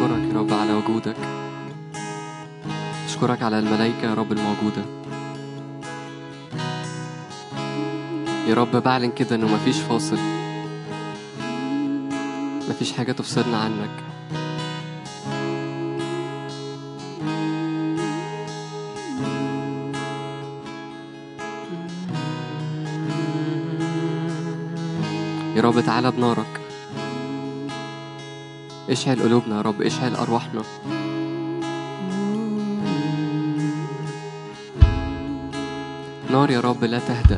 أشكرك يا رب على وجودك أشكرك على الملائكة يا رب الموجودة يا رب بعلن كده إنه مفيش فاصل مفيش حاجة تفصلنا عنك يا رب تعالى بنارك اشعل قلوبنا يا رب اشعل أرواحنا نار يا رب لا تهدأ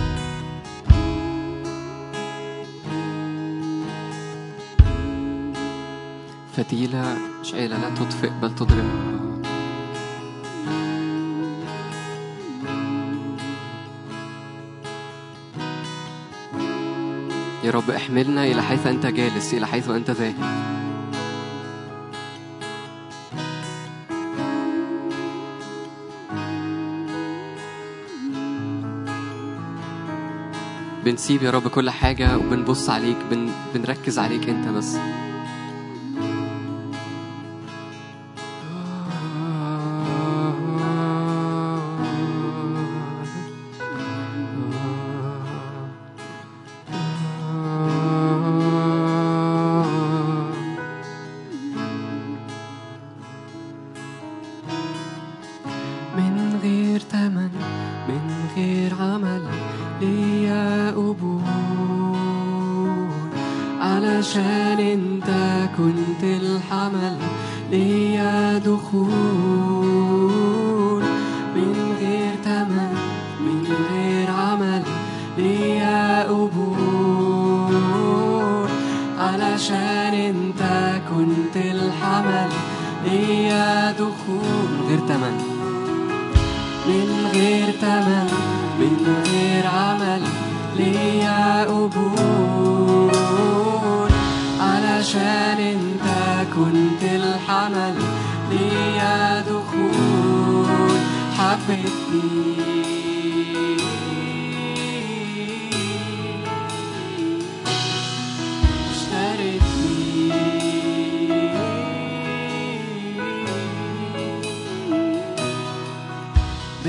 فتيلة شعيلة لا تطفئ بل تضرم يا رب احملنا إلى حيث أنت جالس إلى حيث أنت ذاهب بنسيب يا رب كل حاجة وبنبص عليك بن... بنركز عليك أنت بس من غير تمن من غير عمل ليا قبول علشان انت كنت الحمل ليا دخول من غير تمن من غير عمل ليا قبول علشان انت كنت الحمل ليا دخول من غير تمن من غير تمن من غير عمل ليا قبول علشان انت كنت الحمل ليا دخول حبتني اشترتني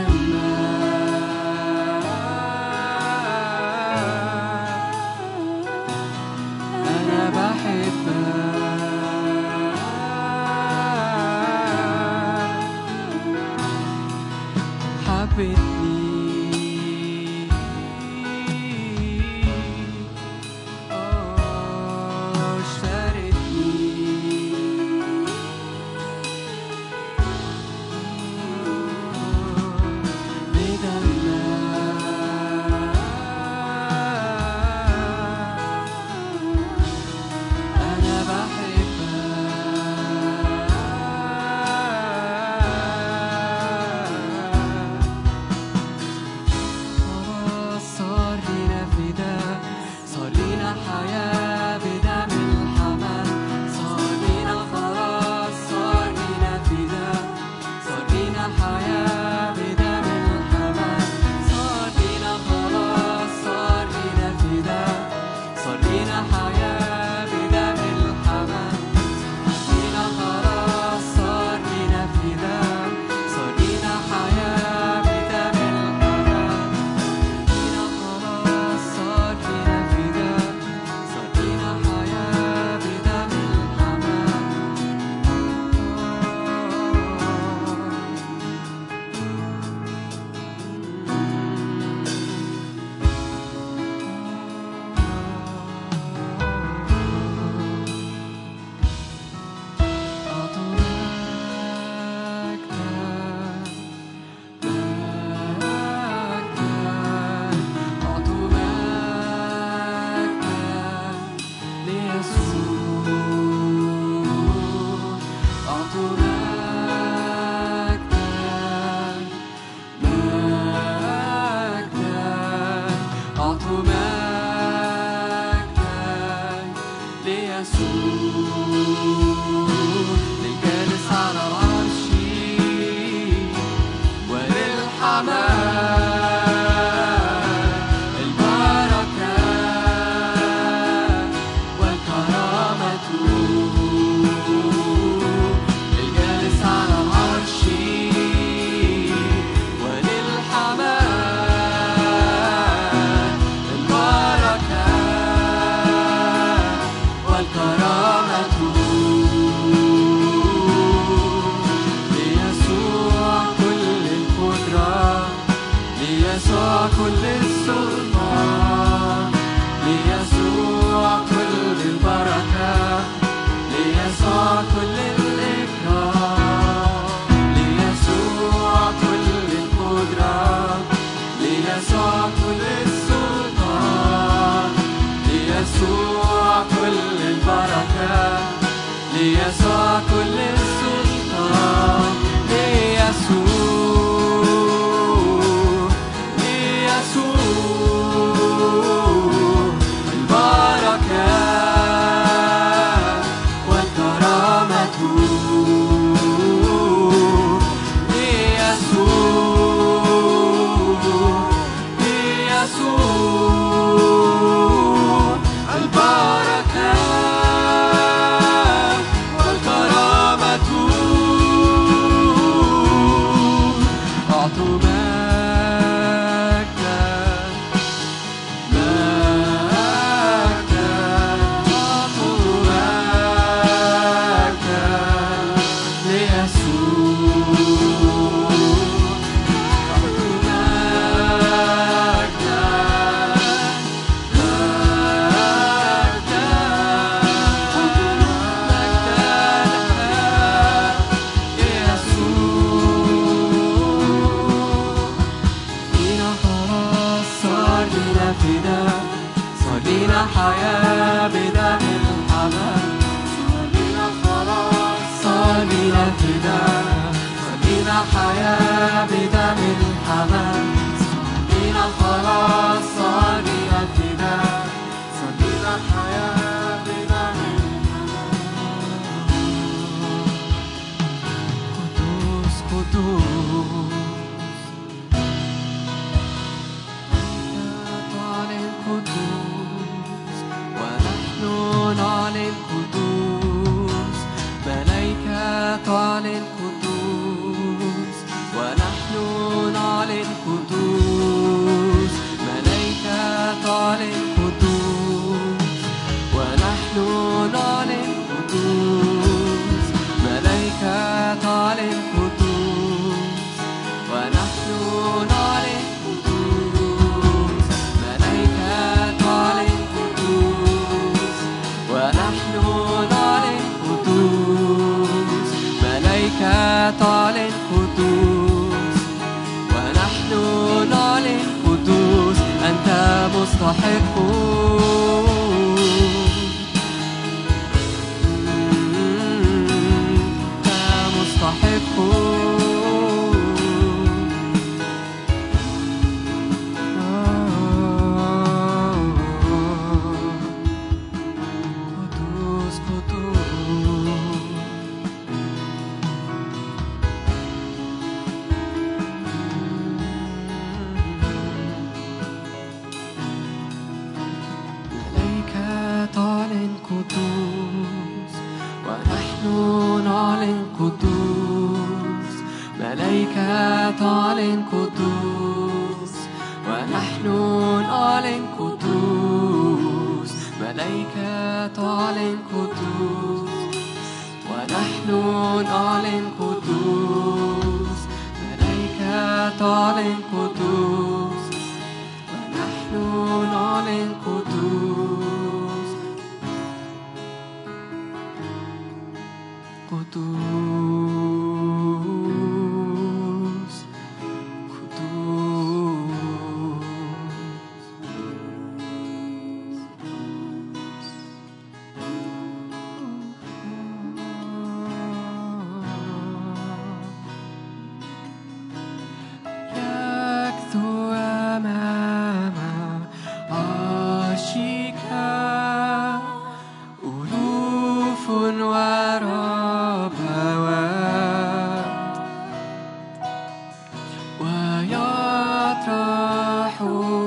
بدمك أنا بحبك حبتني آه، اشترتني أنا بحبك خلاص صار لينا فداء صار لينا حياة بدم الحمل صار لينا خلاص صار لينا فداء صار لينا حياة بدم الحمل صار لينا خلاص صار لينا فداء صار لينا حياة بدم الحمل صار لينا خلاص صار لينا فداء صار لينا حياة بدم الحمل لينا خلاص صار لينا فداء صار لينا حياة بدم الحمل للجالس على العرش وللحمام البركة والكرامة ليسوع كل السلطان ليسوع ليسوع البركة والكرامة ليسوع ليسوع البركة والكرامة أعطوا مجدا مجدا أعطوا مجدا ليسوع أعطوا مجدا حياة بدم الحمام صار لنا خلاص صار لنا فداء صار لنا حياة بدم الحمام صار لنا خلاص صار لنا فداء صار لنا حياة بدم قدوس قدوس تعلن قدوس ونحن نعلن قدوس ملائكة تعلن قدوس ونحن نعلن قدوس ملائكة تعلن قدوس ونحن نعلن قدوس ملائكة تعلن قدوس ونحن نعلن قدوس ملائكة تعلن قدوس ونحن نعلن قدوس ملائكة تعلن قدوس ونحن نعلن قدوس أنت مستحق أنت مستحق قدوس قدوس ملائكة تعلن قدوس ونحن نعلن قدوس ملائكة تعلن قدوس ونحن نعلن قدوس ملائكة تعلن قدوس ونحن نعلن قدوس ملائكة تعلن قدوس ونحن نعلن قدوس قدوس يكثو أمام عرشك ألوف وربوات ويطرح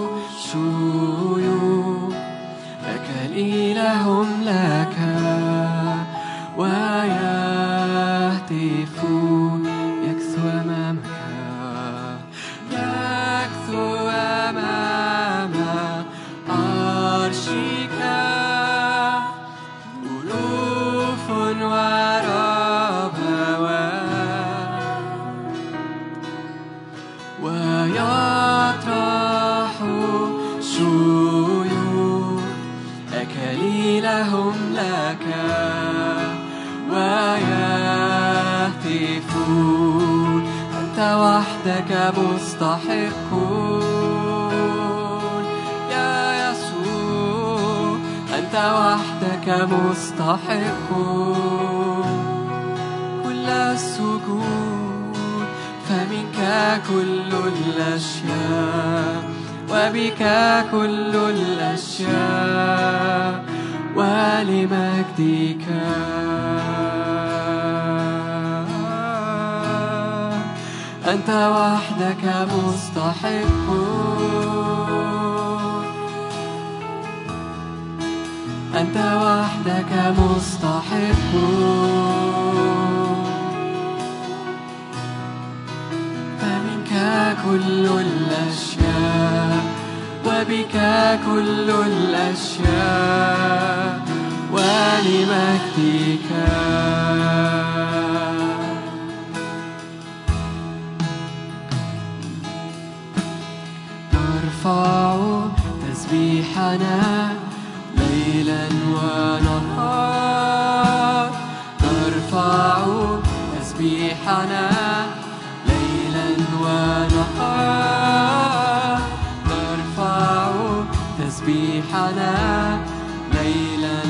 شيوخ أكليلهم لك ويهتفون يكثو أمامك يكثو أمام عرشك ألوف وربوات ويطرح شيوخ أكليلهم لك ويهتفون أنت وحدك مستحقون يا يسوع أنت وحدك مستحق كل السجود فمنك كل الأشياء وبك كل الأشياء ولمجدك أنت وحدك مستحق أنت وحدك مستحق فمنك كل الأشياء وبك كل الأشياء ولمجدك نرفع تسبيحنا ليلا ونهار نرفع تسبيحنا ليلا ونهار نرفع تسبيحنا ليلا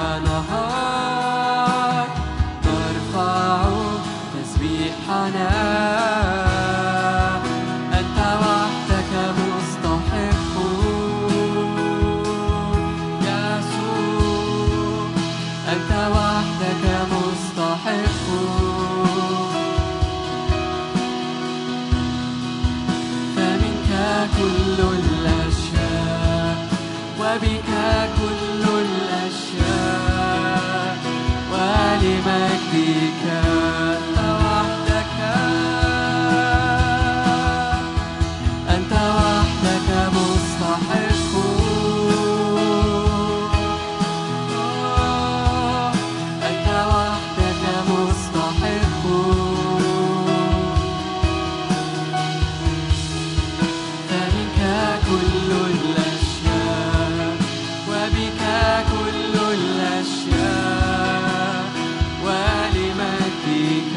ونهار نرفع تسبيحنا أنت وحدك مستحق يسوع أنت وحدك مستحق فمنك كل الأشياء وبك كل الأشياء ولمجدك أنت وحدك أنت وحدك مستحق أنت وحدك مستحق فمنك كل الأشياء وبك كل الأشياء ولمجدك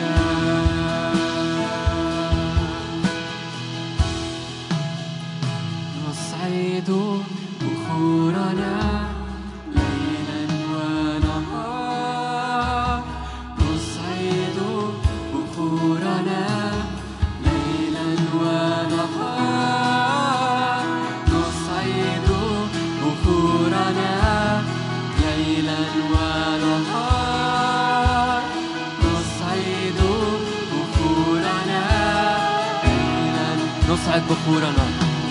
نصعد بخورنا ليلا ونهار نصعد بخورنا ليلا ونهار نصعد بخورنا ليلا ونهار نصعد بخورنا ليلا نصعد بخورنا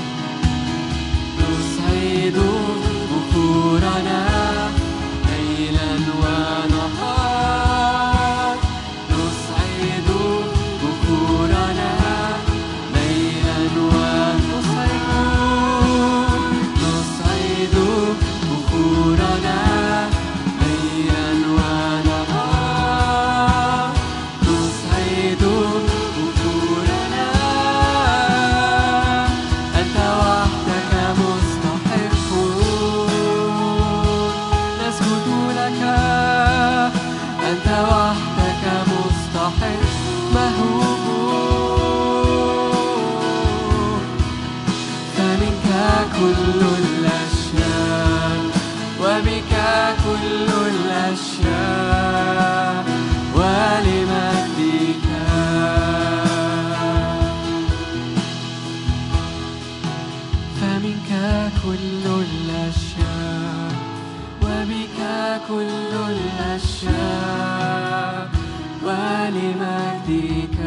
نصعد بخورنا ليلا ونهار نصعد بخورنا ليلا ونصعد نصعد بخورنا ليلا ونهار نصعد بخورنا أنت وحدك مستحق نسجد لك أنت وحدك مستحق مهوب فمنك كل الأشياء وبك كل الأشياء ولمجدك فمنك كل الأشياء وبك كل الأشياء ولمجدك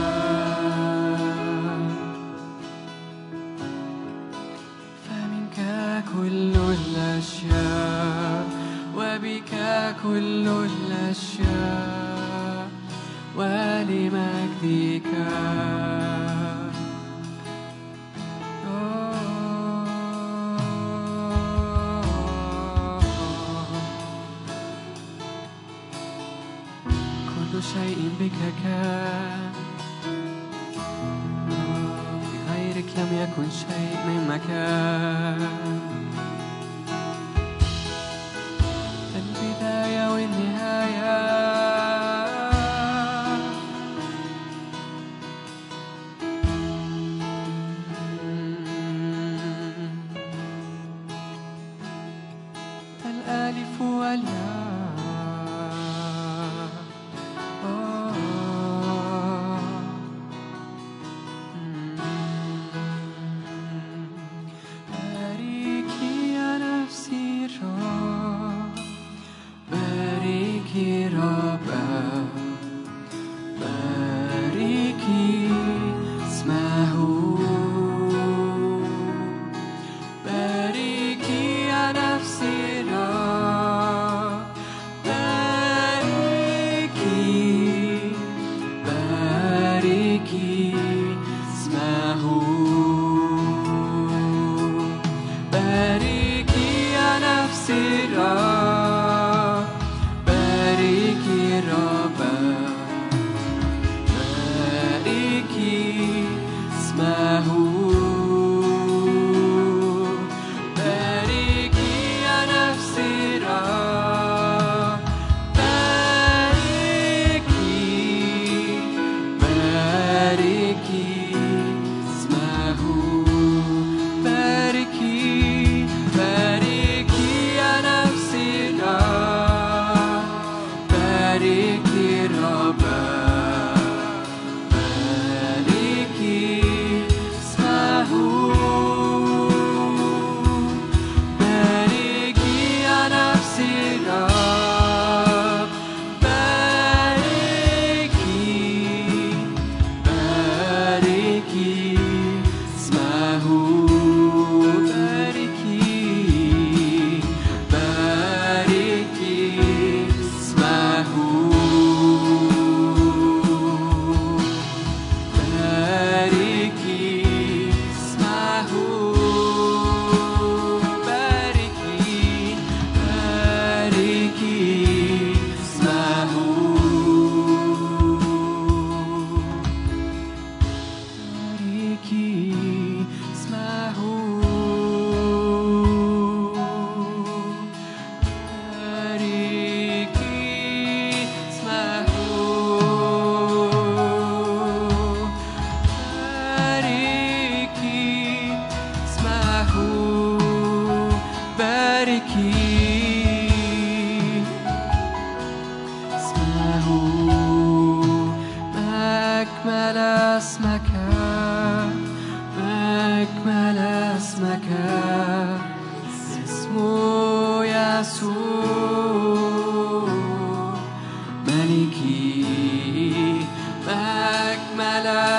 فمنك كل الأشياء وبك كل الأشياء ولمجدك كل شيء بك كان في غيرك لم يكن شيء من مكان البداية والنهاية الألف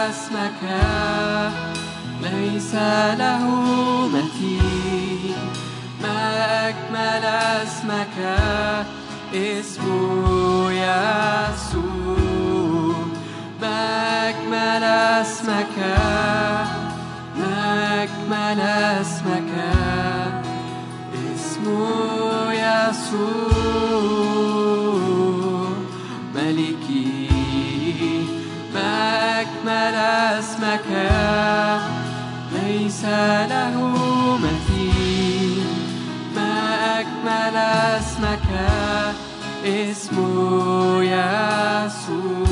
اسمك ليس له مثيل ما أجمل اسمك اسم يسوع ما أجمل اسمك ما أجمل اسمك اسم يسوع ملكي ما أجمل اسمك ليس له مثيل ما أجمل اسمك اسم يسوع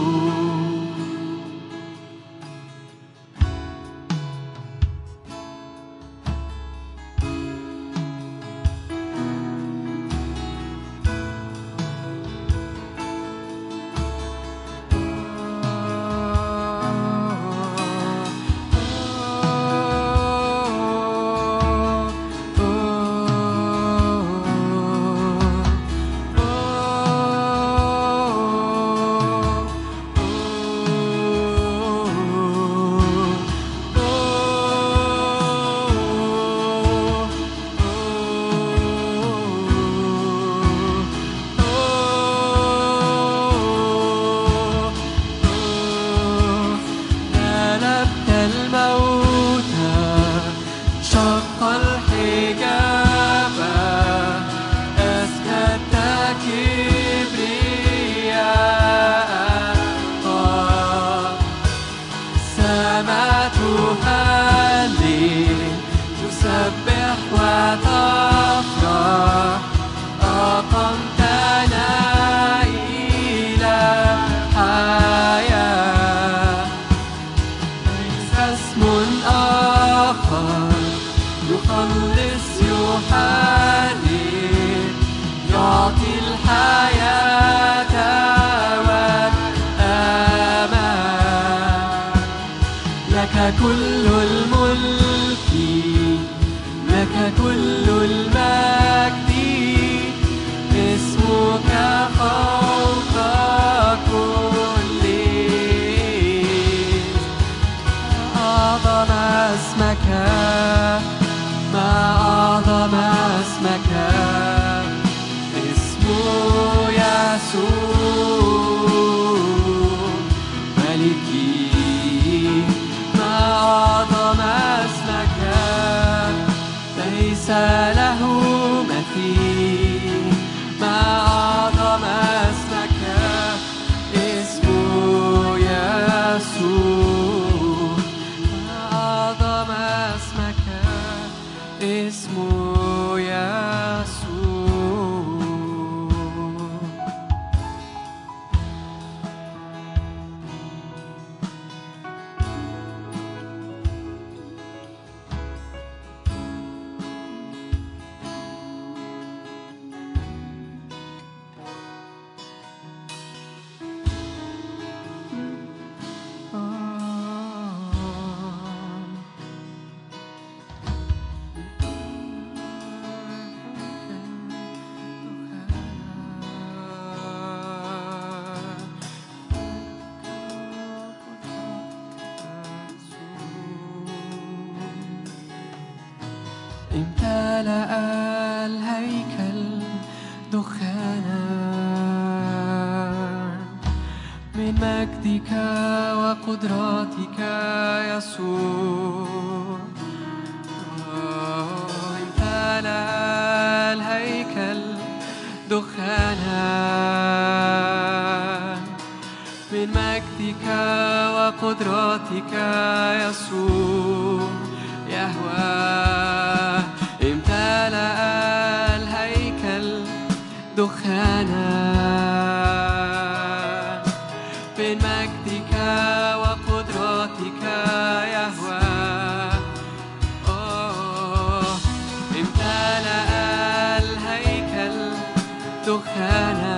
غلبت الموت شق الحجاب أسكت كبرياء قد سمعت هلي تسبح وتفرح أقمتنا إلى حياة ليس اسم آخر يخلص يحرر يعطي الحياة والأمان لك كل الملك لك كل المجد اسمك فوق كل أعظم اسمك ما أعظم اسمك اسم يسوع ملكي ما أعظم اسمك ليس له مثيل ما أعظم اسمك اسم يسوع ما أعظم اسمك اسم يسوع امتلأ الهيكل دخانا من مجدك وقدرتك يسوع امتلأ الهيكل دخانا من مجدك وقدرتك يسوع يهوى امتلأ الهيكل دخانا من مجدك وقدرتك يهوى أوه، امتلأ الهيكل دخانا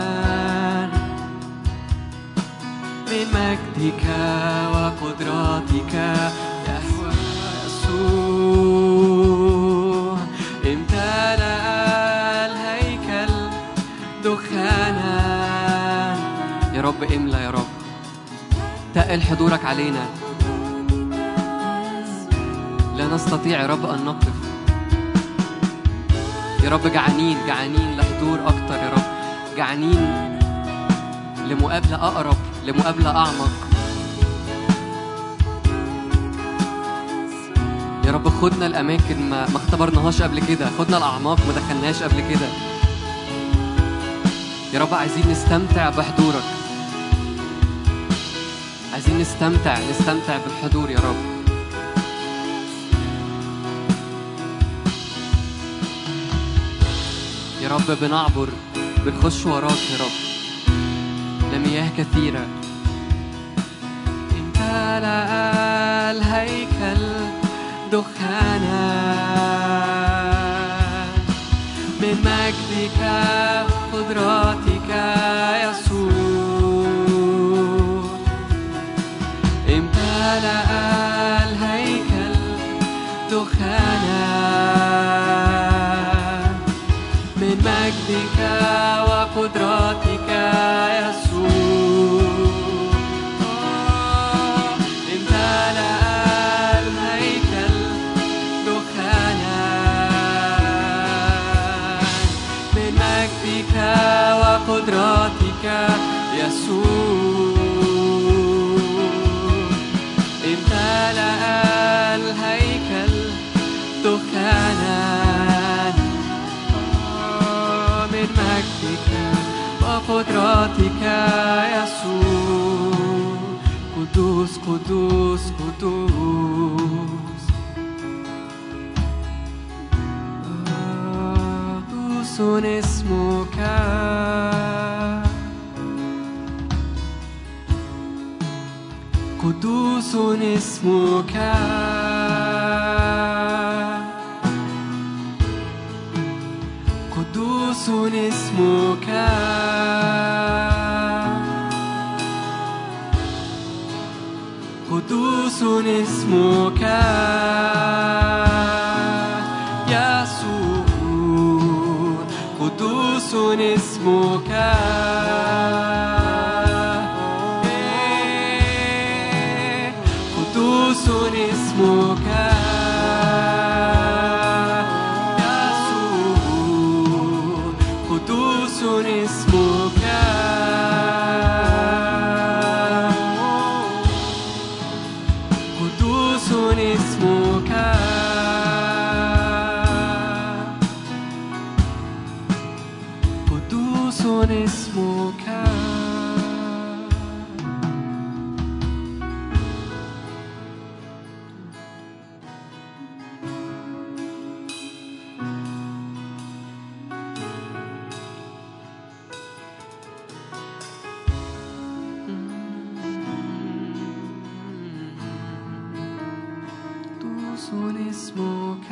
من مجدك وقدرتك يهوى يسوع امتلأ الهيكل دخانا يا رب املى يا رب تقل حضورك علينا لا نستطيع يا رب أن نقف يا رب جعانين جعانين لحضور أكتر يا رب جعانين لمقابلة أقرب لمقابلة أعمق يا رب خدنا الأماكن ما, ما اختبرناهاش قبل كده خدنا الأعماق ما دخلناش قبل كده يا رب عايزين نستمتع بحضورك عايزين نستمتع نستمتع بالحضور يا رب يا رب بنعبر بنخش وراك يا رب لمياه كثيرة امتلأ الهيكل دخانا من مجدك قدراتك يسوع امتلأ الهيكل دخانا من مجدك وقدراتك يسوع امتلأ الهيكل دخانا من مجدك وقدراتك يسوع امتلأ الهيكل دخانا من مجدك وقدراتك يسوع قدوس قدوس قدوس قدوس اسمك قدوس اسمك قدوس اسمك قدوس اسمك يسوع قدوس اسمك قدوس اسمك يسوع قدوس اسمك قدوس اسمك قدوس اسمك قدوس اسمك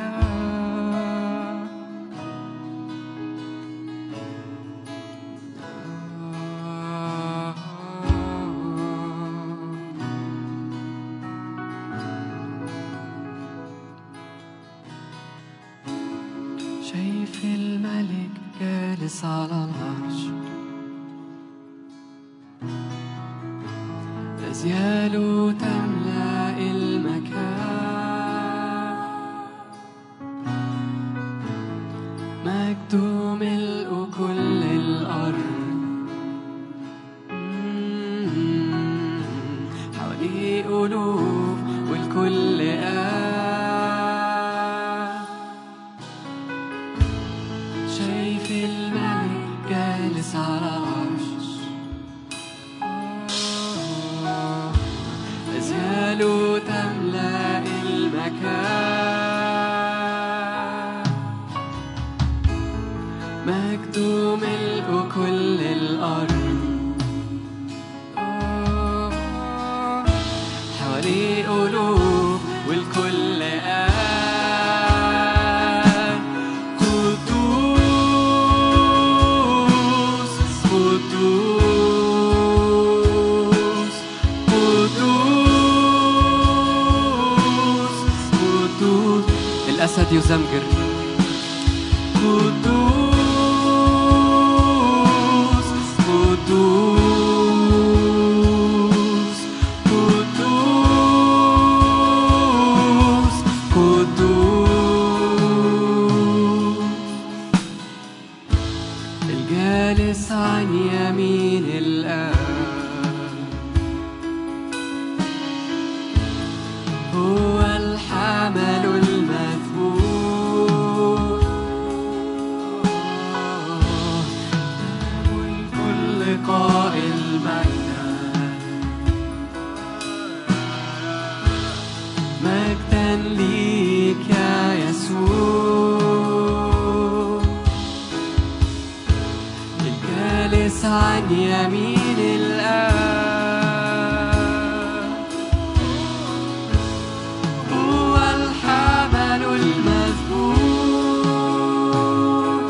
شايف الملك جالس على العرش أزياله تملأ المكان مجده ملء كل الأرض مم. حواليه ألوف والكل قاعد شايف الملك جالس على العرش أزياله تملأ المكان مجده ملء كل الأرض حواليه ألوف والكل قاعد قدوس قدوس قدوس قدوس الأسد يزمجر قدوس قدوس قدوس يمين الآب هو الحمل المذبوح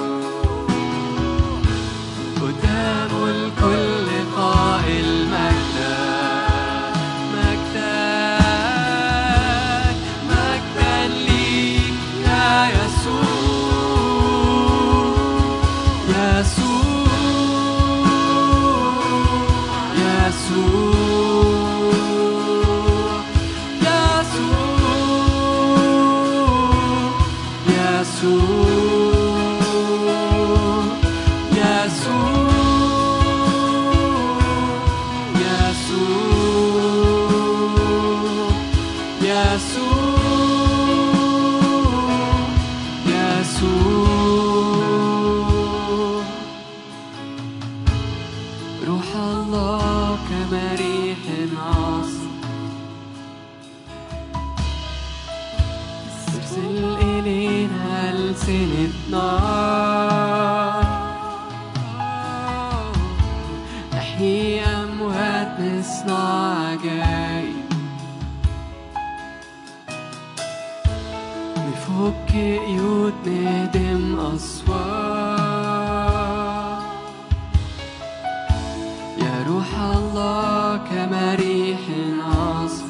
قدام الكل قائل مجدك مجدك مجدا ليك يا يسوع يسوع يسوع يسوع يسوع يسوع يسوع يسوع روح الله كما ريح عاصف ارسل إلينا ألسنة نار نحيي أموات نصنع عجايب نفك قيود نهدم أسوار يا روح الله كما ريح عاصف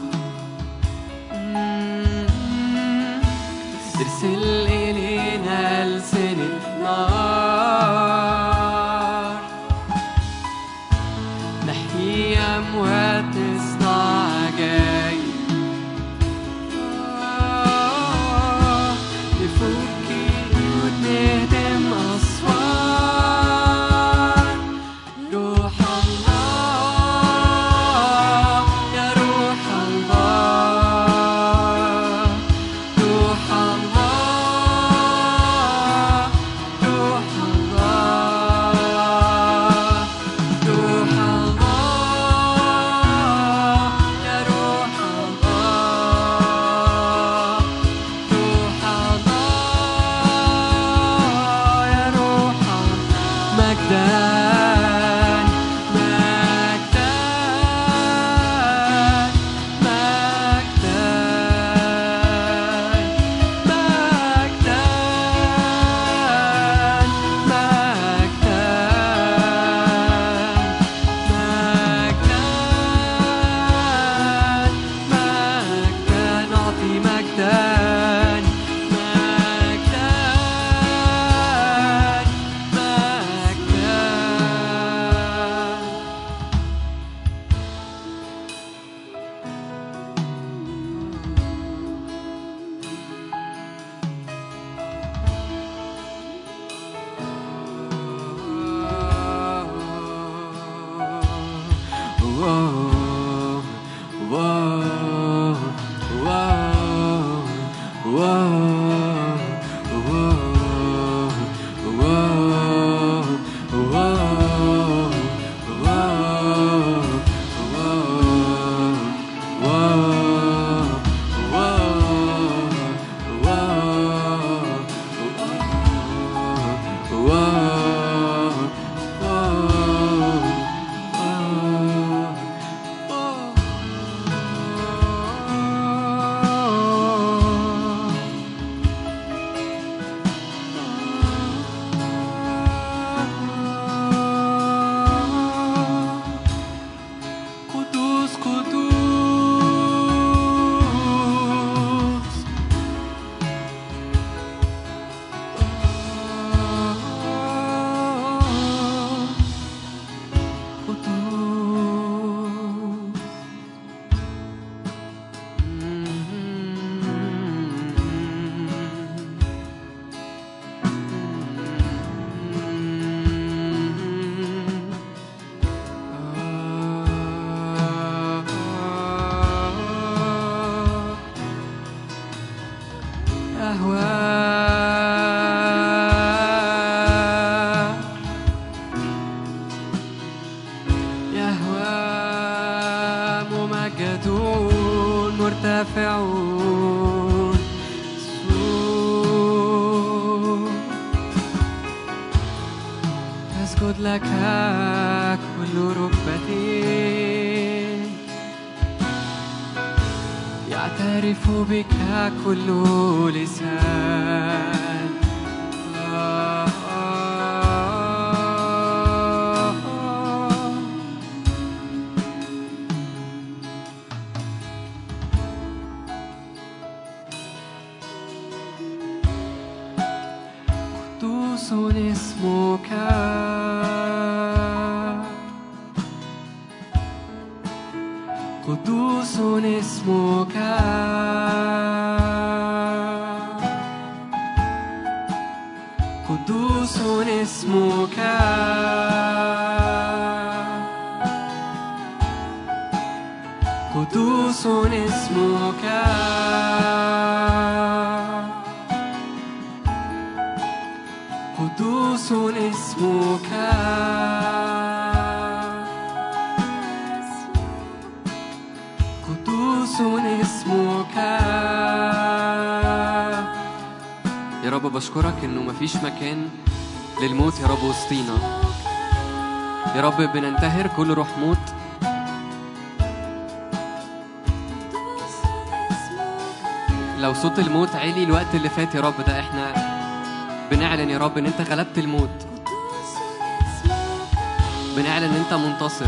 ترسل إلينا ألسنة نار نحيي أموات نصنع عجايب نفك قيود نهدم أسوار روح الله يا روح الله روح الله روح الله روح الله يا روح الله روح الله يا روح الله مجدان مجدان مجدان مجدان مجدان مجدان أعطي مجدان مجدان مجدان قدوس قدوس قدوس يهوى يهوى ممجدون مرتفعون يسوع. تسجد لك كل ركبة يعترف بك كل لسان آه، آه، آه. قدوس اسمك قدوس اسمك قدوس اسمك قدوس اسمك قدوس اسمك قدوس اسمك يا رب بشكرك انه مفيش مكان للموت يا رب وسطينا يا رب بننتهر كل روح موت لو صوت الموت عالي الوقت اللي فات يا رب ده احنا بنعلن يا رب ان انت غلبت الموت بنعلن ان انت منتصر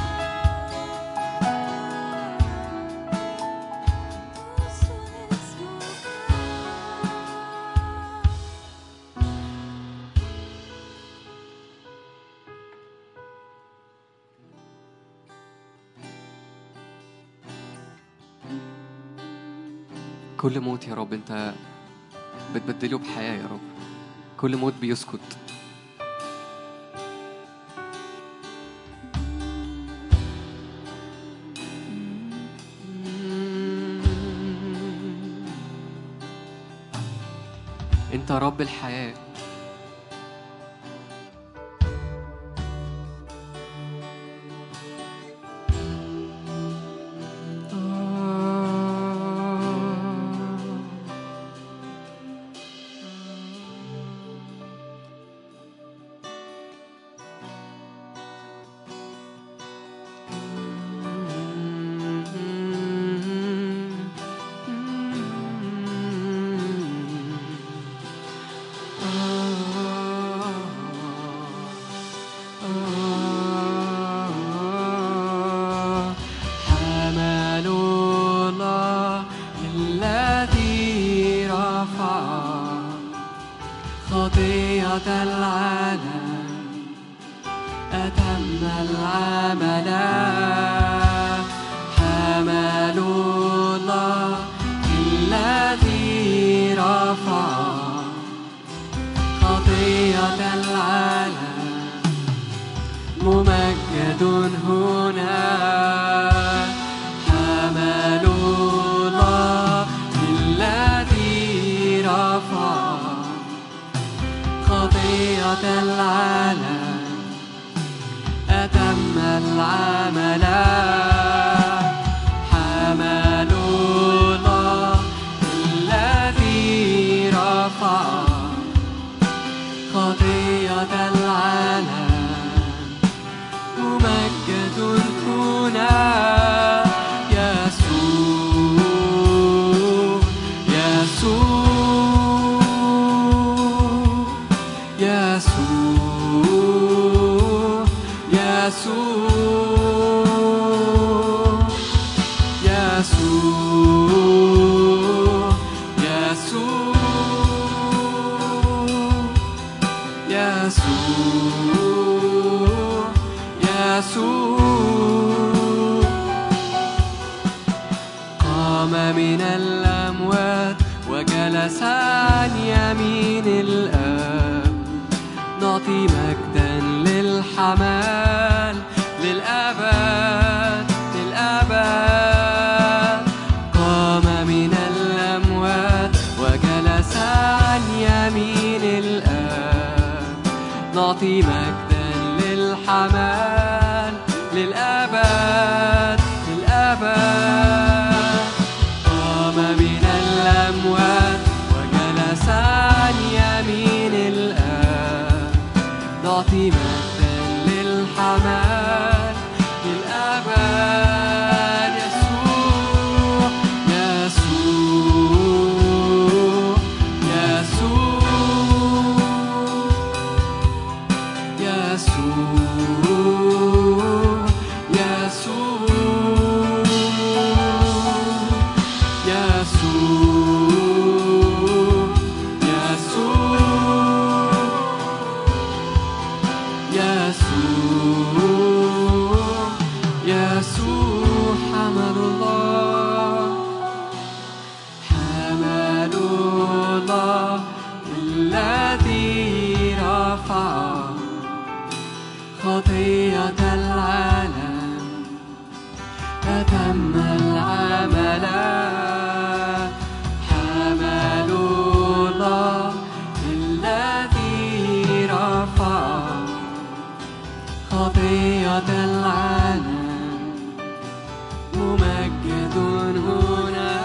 كل موت يا رب انت بتبدله بحياة يا رب كل موت بيسكت انت رب الحياه حمل الله الذي رفع خطيئة العالم أتم العمل حمل الله الذي رفع خطيئة العالم ممجد هنا حمل الله الذي رفع خطيئة العالم أتم العمل حمل الله الذي رفع خطيئة العالم ممجد هنا يسوع يسوع يسوع يسوع يسوع يسوع يسوع يسوع قام من الأموات وجلس عن يمين الآب نعطي مجدا للحمال للأبد للأبد قام من الأموات وجلس عن يمين الآب نعطي مجدا للحمال للأبد للأبد قام من الأموات وجلس عن يمين الآب نعطي مجدا للحمال أتم العمل حملوا الله الذي رفع خطية العالم ممجد هنا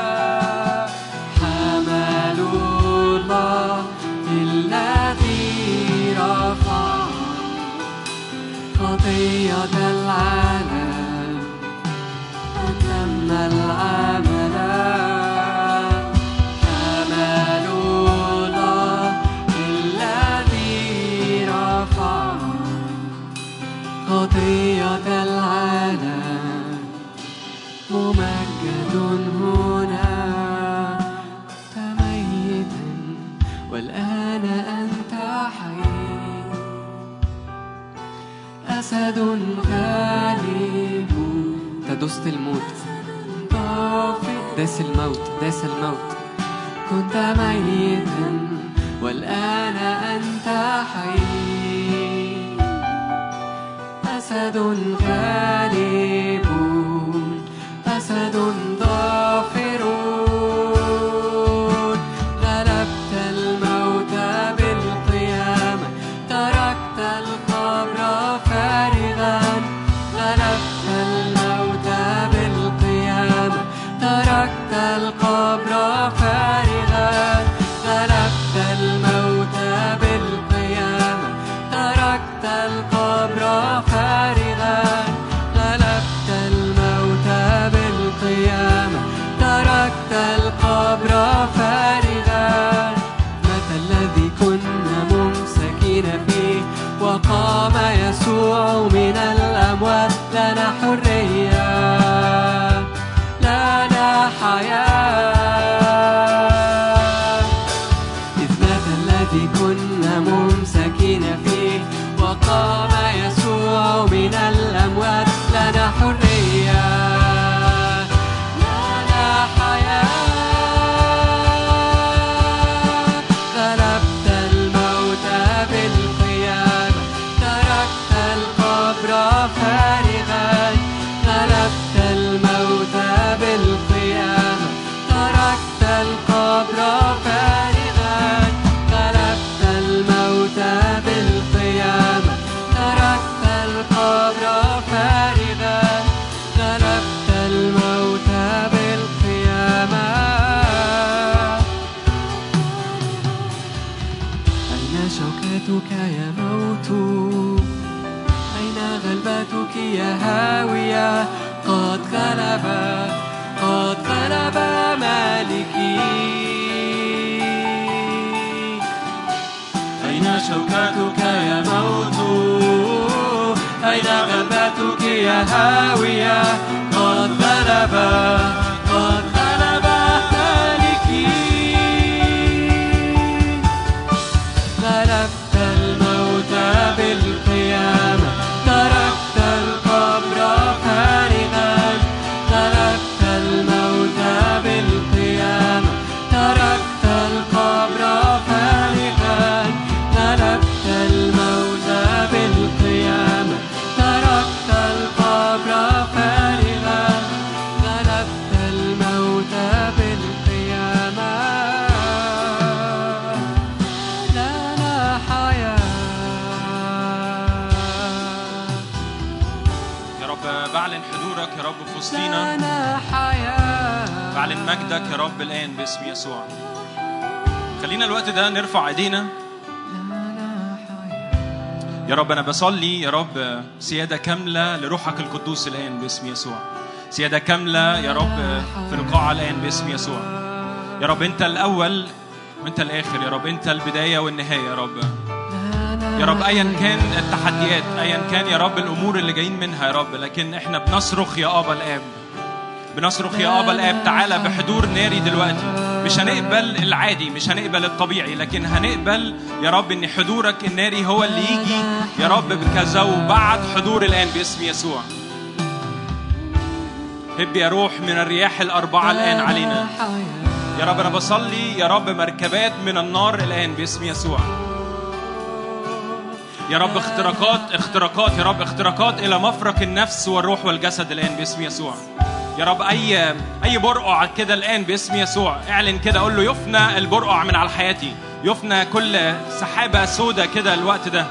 حملوا الله الذي رفع خطية العالم أتم العمل حملوا الله الذي رفع خطية العالم ممجد هنا أنت ميتا والآن أنت حي أسد غالب تدست الموت ضافي داس الموت داس الموت كنت ميتا والآن أنت حي أسد غالب أسد ظافر غلبت الموت بالقيامة تركت القبر فارغا غلبت الموت بالقيامة تركت القبر فارغا غلبت الموت بالقيامة تركت القبر فارغا غلبت الموت بالقيامة تركت القبر فارغا متى الذي كنا ممسكين فيه وقام يسوع من الأموات لنا حرية لنا حياة إذ مات الذي كنا ممسكين فيه وقام يسوع من الأموات لنا حرية لنا حياة غلبت الموت بالقيامة تركت القبر فارغا غلبت الموت بالقيامة تركت القبر فارغا غلبت الموت بالقيامة تركت القبر فارغا غلبت الموت بالقيامة أين شوكتك يا موت أين غلبتك يا هاوية قد غلب قد غلب مالكي أين شوكتك يا موت أين غلبتك يا هاوية قد غلب قد غلب مالكي غلبت الموت بالقيامة تركت القبر فارغا غلبت الموت بالقيامة تركت القبر فارغا غلبت الموت بالقيامة تركت القبر فارغا غلبت الموت بالقيامة لنا حياة يا رب بعلن حضورك يا رب في وسطينا لنا حياة بعلن مجدك يا رب الآن باسم يسوع خلينا الوقت ده نرفع ايدينا لنا حياة يا رب أنا بصلي يا رب سيادة كاملة لروحك القدوس الآن باسم يسوع سيادة كاملة يا رب في القاعة الآن باسم يسوع يا رب أنت الأول وأنت الآخر يا رب أنت البداية والنهاية يا رب يا رب ايا كان التحديات ايا كان يا رب الامور اللي جايين منها يا رب لكن احنا بنصرخ يا ابا الاب بنصرخ يا ابا الاب تعالى بحضور ناري دلوقتي مش هنقبل العادي مش هنقبل الطبيعي لكن هنقبل يا رب ان حضورك الناري هو اللي يجي يا رب بكذا وبعد حضور الان باسم يسوع هب يا روح من الرياح الاربعه الان علينا يا رب انا بصلي يا رب مركبات من النار الان باسم يسوع يا رب اختراقات اختراقات يا رب اختراقات الى مفرق النفس والروح والجسد الان باسم يسوع يا رب اي اي برقع كده الان باسم يسوع اعلن كده قول له يفنى البرقع من على حياتي يفنى كل سحابه سودة كده الوقت ده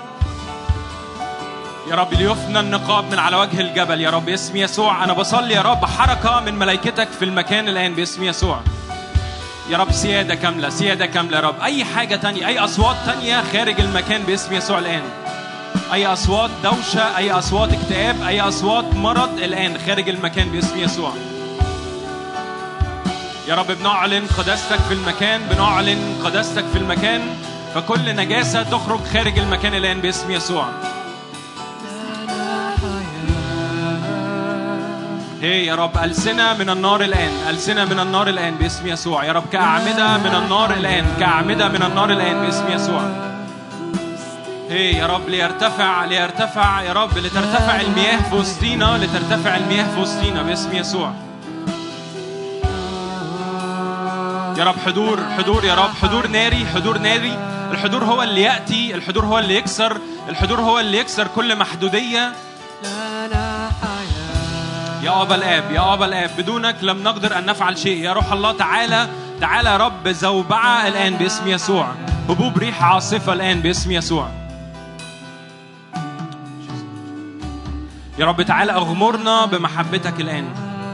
يا رب ليفنى النقاب من على وجه الجبل يا رب باسم يسوع انا بصلي يا رب حركه من ملائكتك في المكان الان باسم يسوع يا رب سيادة كاملة سيادة كاملة يا رب أي حاجة تانية أي أصوات تانية خارج المكان باسم يسوع الآن أي أصوات دوشة أي أصوات اكتئاب أي أصوات مرض الآن خارج المكان باسم يسوع يا رب بنعلن قداستك في المكان بنعلن قداستك في المكان فكل نجاسة تخرج خارج المكان الآن باسم يسوع هي يا رب ألسنة من النار الآن ألسنة من النار الآن باسم يسوع يا رب كأعمدة من النار الآن كأعمدة من النار الآن باسم يسوع هي يا رب ليرتفع ليرتفع يا رب لترتفع المياه في وسطينا لترتفع المياه في وسطينا باسم يسوع يا رب حضور حضور يا رب حضور ناري حضور ناري الحضور هو اللي يأتي الحضور هو اللي يكسر الحضور هو اللي يكسر كل محدودية يا أبا الآب يا أبا الآب بدونك لم نقدر أن نفعل شيء يا روح الله تعالى تعالى يا رب زوبعة الآن باسم يسوع هبوب ريح عاصفة الآن باسم يسوع يا رب تعالى أغمرنا بمحبتك الآن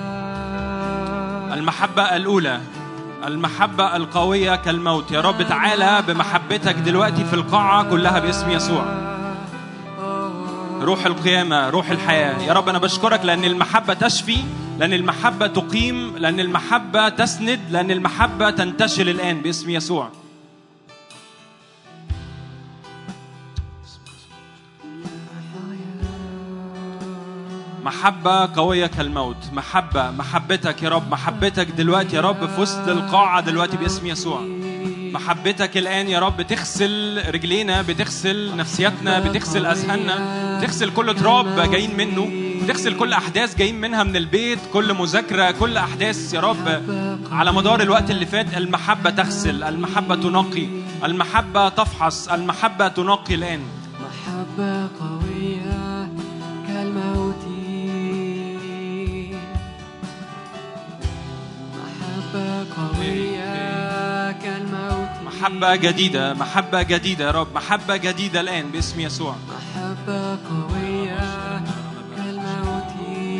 المحبة الأولى المحبة القوية كالموت يا رب تعالى بمحبتك دلوقتي في القاعة كلها باسم يسوع روح القيامة روح الحياة يا رب أنا بشكرك لأن المحبة تشفي لأن المحبة تقيم لأن المحبة تسند لأن المحبة تنتشل الآن باسم يسوع محبة قوية كالموت محبة محبتك يا رب محبتك دلوقتي يا رب في وسط القاعة دلوقتي باسم يسوع محبتك الآن يا رب بتغسل رجلينا بتغسل نفسياتنا بتغسل أذهاننا بتغسل كل تراب جايين منه بتغسل كل أحداث جايين منها من البيت كل مذاكرة كل أحداث يا رب على مدار الوقت اللي فات المحبة تغسل المحبة تنقي المحبة تفحص المحبة تنقي الآن محبة قوية كالموت محبة قوية كالموت محبة جديدة محبة جديدة يا رب محبة جديدة الآن باسم يسوع محبة قوية كالموت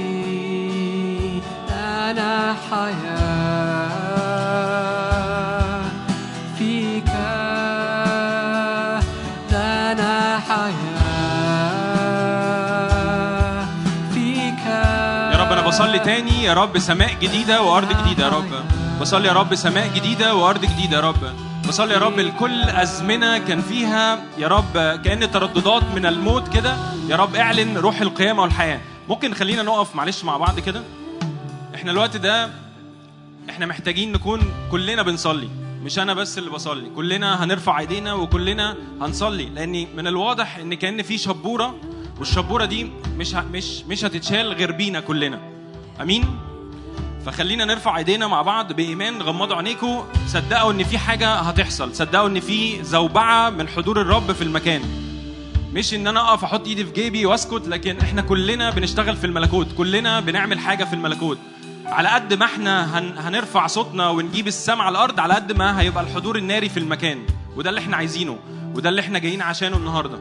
لنا حياة فيك لنا حياة فيك يا رب أنا بصلي تاني يا رب سماء جديدة وأرض جديدة يا رب بصلي يا رب سماء جديدة وأرض جديدة يا رب بصلي يا رب لكل أزمنة كان فيها يا رب كأن ترددات من الموت كده يا رب اعلن روح القيامة والحياة ممكن خلينا نقف معلش مع بعض كده احنا الوقت ده احنا محتاجين نكون كلنا بنصلي مش انا بس اللي بصلي كلنا هنرفع ايدينا وكلنا هنصلي لان من الواضح ان كان في شبوره والشبوره دي مش ه- مش مش هتتشال غير بينا كلنا امين فخلينا نرفع ايدينا مع بعض بايمان غمضوا عينيكم صدقوا ان في حاجه هتحصل صدقوا ان في زوبعه من حضور الرب في المكان مش ان انا اقف احط ايدي في جيبي واسكت لكن احنا كلنا بنشتغل في الملكوت كلنا بنعمل حاجه في الملكوت على قد ما احنا هن هنرفع صوتنا ونجيب السمع على الارض على قد ما هيبقى الحضور الناري في المكان وده اللي احنا عايزينه وده اللي احنا جايين عشانه النهارده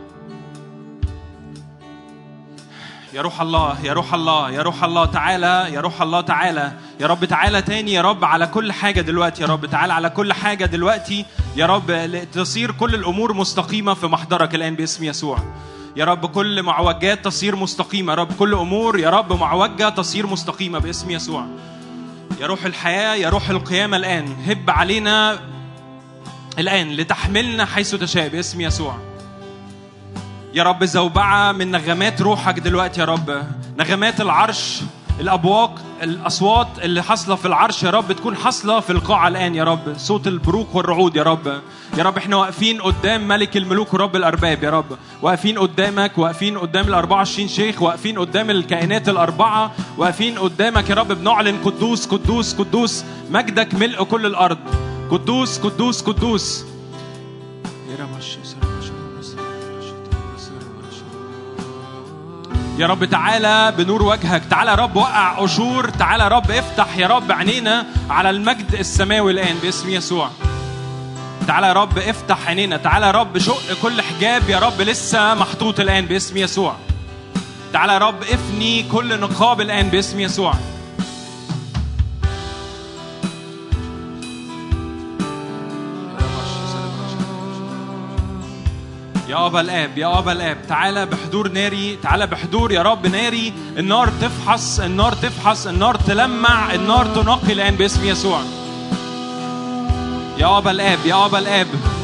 يا روح الله يا روح الله يا روح الله تعالى يا روح الله تعالى يا رب تعالى تاني يا رب على كل حاجة دلوقتي يا رب تعالى على كل حاجة دلوقتي يا رب ل- تصير كل الأمور مستقيمة في محضرك الآن باسم يسوع يا رب كل معوجات تصير مستقيمة يا رب كل أمور يا رب معوجة تصير مستقيمة باسم يسوع يا روح الحياة يا روح القيامة الآن هب علينا الآن لتحملنا حيث تشاء باسم يسوع يا رب زوبعة من نغمات روحك دلوقتي يا رب نغمات العرش الأبواق الأصوات اللي حاصلة في العرش يا رب تكون حاصلة في القاعة الآن يا رب صوت البروق والرعود يا رب يا رب احنا واقفين قدام ملك الملوك ورب الأرباب يا رب واقفين قدامك واقفين قدام ال 24 شيخ واقفين قدام الكائنات الأربعة واقفين قدامك يا رب بنعلن قدوس قدوس قدوس مجدك ملء كل الأرض قدوس قدوس قدوس يا رب تعالى بنور وجهك تعالى يا رب وقع أجور تعالى يا رب افتح يا رب عينينا على المجد السماوي الآن باسم يسوع تعالى يا رب افتح عينينا تعالى يا رب شق كل حجاب يا رب لسه محطوط الآن باسم يسوع تعالى يا رب افني كل نقاب الآن باسم يسوع يا أبا الآب يا أبا الآب تعالى بحضور ناري تعالى بحضور يا رب ناري النار تفحص النار تفحص النار تلمع النار تنقي الآن باسم يسوع يا أبا الآب يا أبا الآب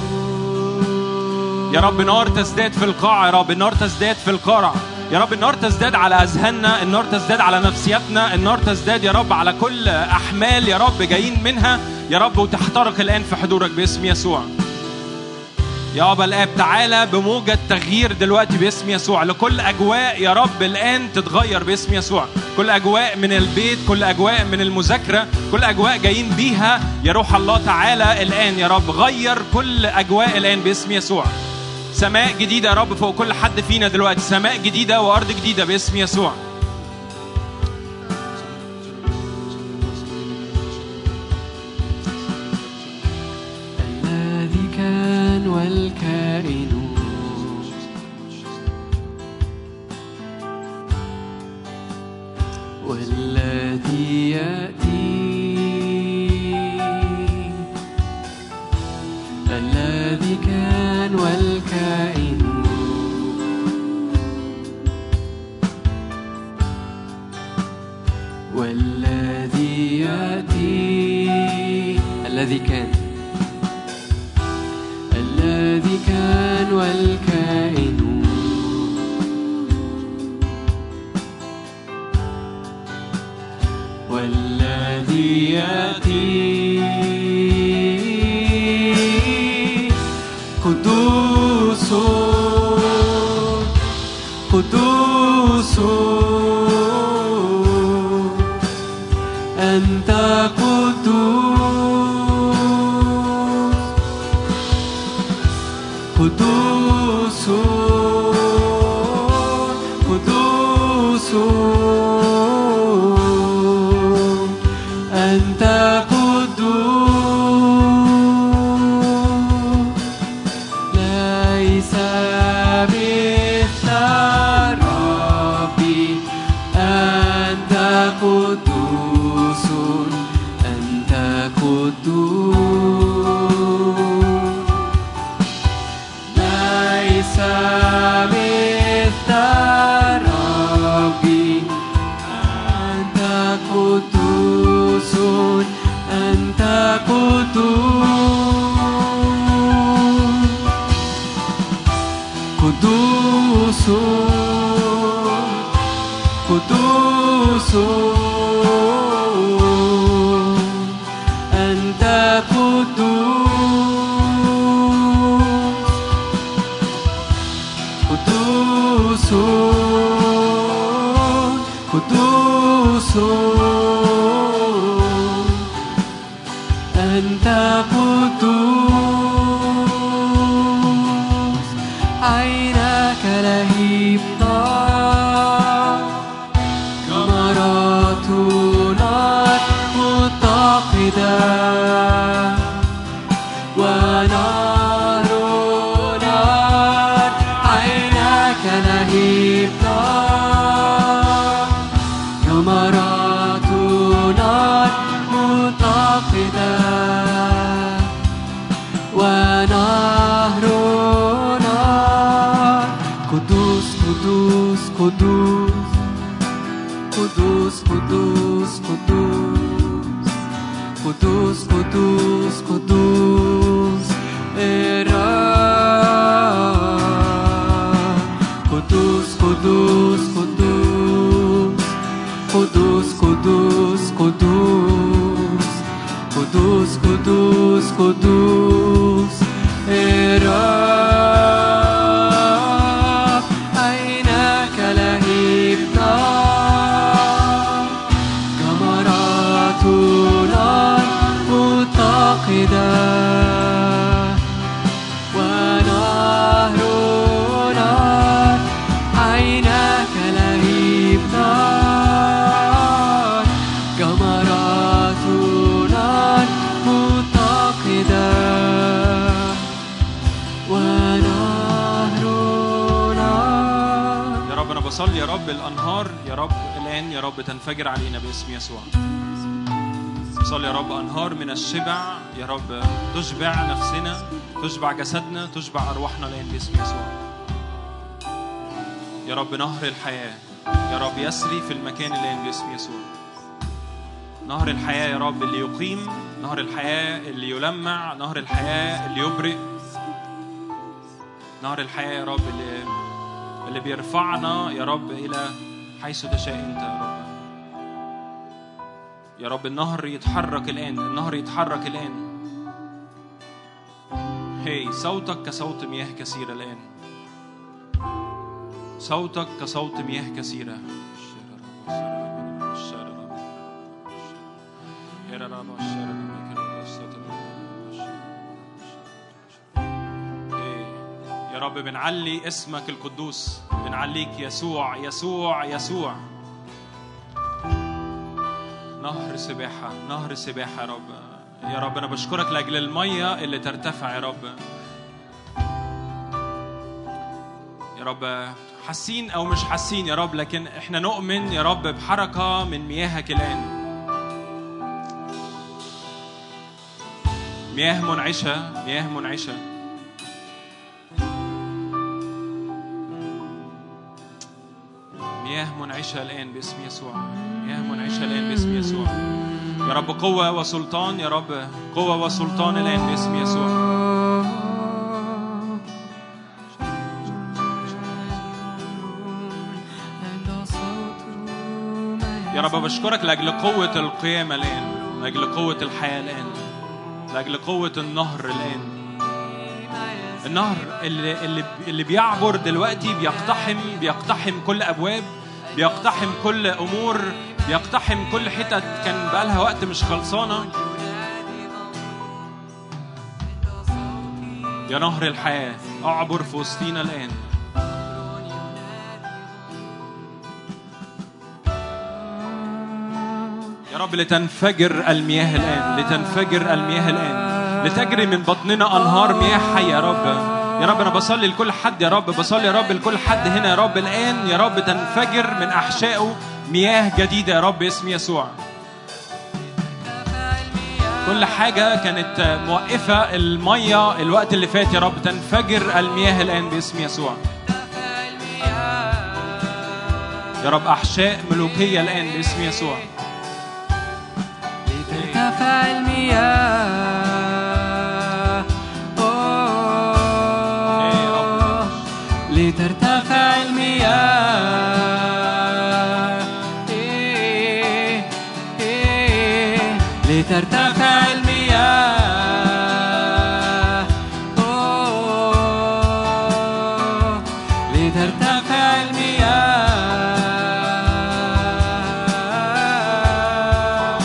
يا رب نار تزداد في القاعة يا رب النار تزداد في القاعة يا رب النار تزداد على أذهاننا النار تزداد على نفسيتنا النار تزداد يا رب على كل أحمال يا رب جايين منها يا رب وتحترق الآن في حضورك باسم يسوع يا أبا الآب تعالى بموجة تغيير دلوقتي باسم يسوع لكل أجواء يا رب الآن تتغير باسم يسوع كل أجواء من البيت كل أجواء من المذاكرة كل أجواء جايين بيها يا روح الله تعالى الآن يا رب غير كل أجواء الآن باسم يسوع سماء جديدة يا رب فوق كل حد فينا دلوقتي سماء جديدة وأرض جديدة باسم يسوع الذي كان والكائن والذي يأتي الذي كان والكائن والذي يأتي الذي كان الذي كان والكائن والذي يأتي قدوس قدوس أنت قدوس قدوس قدوس أنت قدوس ليس مثل ربي أنت قدوس أنت قدوس ليس مثل ربي أنت قدوس أنت قدوس قدوس قدوس أنت قدوس قدوس قدوس أنت قدوس عينك لهيب نار جمرات نار متقدة ونار نار عينك لهيب نار جمرات نار متقدة ونهر نار قدوس قدوس قدوس قدوس قدوس قدوس قدوس قدوس قدوس الرب قدوس قدوس قدوس قدوس قدوس قدوس قدوس قدوس قدوس الرب عينك لهيب نار جمرات نار متقدة ونهر نار عينك لهيب رب الأنهار يا رب الآن يا رب تنفجر علينا باسم يسوع صلي يا رب أنهار من الشبع يا رب تشبع نفسنا تشبع جسدنا تشبع أرواحنا الآن باسم يسوع يا رب نهر الحياة يا رب يسري في المكان الآن باسم يسوع نهر الحياة يا رب اللي يقيم نهر الحياة اللي يلمع نهر الحياة اللي يبرئ نهر الحياة يا رب اللي اللي بيرفعنا يا رب إلى حيث تشاء أنت يا رب يا رب النهر يتحرك الآن النهر يتحرك الآن هي صوتك كصوت مياه كثيرة الآن صوتك كصوت مياه كثيرة إيه. يا رب بنعلي اسمك القدوس بنعليك يسوع يسوع يسوع نهر سباحة نهر سباحة يا رب يا رب أنا بشكرك لأجل المية اللي ترتفع يا رب يا رب حاسين أو مش حاسين يا رب لكن إحنا نؤمن يا رب بحركة من مياهك الآن مياه منعشة مياه منعشة مياه منعشة الآن باسم يسوع مياه منعشة الآن باسم يسوع يا رب قوة وسلطان يا رب قوة وسلطان الآن باسم يسوع يا رب بشكرك لأجل قوة القيامة الآن لأجل قوة الحياة الآن لأجل قوة النهر الآن النهر اللي اللي اللي بيعبر دلوقتي بيقتحم بيقتحم كل ابواب بيقتحم كل امور بيقتحم كل حتت كان بقالها وقت مش خلصانه يا نهر الحياه اعبر في وسطينا الان يا رب لتنفجر المياه الان لتنفجر المياه الان لتجري من بطننا انهار مياه حيه يا رب يا رب انا بصلي لكل حد يا رب بصلي يا رب لكل حد هنا يا رب الان يا رب تنفجر من احشائه مياه جديده يا رب اسم يسوع كل حاجة كانت موقفة المية الوقت اللي فات يا رب تنفجر المياه الآن باسم يسوع يا رب أحشاء ملوكية الآن باسم يسوع لترتفع المياه أوه. لترتفع المياه إيه، إيه. لترتفع المياه أوه. لترتفع المياه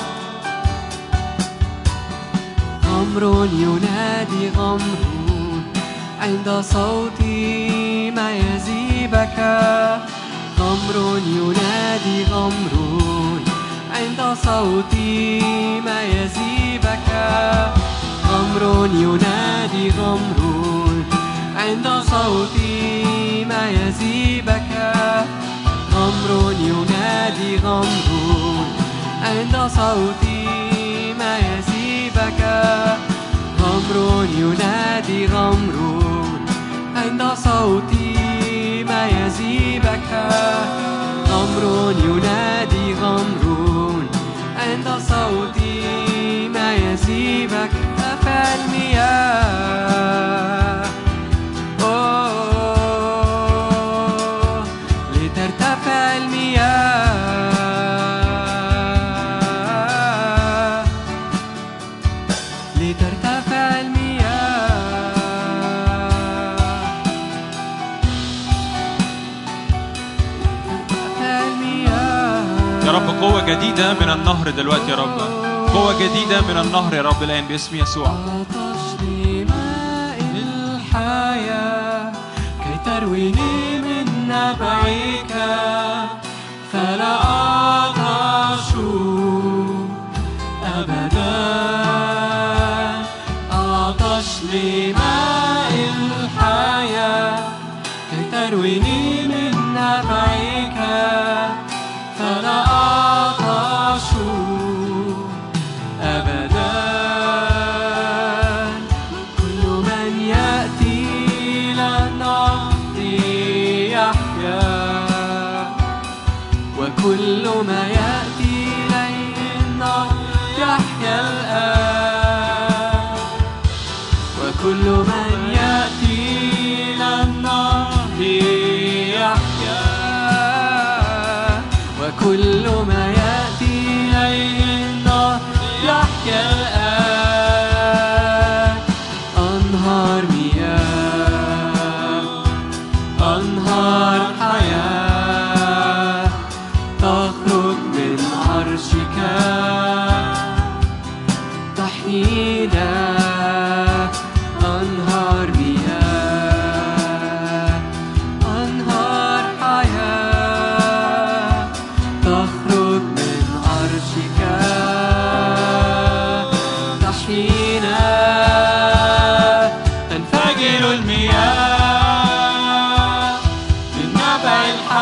غمر ينادي غمر عند صوت ما يزيبك غمر ينادي غمر عند صوت ما يزيبك غمر ينادي غمر عند صوت ما يزيبك غمر ينادي غمر عند صوت ما يزيبك غمر ينادي غمر عند صوت ما يزيبك غمر ينادي غمر عند صوت ما يزيبك تفع المياه أوه. لترتفع المياه لترتفع المياه لترتفع المياه يا رب قوة جديدة من النهر دلوقتي يا رب قوة جديدة من النهر يا رب الآن باسم يسوع عطش لماء الحياة كي ترويني من نبعك فلا أعطش أبدا أعطش لماء الحياة كي ترويني من نبعك وكل ما يأتي إليه النار يحيا الآن وكل من يأتي إلى النار يحيا وكل ما يأتي إليه النار يحيا الآن أنهار مياه أنهار حياة تخرج من عرشك تحيينا أنهار مياه أنهار حياة تخرج من عرشك تحيينا تنفجر المياه من نبع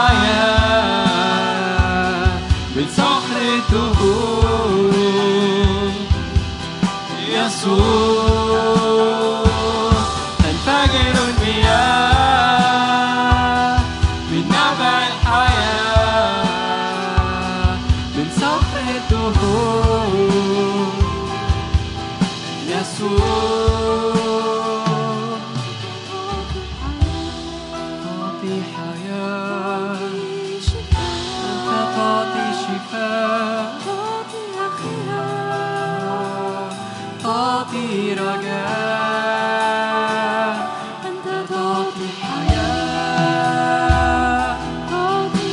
الحياة من صخر الدهور يسوع تنفجر المياه من نبع الحياة من صخر الدهور يسوع تعطي حياة أنت تعطي شفاء تعطي رجاء أنت تعطي حياة تعطي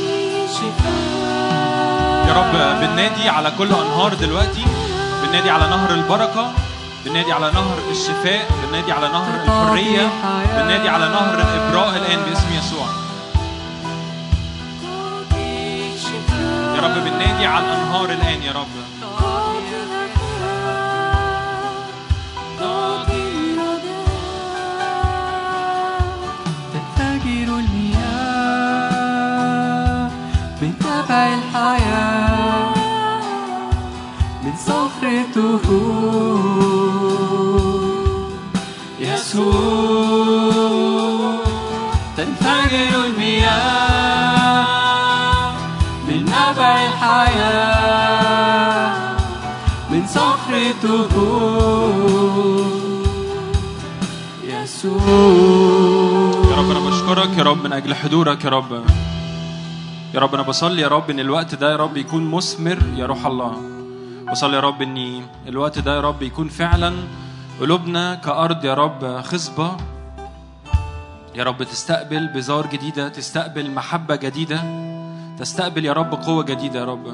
شفاء يا رب بننادي على كل انهار دلوقتي بننادي على نهر البركه بننادي على نهر الشفاء بننادي على نهر الحريه بننادي على نهر الابراء الان باسم يسوع يا رب بننادي على الانهار الان يا رب تنفجر المياه من تبع الحياة من صخر الدهور يسوع تنفجر المياه من نبع الحياة من صخر الدهور يسوع يا رب انا بشكرك يا رب من اجل حضورك يا رب يا رب انا بصلي يا رب ان الوقت ده يا رب يكون مثمر يا روح الله بصلي يا رب ان الوقت ده يا رب يكون فعلا قلوبنا كارض يا رب خصبه يا رب تستقبل بزار جديده تستقبل محبه جديده تستقبل يا رب قوه جديده يا رب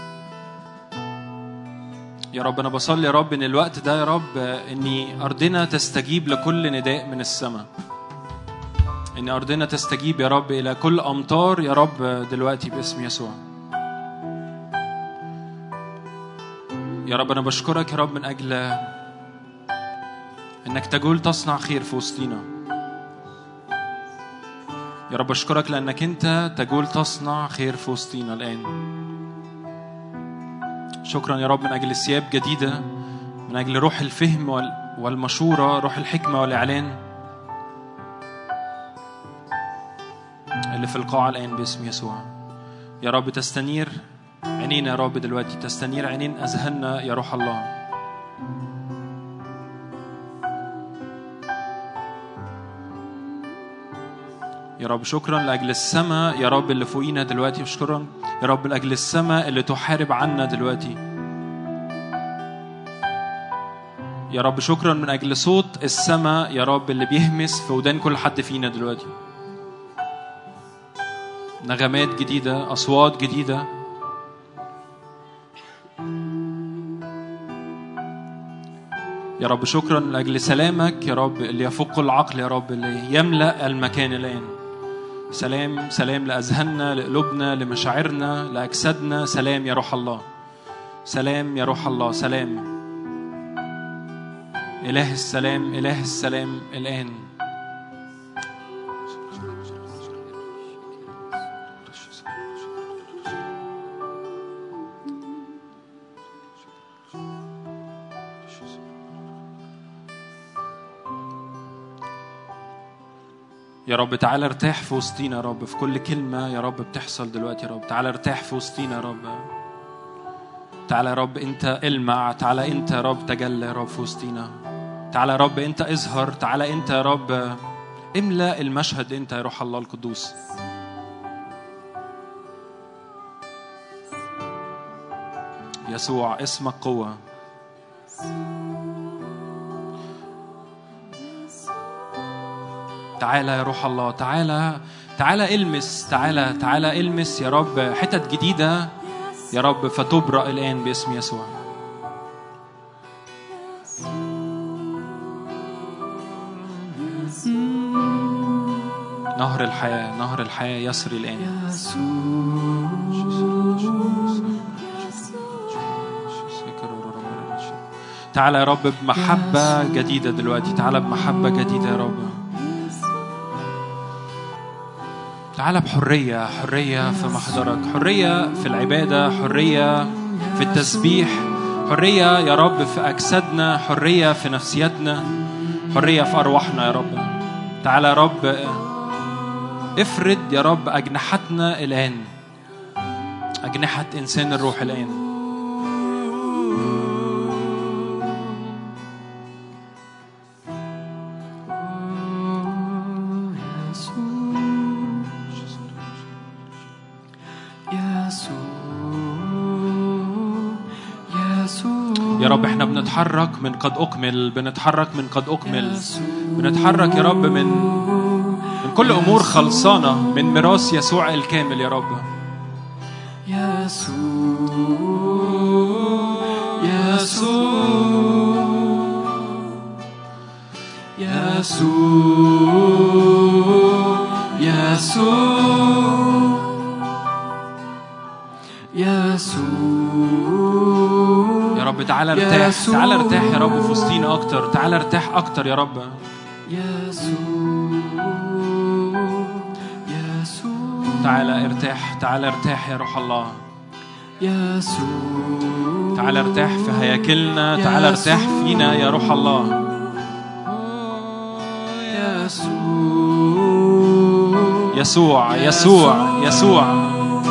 يا رب انا بصلي يا رب ان الوقت ده يا رب ان ارضنا تستجيب لكل نداء من السماء ان ارضنا تستجيب يا رب الى كل امطار يا رب دلوقتي باسم يسوع يا رب انا بشكرك يا رب من اجل انك تجول تصنع خير في وسطينا يا رب اشكرك لانك انت تجول تصنع خير في وسطينا الان شكرا يا رب من اجل ثياب جديده من اجل روح الفهم وال- والمشوره روح الحكمه والاعلان اللي في القاعه الان باسم يسوع يا رب تستنير عينينا يا رب دلوقتي تستنير عينين اذهاننا يا روح الله يا رب شكرا لاجل السماء يا رب اللي فوقينا دلوقتي شكرا يا رب لاجل السماء اللي تحارب عنا دلوقتي يا رب شكرا من اجل صوت السماء يا رب اللي بيهمس في ودان كل حد فينا دلوقتي نغمات جديده اصوات جديده يا رب شكرا لاجل سلامك يا رب اللي يفوق العقل يا رب اللي يملا المكان الان سلام سلام لاذهاننا لقلوبنا لمشاعرنا لاجسادنا سلام يا روح الله سلام يا روح الله سلام اله السلام اله السلام الان يا رب تعالى ارتاح في وسطينا يا رب في كل كلمة يا رب بتحصل دلوقتي يا رب تعالى ارتاح في وسطينا يا رب تعالى يا رب انت المع تعالى انت يا رب تجلى يا رب في وسطينا تعالى يا رب انت اظهر تعالى انت يا رب املأ المشهد انت يا روح الله القدوس يسوع اسمك قوة تعالى يا روح الله تعالى تعالى المس تعالى تعالى المس يا رب حتت جديدة يا رب فتبرأ الآن باسم يسوع نهر الحياة نهر الحياة يسري الآن تعالى يا رب بمحبة جديدة دلوقتي تعالى بمحبة جديدة يا رب تعالى بحرية حرية في محضرك حرية في العبادة حرية في التسبيح حرية يا رب في أجسادنا حرية في نفسيتنا حرية في أرواحنا يا رب تعالى يا رب افرد يا رب أجنحتنا الآن أجنحة إنسان الروح الآن يا رب احنا بنتحرك من قد أكمل بنتحرك من قد أكمل بنتحرك يا رب من من كل أمور خلصانة من ميراث يسوع الكامل يا رب يا رب تعالى ارتاح تعالى ارتاح يا رب في وسطينا أكتر تعالى ارتاح أكتر يا رب تعالى ارتاح تعالى ارتاح يا روح الله تعالى ارتاح في هياكلنا تعالى ارتاح فينا يا روح الله يسوع يسوع يسوع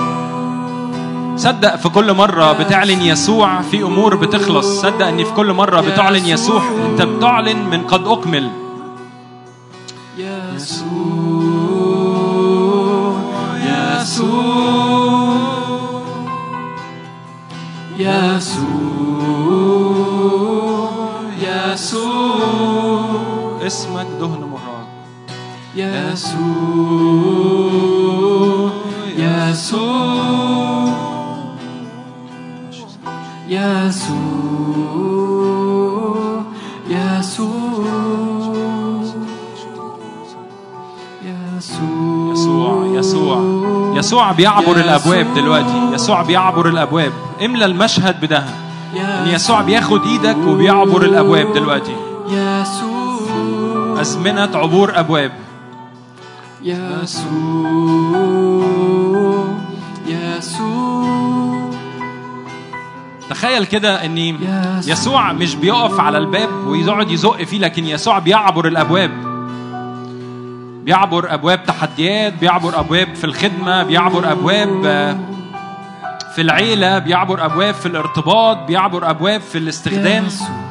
صدق في كل مرة بتعلن يسوع في أمور بتخلص صدق إن في كل مرة بتعلن يسوع أنت بتعلن من قد أكمل اسمك دهن مراد يسوع يسوع يسوع بيعبر الابواب دلوقتي يسوع بيعبر الابواب املى المشهد بده ان يسوع بياخد ايدك وبيعبر الابواب دلوقتي ازمنه عبور ابواب تخيل كده ان يسوع مش بيقف على الباب ويقعد يزق فيه لكن يسوع بيعبر الابواب بيعبر ابواب تحديات بيعبر ابواب في الخدمه بيعبر ابواب آه، في العيله بيعبر ابواب في الارتباط بيعبر ابواب في الاستخدام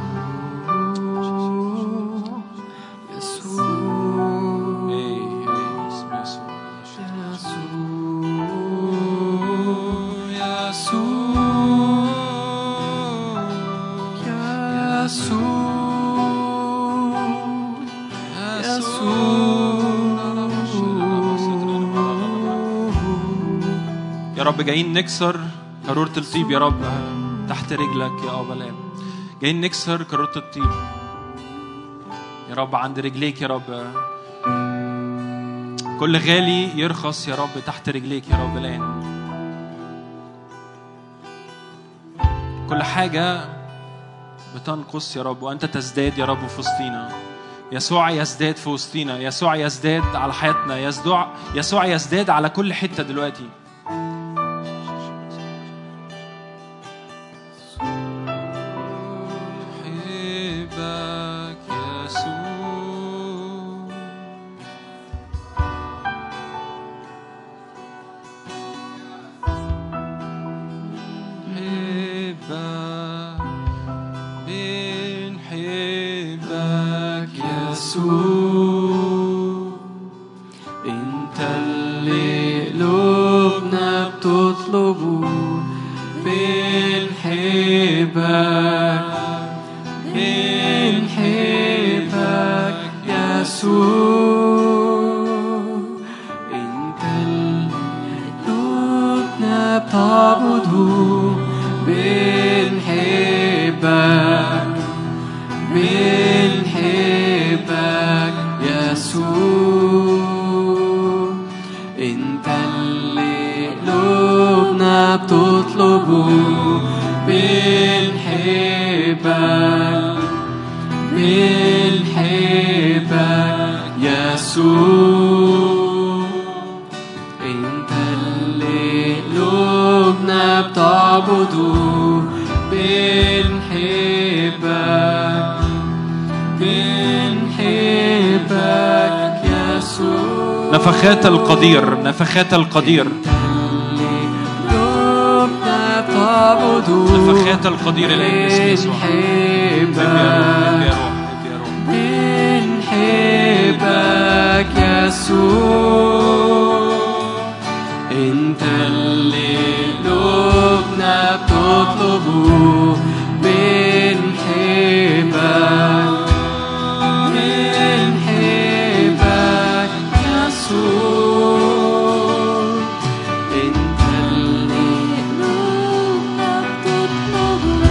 إيه، إيه، اسم يسوع. يا رب جايين نكسر قارورة الطيب يا رب تحت رجلك يا أبا الآب جايين نكسر قارورة الطيب يا رب عند رجليك يا رب كل غالي يرخص يا رب تحت رجليك يا رب الآن كل حاجة بتنقص يا رب وأنت تزداد يا رب في وسطينا يسوع يزداد في وسطينا يسوع يزداد على حياتنا يسوع يسوع يزداد على كل حتة دلوقتي أحبك يسوع يسوع انت اللي قلوبنا بتطلبه بنحبك بنحبك يسوع انت اللي قلوبنا بتعبده بنحبك بنحبك يسوع انت اللي قلوبنا بتطلبه بنحبك بنحبك يسوع انت اللي قلوبنا بتعبده بنحبك بنحبك يسوع نفخات القدير نفخات القدير انت اللي قلوبنا بتعبده نفخات القدير الآن باسم يسوع اب يا روح اب يا روح اب يا روح بنحبك يسوع انت اللي قلوبنا بتطلبه بنحبك بنحبك يسوع انت اللي قلوبنا بتطلبه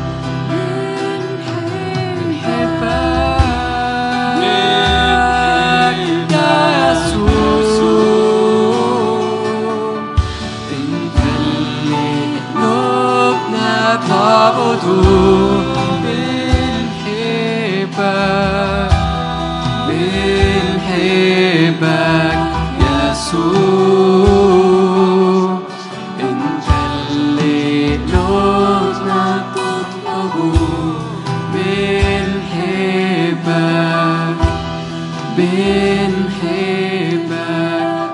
بنحبك يسوع انت اللي قلوبنا بتعبده بنحبك بنحبك يسوع انت اللي قلوبنا بتطلبه بنحبك بنحبك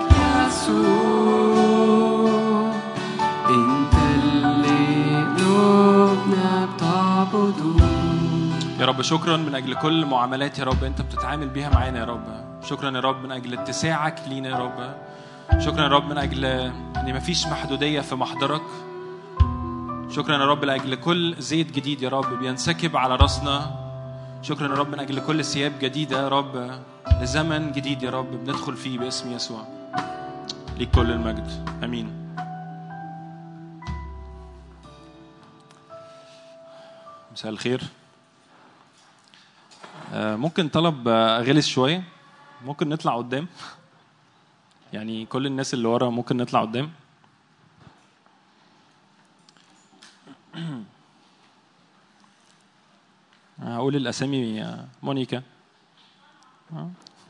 يسوع انت اللي قلوبنا بتعبده يا رب شكرا من اجل كل معاملات يا رب انت بتتعامل بيها معانا يا رب شكرا يا رب من اجل اتساعك لينا يا رب شكرا يا رب من اجل ان مفيش محدوديه في محضرك شكرا يا رب لاجل كل زيت جديد يا رب بينسكب على راسنا شكرا يا رب من اجل كل ثياب جديده يا رب لزمن جديد يا رب بندخل فيه باسم يسوع ليك كل المجد امين مساء الخير آه، ممكن طلب آه، غلس شويه ممكن نطلع قدام يعني كل الناس اللي ورا ممكن نطلع قدام هقول الاسامي آه، مونيكا آه.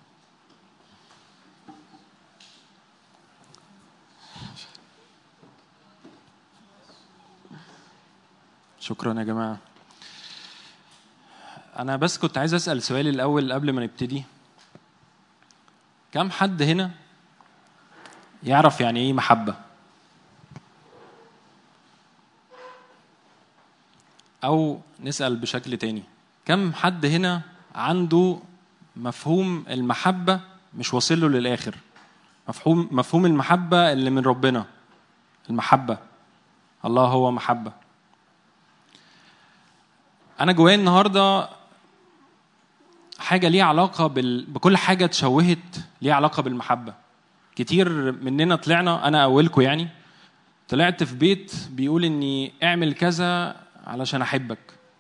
شكرا يا جماعه انا بس كنت عايز اسال سؤالي الاول قبل ما نبتدي كم حد هنا يعرف يعني ايه محبه او نسال بشكل تاني كم حد هنا عنده مفهوم المحبه مش واصل له للاخر مفهوم مفهوم المحبه اللي من ربنا المحبه الله هو محبه انا جوايا النهارده حاجه ليها علاقه بال... بكل حاجه اتشوهت ليها علاقه بالمحبه كتير مننا طلعنا انا اولكم يعني طلعت في بيت بيقول اني اعمل كذا علشان احبك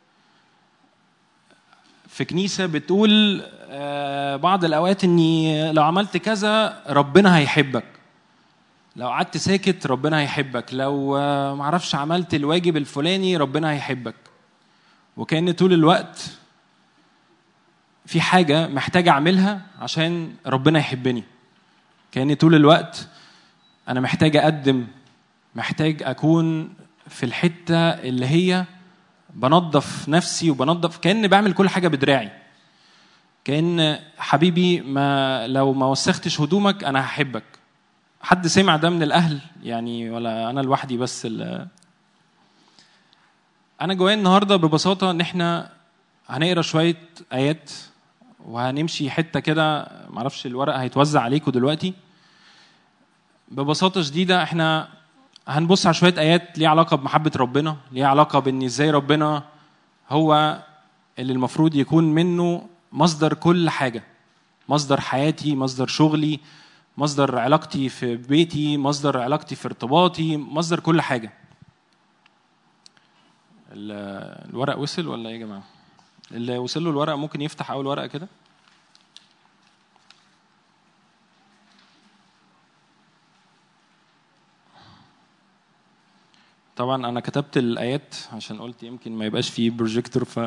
في كنيسه بتقول آه، بعض الاوقات اني لو عملت كذا ربنا هيحبك لو قعدت ساكت ربنا هيحبك لو آه، معرفش عملت الواجب الفلاني ربنا هيحبك وكان طول الوقت في حاجة محتاج أعملها عشان ربنا يحبني كان طول الوقت أنا محتاج أقدم محتاج أكون في الحتة اللي هي بنظف نفسي وبنظف كأن بعمل كل حاجة بدراعي كأن حبيبي ما لو ما وسختش هدومك أنا هحبك حد سمع ده من الأهل يعني ولا أنا لوحدي بس اللي انا جوايا النهارده ببساطه ان احنا هنقرا شويه ايات وهنمشي حته كده معرفش الورق هيتوزع عليكم دلوقتي ببساطه شديده احنا هنبص على شويه ايات ليها علاقه بمحبه ربنا ليها علاقه بان ازاي ربنا هو اللي المفروض يكون منه مصدر كل حاجه مصدر حياتي مصدر شغلي مصدر علاقتي في بيتي مصدر علاقتي في ارتباطي مصدر كل حاجه ال- الورق وصل ولا ايه يا جماعه اللي وصل له الورق ممكن يفتح اول ورقه كده طبعا انا كتبت الايات عشان قلت يمكن ما يبقاش فيه بروجيكتور ف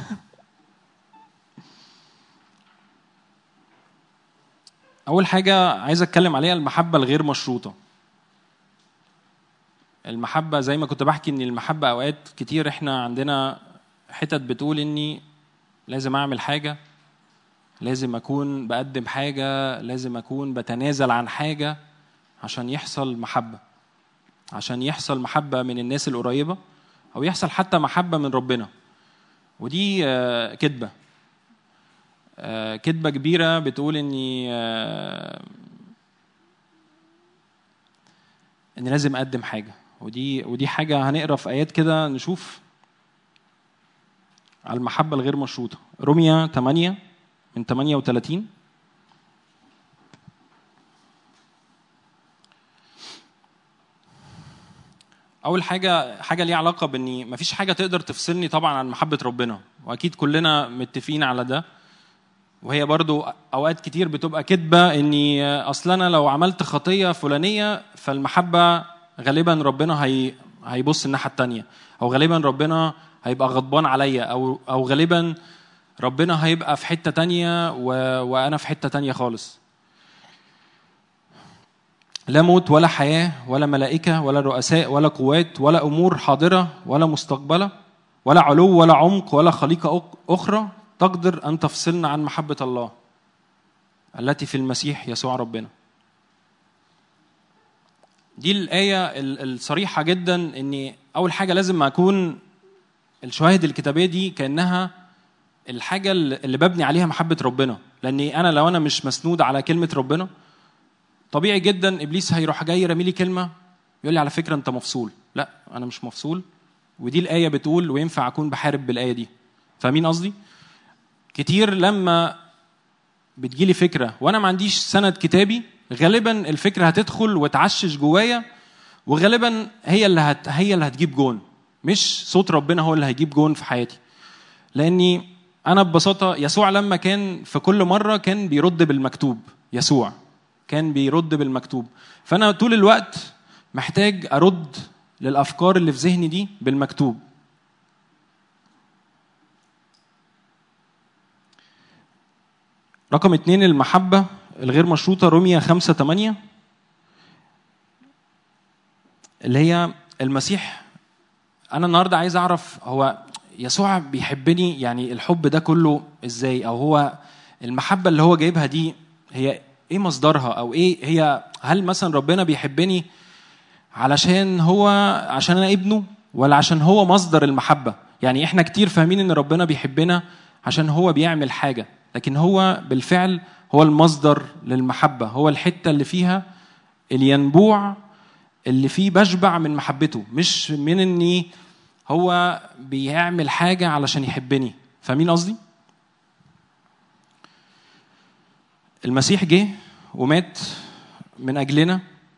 اول حاجه عايز اتكلم عليها المحبه الغير مشروطه المحبه زي ما كنت بحكي ان المحبه اوقات كتير احنا عندنا حتت بتقول اني لازم اعمل حاجه لازم اكون بقدم حاجه لازم اكون بتنازل عن حاجه عشان يحصل محبه عشان يحصل محبه من الناس القريبه او يحصل حتى محبه من ربنا ودي آه، كذبه آه، كذبه كبيره بتقول اني آه، ان لازم اقدم حاجه ودي ودي حاجه هنقرا في ايات كده نشوف على المحبه الغير مشروطه روميا 8 من 38 اول حاجه حاجه ليها علاقه باني مفيش حاجه تقدر تفصلني طبعا عن محبه ربنا واكيد كلنا متفقين على ده وهي برضو اوقات كتير بتبقى كذبه اني اصل انا لو عملت خطيه فلانيه فالمحبه غالبا ربنا هي هيبص الناحيه التانية او غالبا ربنا هيبقى غضبان عليا او او غالبا ربنا هيبقى في حته تانية و... وانا في حته تانية خالص لا موت ولا حياه ولا ملائكه ولا رؤساء ولا قوات ولا امور حاضره ولا مستقبله ولا علو ولا عمق ولا خليقه أخ- اخرى تقدر ان تفصلنا عن محبه الله التي في المسيح يسوع ربنا دي الآية ال- الصريحة جدا إن أول حاجة لازم أكون الشواهد الكتابية دي كأنها الحاجة اللي اللي ببني عليها محبة ربنا لأني أنا لو أنا مش مسنود على كلمة ربنا طبيعي جدا إبليس هيروح جاي رامي لي كلمة يقول لي على فكرة أنت مفصول لا أنا مش مفصول ودي الآية بتقول وينفع أكون بحارب بالآية دي فاهمين قصدي؟ كتير لما بتجيلي فكرة وأنا ما عنديش سند كتابي غالبا الفكرة هتدخل وتعشش جوايا وغالبا هي اللي هت... هي اللي هتجيب جون مش صوت ربنا هو اللي هيجيب جون في حياتي لاني انا ببساطه يسوع لما كان في كل مره كان بيرد بالمكتوب يسوع كان بيرد بالمكتوب فانا طول الوقت محتاج ارد للافكار اللي في ذهني دي بالمكتوب رقم اتنين المحبة الغير مشروطة رومية خمسة تمانية اللي هي المسيح أنا النهاردة عايز أعرف هو يسوع بيحبني يعني الحب ده كله إزاي أو هو المحبة اللي هو جايبها دي هي إيه مصدرها أو إيه هي هل مثلا ربنا بيحبني علشان هو عشان أنا ابنه ولا عشان هو مصدر المحبة يعني إحنا كتير فاهمين إن ربنا بيحبنا عشان هو بيعمل حاجة لكن هو بالفعل هو المصدر للمحبة هو الحتة اللي فيها الينبوع اللي فيه بشبع من محبته مش من اني هو بيعمل حاجة علشان يحبني فاهمين قصدي؟ المسيح جه ومات من أجلنا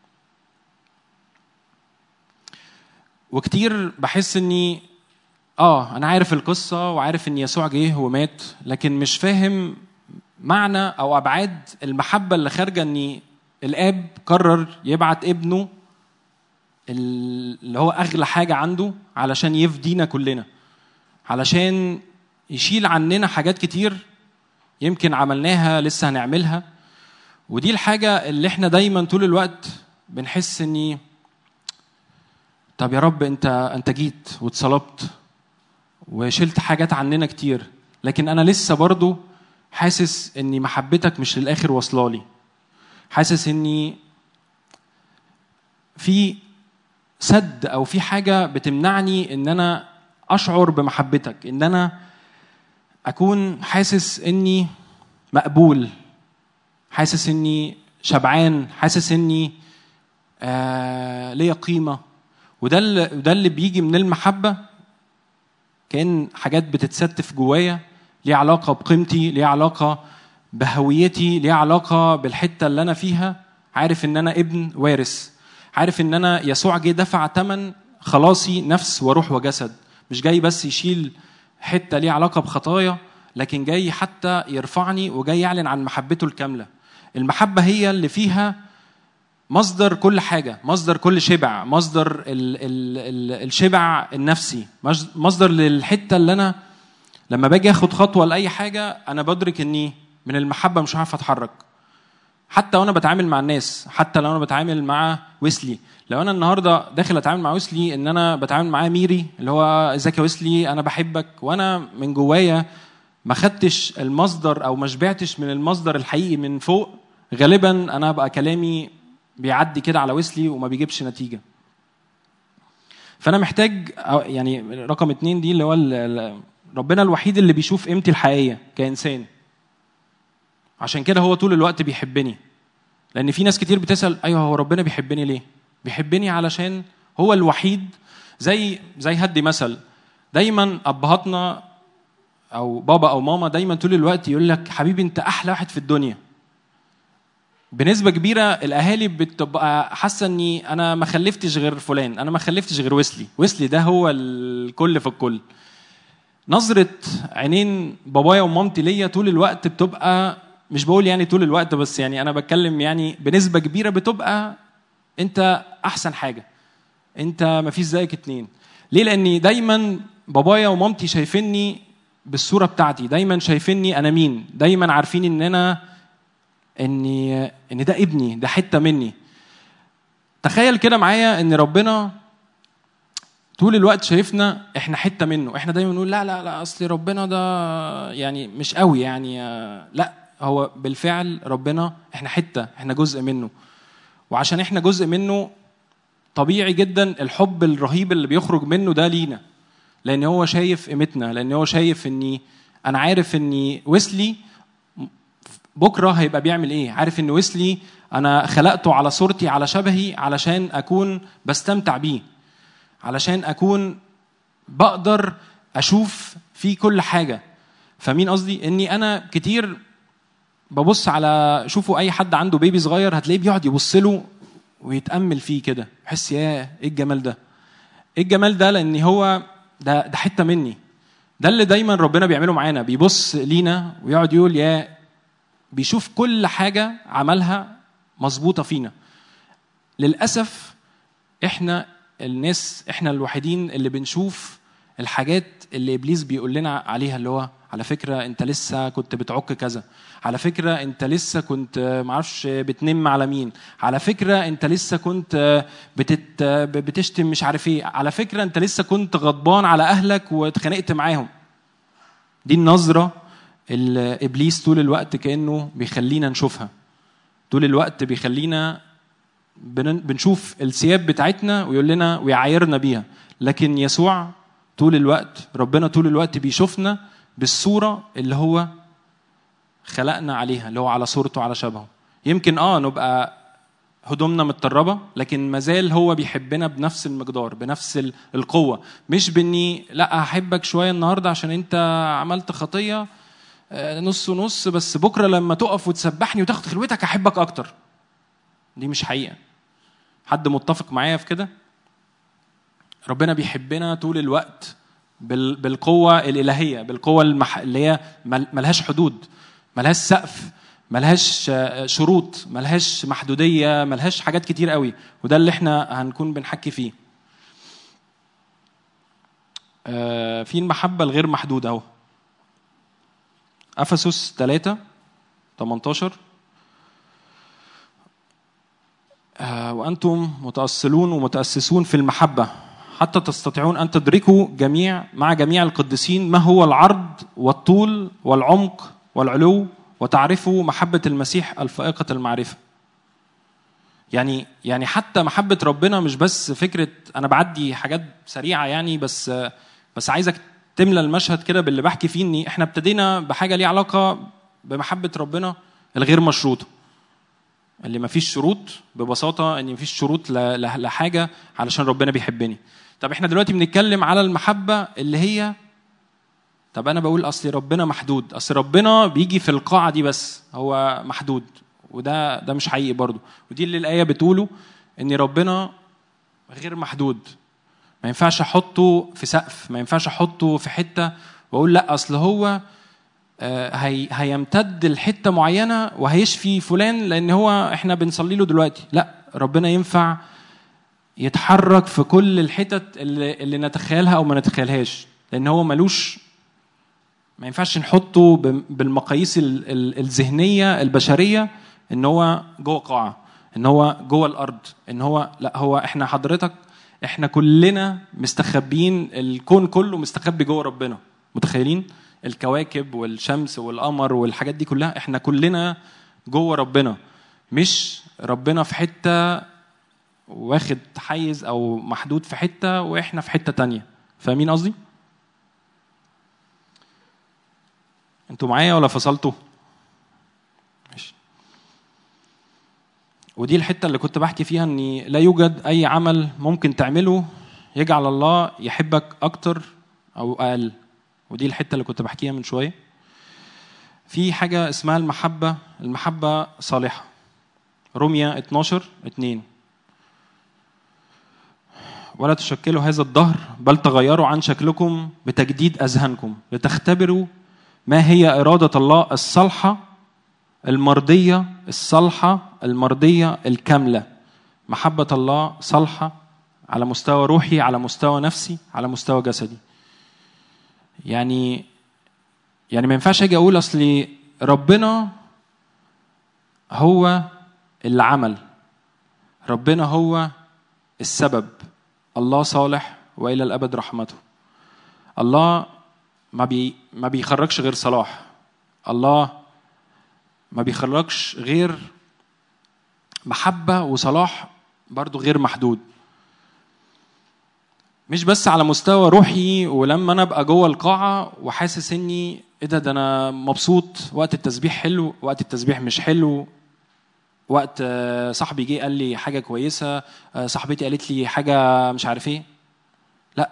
وكتير بحس اني اه انا عارف القصه وعارف ان يسوع جه ومات لكن مش فاهم معنى او ابعاد المحبه اللي خارجه ان الاب قرر يبعت ابنه اللي هو اغلى حاجه عنده علشان يفدينا كلنا علشان يشيل عننا حاجات كتير يمكن عملناها لسه هنعملها ودي الحاجه اللي احنا دايما طول الوقت بنحس اني طب يا رب انت انت جيت واتصلبت وشلت حاجات عننا كتير لكن انا لسه برضو حاسس اني محبتك مش للاخر واصله لي حاسس اني في سد او في حاجه بتمنعني ان انا اشعر بمحبتك ان انا اكون حاسس اني مقبول حاسس اني شبعان حاسس اني آه ليا قيمه وده اللي وده اللي بيجي من المحبه كان حاجات بتتستف جوايا ليها علاقه بقيمتي ليها علاقه بهويتي ليها علاقه بالحته اللي انا فيها عارف ان انا ابن وارث عارف ان انا يسوع جه دفع ثمن خلاصي نفس وروح وجسد مش جاي بس يشيل حته ليها علاقه بخطايا لكن جاي حتى يرفعني وجاي يعلن عن محبته الكامله المحبه هي اللي فيها مصدر كل حاجه مصدر كل شبع مصدر ال ال ال الشبع النفسي مص- مصدر للحته اللي انا لما باجي اخد خطوه لاي حاجه انا بدرك اني من المحبه مش عارف اتحرك حتى وانا بتعامل مع الناس حتى لو انا بتعامل مع ويسلي لو انا النهارده داخل اتعامل مع ويسلي ان انا بتعامل معاه ميري اللي هو ازيك يا ويسلي انا بحبك وانا من جوايا ما خدتش المصدر او ما شبعتش من المصدر الحقيقي من فوق غالبا انا بقى كلامي بيعدي كده على ويسلي وما بيجيبش نتيجه فانا محتاج أو يعني رقم اتنين دي اللي هو ال- ال- ربنا الوحيد اللي بيشوف قيمتي الحقيقيه كانسان عشان كده هو طول الوقت بيحبني لان في ناس كتير بتسال ايوه هو ربنا بيحبني ليه بيحبني علشان هو الوحيد زي زي هدي مثل دايما ابهاتنا او بابا او ماما دايما طول الوقت يقول لك حبيبي انت احلى واحد في الدنيا بنسبه كبيره الاهالي بتبقى حاسه اني انا ما خلفتش غير فلان انا ما خلفتش غير ويسلي ويسلي ده هو الكل في الكل نظره عينين بابايا ومامتي ليا طول الوقت بتبقى مش بقول يعني طول الوقت بس يعني انا بتكلم يعني بنسبه كبيره بتبقى انت احسن حاجه انت ما فيش زيك اتنين ليه لاني دايما بابايا ومامتي شايفيني بالصوره بتاعتي دايما شايفيني انا مين دايما عارفين ان انا اني ان ده ابني ده حته مني تخيل كده معايا ان ربنا طول الوقت شايفنا احنا حته منه احنا دايما نقول لا لا لا اصل ربنا ده يعني مش قوي يعني آه، لا هو بالفعل ربنا احنا حته احنا جزء منه وعشان احنا جزء منه طبيعي جدا الحب الرهيب اللي بيخرج منه ده لينا لان هو شايف قيمتنا لان هو شايف اني انا عارف اني ويسلي بكره هيبقى بيعمل ايه عارف ان ويسلي انا خلقته على صورتي على شبهي علشان اكون بستمتع بيه علشان اكون بقدر اشوف فيه كل حاجه فمين قصدي اني انا كتير ببص على شوفوا اي حد عنده بيبي صغير هتلاقيه بيقعد يبص له ويتامل فيه كده يحس يا ايه الجمال ده ايه الجمال ده لان هو ده ده حته مني ده اللي دايما ربنا بيعمله معانا بيبص لينا ويقعد يقول يا بيشوف كل حاجه عملها مظبوطه فينا للاسف احنا الناس احنا الوحيدين اللي بنشوف الحاجات اللي ابليس بيقول لنا عليها اللي هو على فكره انت لسه كنت بتعك كذا على فكره انت لسه كنت معرفش بتنم على مين على فكره انت لسه كنت بتت بتشتم مش عارف ايه على فكره انت لسه كنت غضبان على اهلك واتخانقت معاهم دي النظره اللي ابليس طول الوقت كانه بيخلينا نشوفها طول الوقت بيخلينا بن- بنشوف الثياب بتاعتنا ويقول لنا ويعايرنا بيها لكن يسوع طول الوقت ربنا طول الوقت بيشوفنا بالصورة اللي هو خلقنا عليها اللي هو على صورته على شبهه يمكن اه نبقى هدومنا متطربه لكن مازال هو بيحبنا بنفس المقدار بنفس ال- القوه مش باني لا هحبك شويه النهارده عشان انت عملت خطيه آه، نص ونص بس بكره لما تقف وتسبحني وتاخد خلوتك احبك اكتر دي مش حقيقه حد متفق معايا في كده ربنا بيحبنا طول الوقت بال- بالقوة الإلهية بالقوة المح... اللي هي مل- ملهاش حدود ملهاش سقف ملهاش آه، شروط ملهاش محدودية ملهاش حاجات كتير قوي وده اللي احنا هنكون بنحكي فيه آه، في المحبة الغير محدودة اهو أفسس 3 18 آه، وأنتم متأصلون ومتأسسون في المحبة حتى تستطيعون أن تدركوا جميع مع جميع القديسين ما هو العرض والطول والعمق والعلو وتعرفوا محبة المسيح الفائقة المعرفة يعني يعني حتى محبة ربنا مش بس فكرة أنا بعدي حاجات سريعة يعني بس بس عايزك تملى المشهد كده باللي بحكي فيه إن إحنا ابتدينا بحاجة ليها علاقة بمحبه ربنا الغير مشروطه اللي ما فيش شروط ببساطه ان ما فيش شروط ل- ل- لحاجه علشان ربنا بيحبني طب احنا دلوقتي بنتكلم على المحبه اللي هي طب انا بقول اصل ربنا محدود اصل ربنا بيجي في القاعه دي بس هو محدود وده ده مش حقيقي برضو ودي اللي الايه بتقوله ان ربنا غير محدود ما ينفعش احطه في سقف ما ينفعش احطه في حته واقول لا اصل هو آه، هي هيمتد لحته معينه وهيشفي فلان لان هو احنا بنصلي له دلوقتي لا ربنا ينفع يتحرك في كل الحتت اللي, اللي نتخيلها او ما نتخيلهاش لان هو ملوش ما ينفعش نحطه بم- بالمقاييس ال- ال- الذهنيه البشريه ان هو جوه قاعه ان هو جوه الارض ان هو لا هو احنا حضرتك احنا كلنا مستخبيين الكون كله مستخبي جوه ربنا متخيلين الكواكب والشمس والقمر والحاجات دي كلها احنا كلنا جوه ربنا مش ربنا في حته واخد حيز او محدود في حته واحنا في حته تانية فاهمين قصدي انتوا معايا ولا فصلتوا ماشي ودي الحته اللي كنت بحكي فيها ان لا يوجد اي عمل ممكن تعمله يجعل الله يحبك اكتر او اقل ودي الحته اللي كنت بحكيها من شويه في حاجه اسمها المحبه المحبه صالحه روميا 12 2 ولا تشكلوا هذا الدهر بل تغيروا عن شكلكم بتجديد اذهانكم لتختبروا ما هي اراده الله الصالحه المرضيه الصالحه المرضيه الكامله محبه الله صالحه على مستوى روحي على مستوى نفسي على مستوى جسدي يعني يعني ما ينفعش اجي اقول اصل ربنا هو اللي عمل ربنا هو السبب الله صالح والى الابد رحمته الله ما بي ما بيخرجش غير صلاح الله ما بيخرجش غير محبه وصلاح برضو غير محدود مش بس على مستوى روحي ولما انا ابقى جوه القاعه وحاسس اني ايه ده ده انا مبسوط وقت التسبيح حلو وقت التسبيح مش حلو وقت آه، صاحبي جه قال لي حاجه كويسه آه، صاحبتي قالت لي حاجه مش عارف ايه لا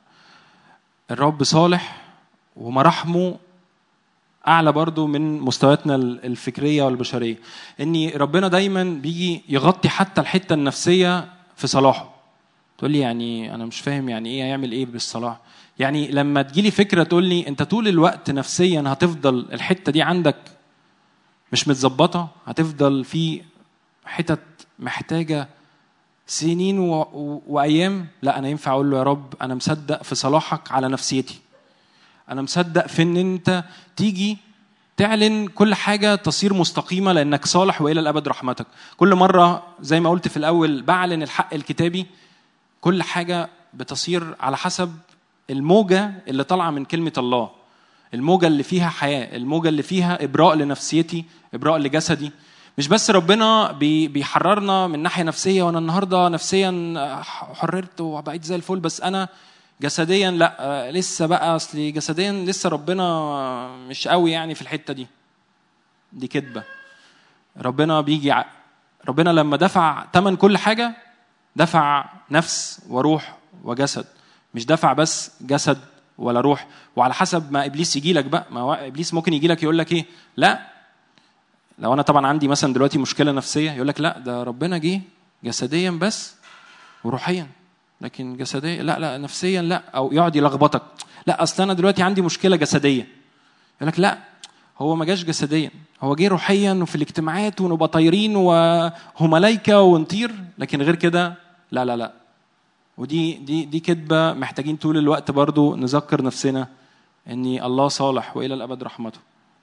الرب صالح ومراحمه اعلى برضو من مستوياتنا الفكريه والبشريه ان ربنا دايما بيجي يغطي حتى الحته النفسيه في صلاحه تقول لي يعني انا مش فاهم يعني ايه هيعمل ايه بالصلاح يعني لما تجيلي فكره تقول لي انت طول الوقت نفسيا هتفضل الحته دي عندك مش متظبطه هتفضل في حتت محتاجه سنين و... و... وايام لا انا ينفع اقول له يا رب انا مصدق في صلاحك على نفسيتي انا مصدق في ان انت تيجي تعلن كل حاجة تصير مستقيمة لأنك صالح وإلى الأبد رحمتك كل مرة زي ما قلت في الأول بعلن الحق الكتابي كل حاجة بتصير على حسب الموجة اللي طالعة من كلمة الله الموجة اللي فيها حياة الموجة اللي فيها إبراء لنفسيتي إبراء لجسدي مش بس ربنا بي- بيحررنا من ناحية نفسية وأنا النهاردة نفسيا حررت وبقيت زي الفل بس أنا جسديا لا آه، لسه بقى اصلي جسديا لسه ربنا مش قوي يعني في الحته دي دي كذبه ربنا بيجي ع- ربنا لما دفع ثمن كل حاجه دفع نفس وروح وجسد مش دفع بس جسد ولا روح وعلى حسب ما ابليس يجي لك بقى ما هو ابليس ممكن يجي لك يقول لك ايه لا لو انا طبعا عندي مثلا دلوقتي مشكله نفسيه يقول لك لا ده ربنا جه جسديا بس وروحيا لكن جسديا لا لا نفسيا لا او يقعد يلخبطك لا اصل انا دلوقتي عندي مشكله جسديه يقول لك لا هو ما جاش جسديا هو جه روحيا وفي الاجتماعات ونبقى طايرين وملايكه ونطير لكن غير كده لا لا لا ودي دي دي كذبه محتاجين طول الوقت برضو نذكر نفسنا ان الله صالح والى الابد رحمته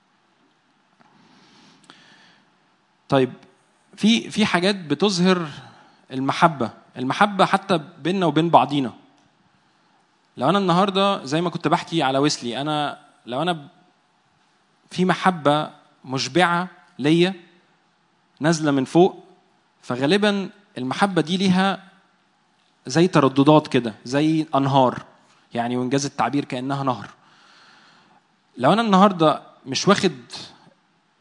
طيب في في حاجات بتظهر المحبه المحبه حتى بيننا وبين بعضينا لو انا النهارده زي ما كنت بحكي على ويسلي انا لو انا في محبه مشبعه ليا نازله من فوق فغالبا المحبه دي ليها زي ترددات كده زي انهار يعني وانجاز التعبير كانها نهر لو انا النهارده مش واخد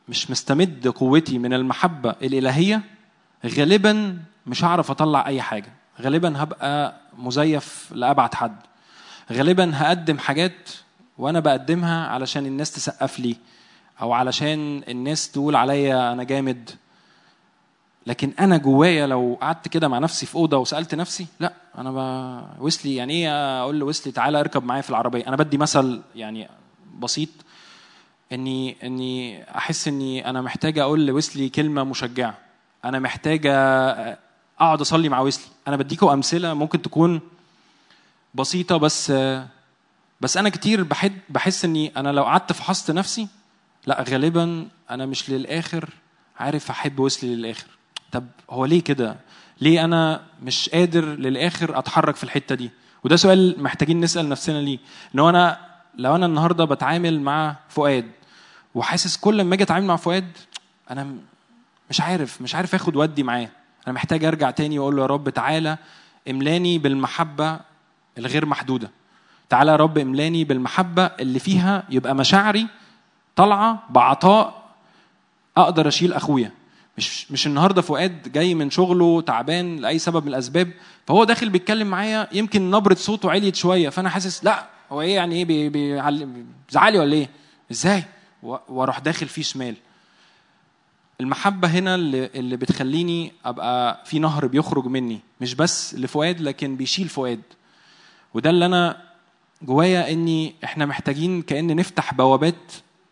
مش مستمد قوتي من المحبه الالهيه غالبا مش هعرف اطلع اي حاجه غالبا هبقى مزيف لابعد حد غالبا هقدم حاجات وانا بقدمها علشان الناس تسقف لي او علشان الناس تقول عليا انا جامد لكن انا جوايا لو قعدت كده مع نفسي في اوضه وسالت نفسي لا انا ب... ويسلي يعني ايه اقول لويسلي تعالى اركب معايا في العربيه انا بدي مثل يعني بسيط اني اني احس اني انا محتاج اقول لويسلي كلمه مشجعه انا محتاج اقعد اصلي مع ويسلي انا بديكوا امثله ممكن تكون بسيطه بس بس انا كتير بحس بحس اني انا لو قعدت فحصت نفسي لا غالبا انا مش للاخر عارف احب ويسلي للاخر طب هو ليه كده ليه انا مش قادر للاخر اتحرك في الحته دي وده سؤال محتاجين نسال نفسنا ليه ان هو انا لو انا النهارده بتعامل مع فؤاد وحاسس كل ما اجي اتعامل مع فؤاد انا مش عارف مش عارف اخد ودي معاه انا محتاج ارجع تاني واقول له يا رب تعالى املاني بالمحبه الغير محدوده تعالى يا رب املاني بالمحبه اللي فيها يبقى مشاعري طالعه بعطاء اقدر اشيل اخويا مش مش النهارده فؤاد جاي من شغله تعبان لاي سبب من الاسباب فهو داخل بيتكلم معايا يمكن نبره صوته عليت شويه فانا حاسس لا هو ايه يعني ايه بي- بيعل- بيزعلي ولا ايه ازاي و- واروح داخل فيه شمال المحبة هنا اللي, اللي بتخليني أبقى في نهر بيخرج مني مش بس لفؤاد لكن بيشيل فؤاد وده اللي أنا جوايا إني إحنا محتاجين كأن نفتح بوابات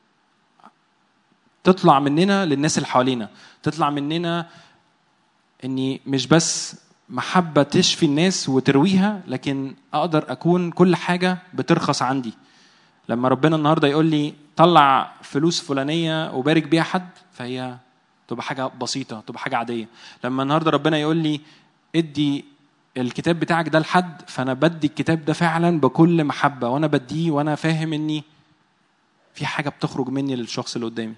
تطلع مننا للناس اللي حوالينا تطلع مننا إني مش بس محبة تشفي الناس وترويها لكن أقدر أكون كل حاجة بترخص عندي لما ربنا النهارده يقول لي طلع فلوس فلانيه وبارك بيها حد فهي تبقى حاجه بسيطه تبقى حاجه عاديه لما النهارده ربنا يقول لي ادي الكتاب بتاعك ده لحد فانا بدي الكتاب ده فعلا بكل محبه وانا بديه وانا فاهم اني في حاجه بتخرج مني للشخص اللي قدامي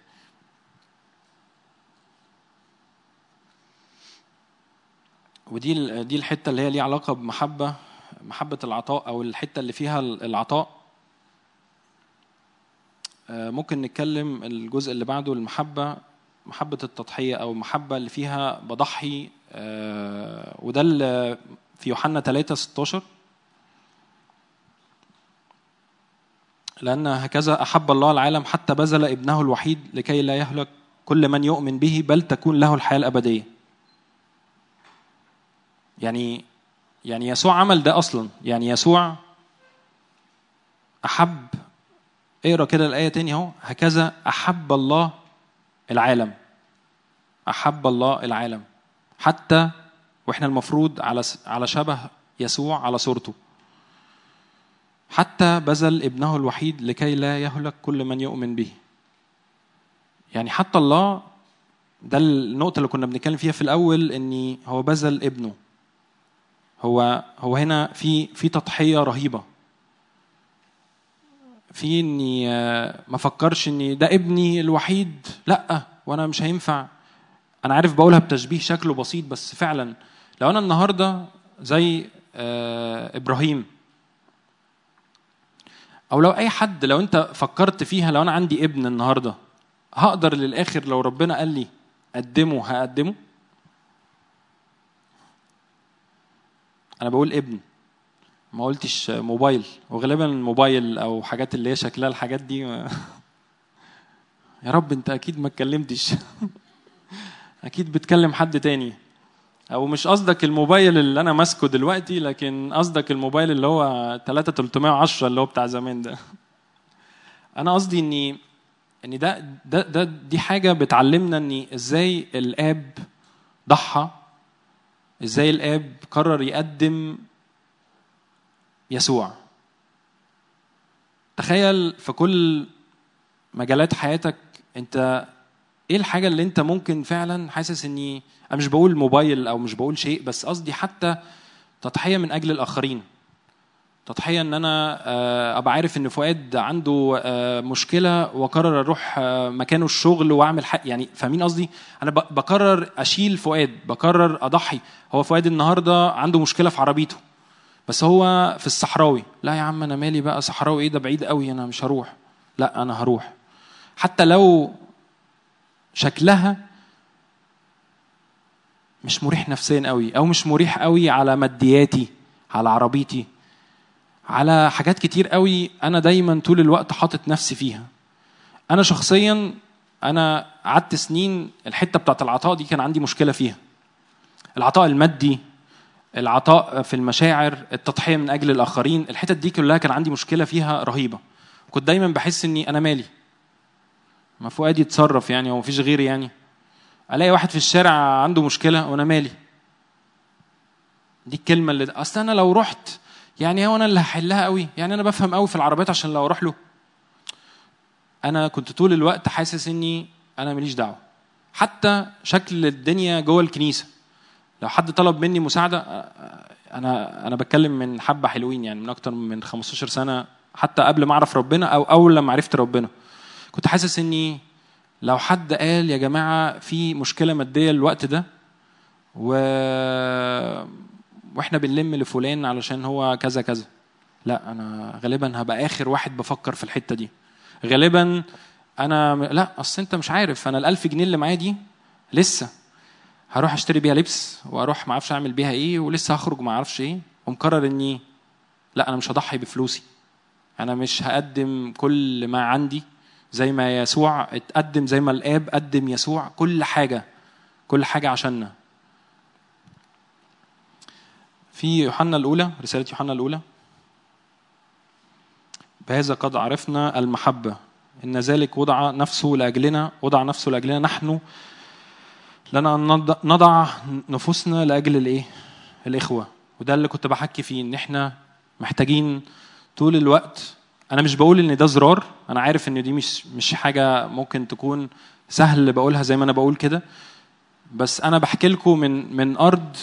ودي ال- دي الحته اللي هي ليها علاقه بمحبه محبه العطاء او الحته اللي فيها العطاء آه، ممكن نتكلم الجزء اللي بعده المحبة محبة التضحية أو المحبة اللي فيها بضحي آه، وده اللي في يوحنا 3 16 لأن هكذا أحب الله العالم حتى بذل ابنه الوحيد لكي لا يهلك كل من يؤمن به بل تكون له الحياة الأبدية يعني يعني يسوع عمل ده أصلا يعني يسوع أحب اقرا كده الآية تاني اهو هكذا أحب الله العالم أحب الله العالم حتى واحنا المفروض على على شبه يسوع على صورته حتى بذل ابنه الوحيد لكي لا يهلك كل من يؤمن به يعني حتى الله ده النقطة اللي كنا بنتكلم فيها في الأول إن هو بذل ابنه هو هو هنا في في تضحية رهيبة في اني آه، ما افكرش اني ده ابني الوحيد لا وانا مش هينفع انا عارف بقولها بتشبيه شكله بسيط بس فعلا لو انا النهارده زي آه، ابراهيم او لو اي حد لو انت فكرت فيها لو انا عندي ابن النهارده هقدر للاخر لو ربنا قال لي قدمه هقدمه انا بقول ابن ما قلتش موبايل وغالبا الموبايل او حاجات اللي هي شكلها الحاجات دي ما... يا رب انت اكيد ما اتكلمتش اكيد بتكلم حد تاني او مش قصدك الموبايل اللي انا ماسكه دلوقتي لكن قصدك الموبايل اللي هو 3310 اللي هو بتاع زمان ده انا قصدي اني ان ده ده ده دي حاجه بتعلمنا ان ازاي الاب ضحى ازاي الاب قرر يقدم يسوع تخيل في كل مجالات حياتك انت ايه الحاجه اللي انت ممكن فعلا حاسس اني انا مش بقول موبايل او مش بقول شيء بس قصدي حتى تضحيه من اجل الاخرين تضحيه ان انا آه، ابقى عارف ان فؤاد عنده آه، مشكله واقرر اروح آه، مكانه الشغل واعمل حق يعني فاهمين قصدي انا ب- بقرر اشيل فؤاد بقرر اضحي هو فؤاد النهارده عنده مشكله في عربيته بس هو في الصحراوي لا يا عم انا مالي بقى صحراوي ايه ده بعيد قوي انا مش هروح لا انا هروح حتى لو شكلها مش مريح نفسيا قوي او مش مريح قوي على مادياتي على عربيتي على حاجات كتير قوي انا دايما طول الوقت حاطط نفسي فيها انا شخصيا انا قعدت سنين الحته بتاعت العطاء دي كان عندي مشكله فيها العطاء المادي العطاء في المشاعر التضحيه من اجل الاخرين الحتت دي كلها كان عندي مشكله فيها رهيبه كنت دايما بحس اني انا مالي ما فؤاد يتصرف يعني هو مفيش غيري يعني الاقي واحد في الشارع عنده مشكله وانا مالي دي الكلمه اللي اصل انا لو رحت يعني هو انا اللي هحلها قوي يعني انا بفهم قوي في العربيات عشان لو اروح له انا كنت طول الوقت حاسس اني انا ماليش دعوه حتى شكل الدنيا جوه الكنيسه لو حد طلب مني مساعده انا انا بتكلم من حبه حلوين يعني من اكتر من 15 سنه حتى قبل ما اعرف ربنا او اول لما عرفت ربنا كنت حاسس اني لو حد قال يا جماعه في مشكله ماديه الوقت ده و واحنا بنلم لفلان علشان هو كذا كذا لا انا غالبا هبقى اخر واحد بفكر في الحته دي غالبا انا لا اصل انت مش عارف انا الألف جنيه اللي معايا دي لسه هروح اشتري بيها لبس واروح ما اعرفش اعمل بيها ايه ولسه هخرج ما اعرفش ايه ومقرر اني لا انا مش هضحي بفلوسي انا مش هقدم كل ما عندي زي ما يسوع اتقدم زي ما الاب قدم يسوع كل حاجه كل حاجه عشاننا في يوحنا الاولى رساله يوحنا الاولى بهذا قد عرفنا المحبه ان ذلك وضع نفسه لاجلنا وضع نفسه لاجلنا نحن لنا ان نضع نفوسنا لاجل الايه الاخوه وده اللي كنت بحكي فيه ان احنا محتاجين طول الوقت انا مش بقول ان ده زرار انا عارف ان دي مش مش حاجه ممكن تكون سهل بقولها زي ما انا بقول كده بس انا بحكي لكم من من ارض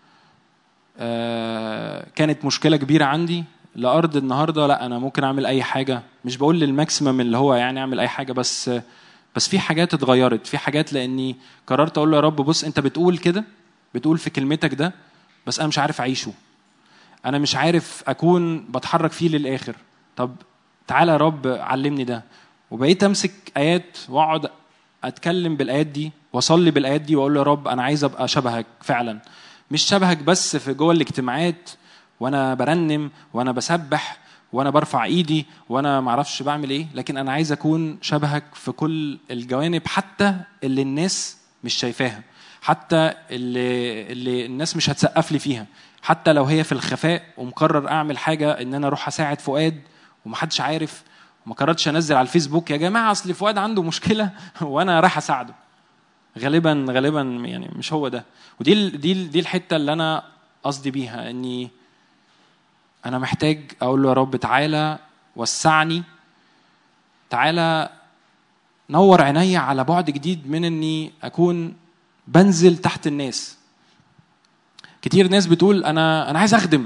آه كانت مشكله كبيره عندي لارض النهارده لا انا ممكن اعمل اي حاجه مش بقول للماكسيمم اللي هو يعني اعمل اي حاجه بس بس في حاجات اتغيرت في حاجات لاني قررت اقول له يا رب بص انت بتقول كده بتقول في كلمتك ده بس انا مش عارف اعيشه انا مش عارف اكون بتحرك فيه للاخر طب تعالى يا رب علمني ده وبقيت امسك ايات واقعد اتكلم بالايات دي واصلي بالايات دي واقول له يا رب انا عايز ابقى شبهك فعلا مش شبهك بس في جوه الاجتماعات وانا برنم وانا بسبح وانا برفع ايدي وانا ما اعرفش بعمل ايه لكن انا عايز اكون شبهك في كل الجوانب حتى اللي الناس مش شايفاها حتى اللي اللي الناس مش هتسقف لي فيها حتى لو هي في الخفاء ومقرر اعمل حاجه ان انا اروح اساعد فؤاد ومحدش عارف وما قررتش انزل على الفيسبوك يا جماعه اصل فؤاد عنده مشكله وانا رايح اساعده غالبا غالبا يعني مش هو ده ودي دي دي الحته اللي انا قصدي بيها اني انا محتاج اقول له يا رب تعالى وسعني تعالى نور عيني على بعد جديد من اني اكون بنزل تحت الناس كتير ناس بتقول انا انا عايز اخدم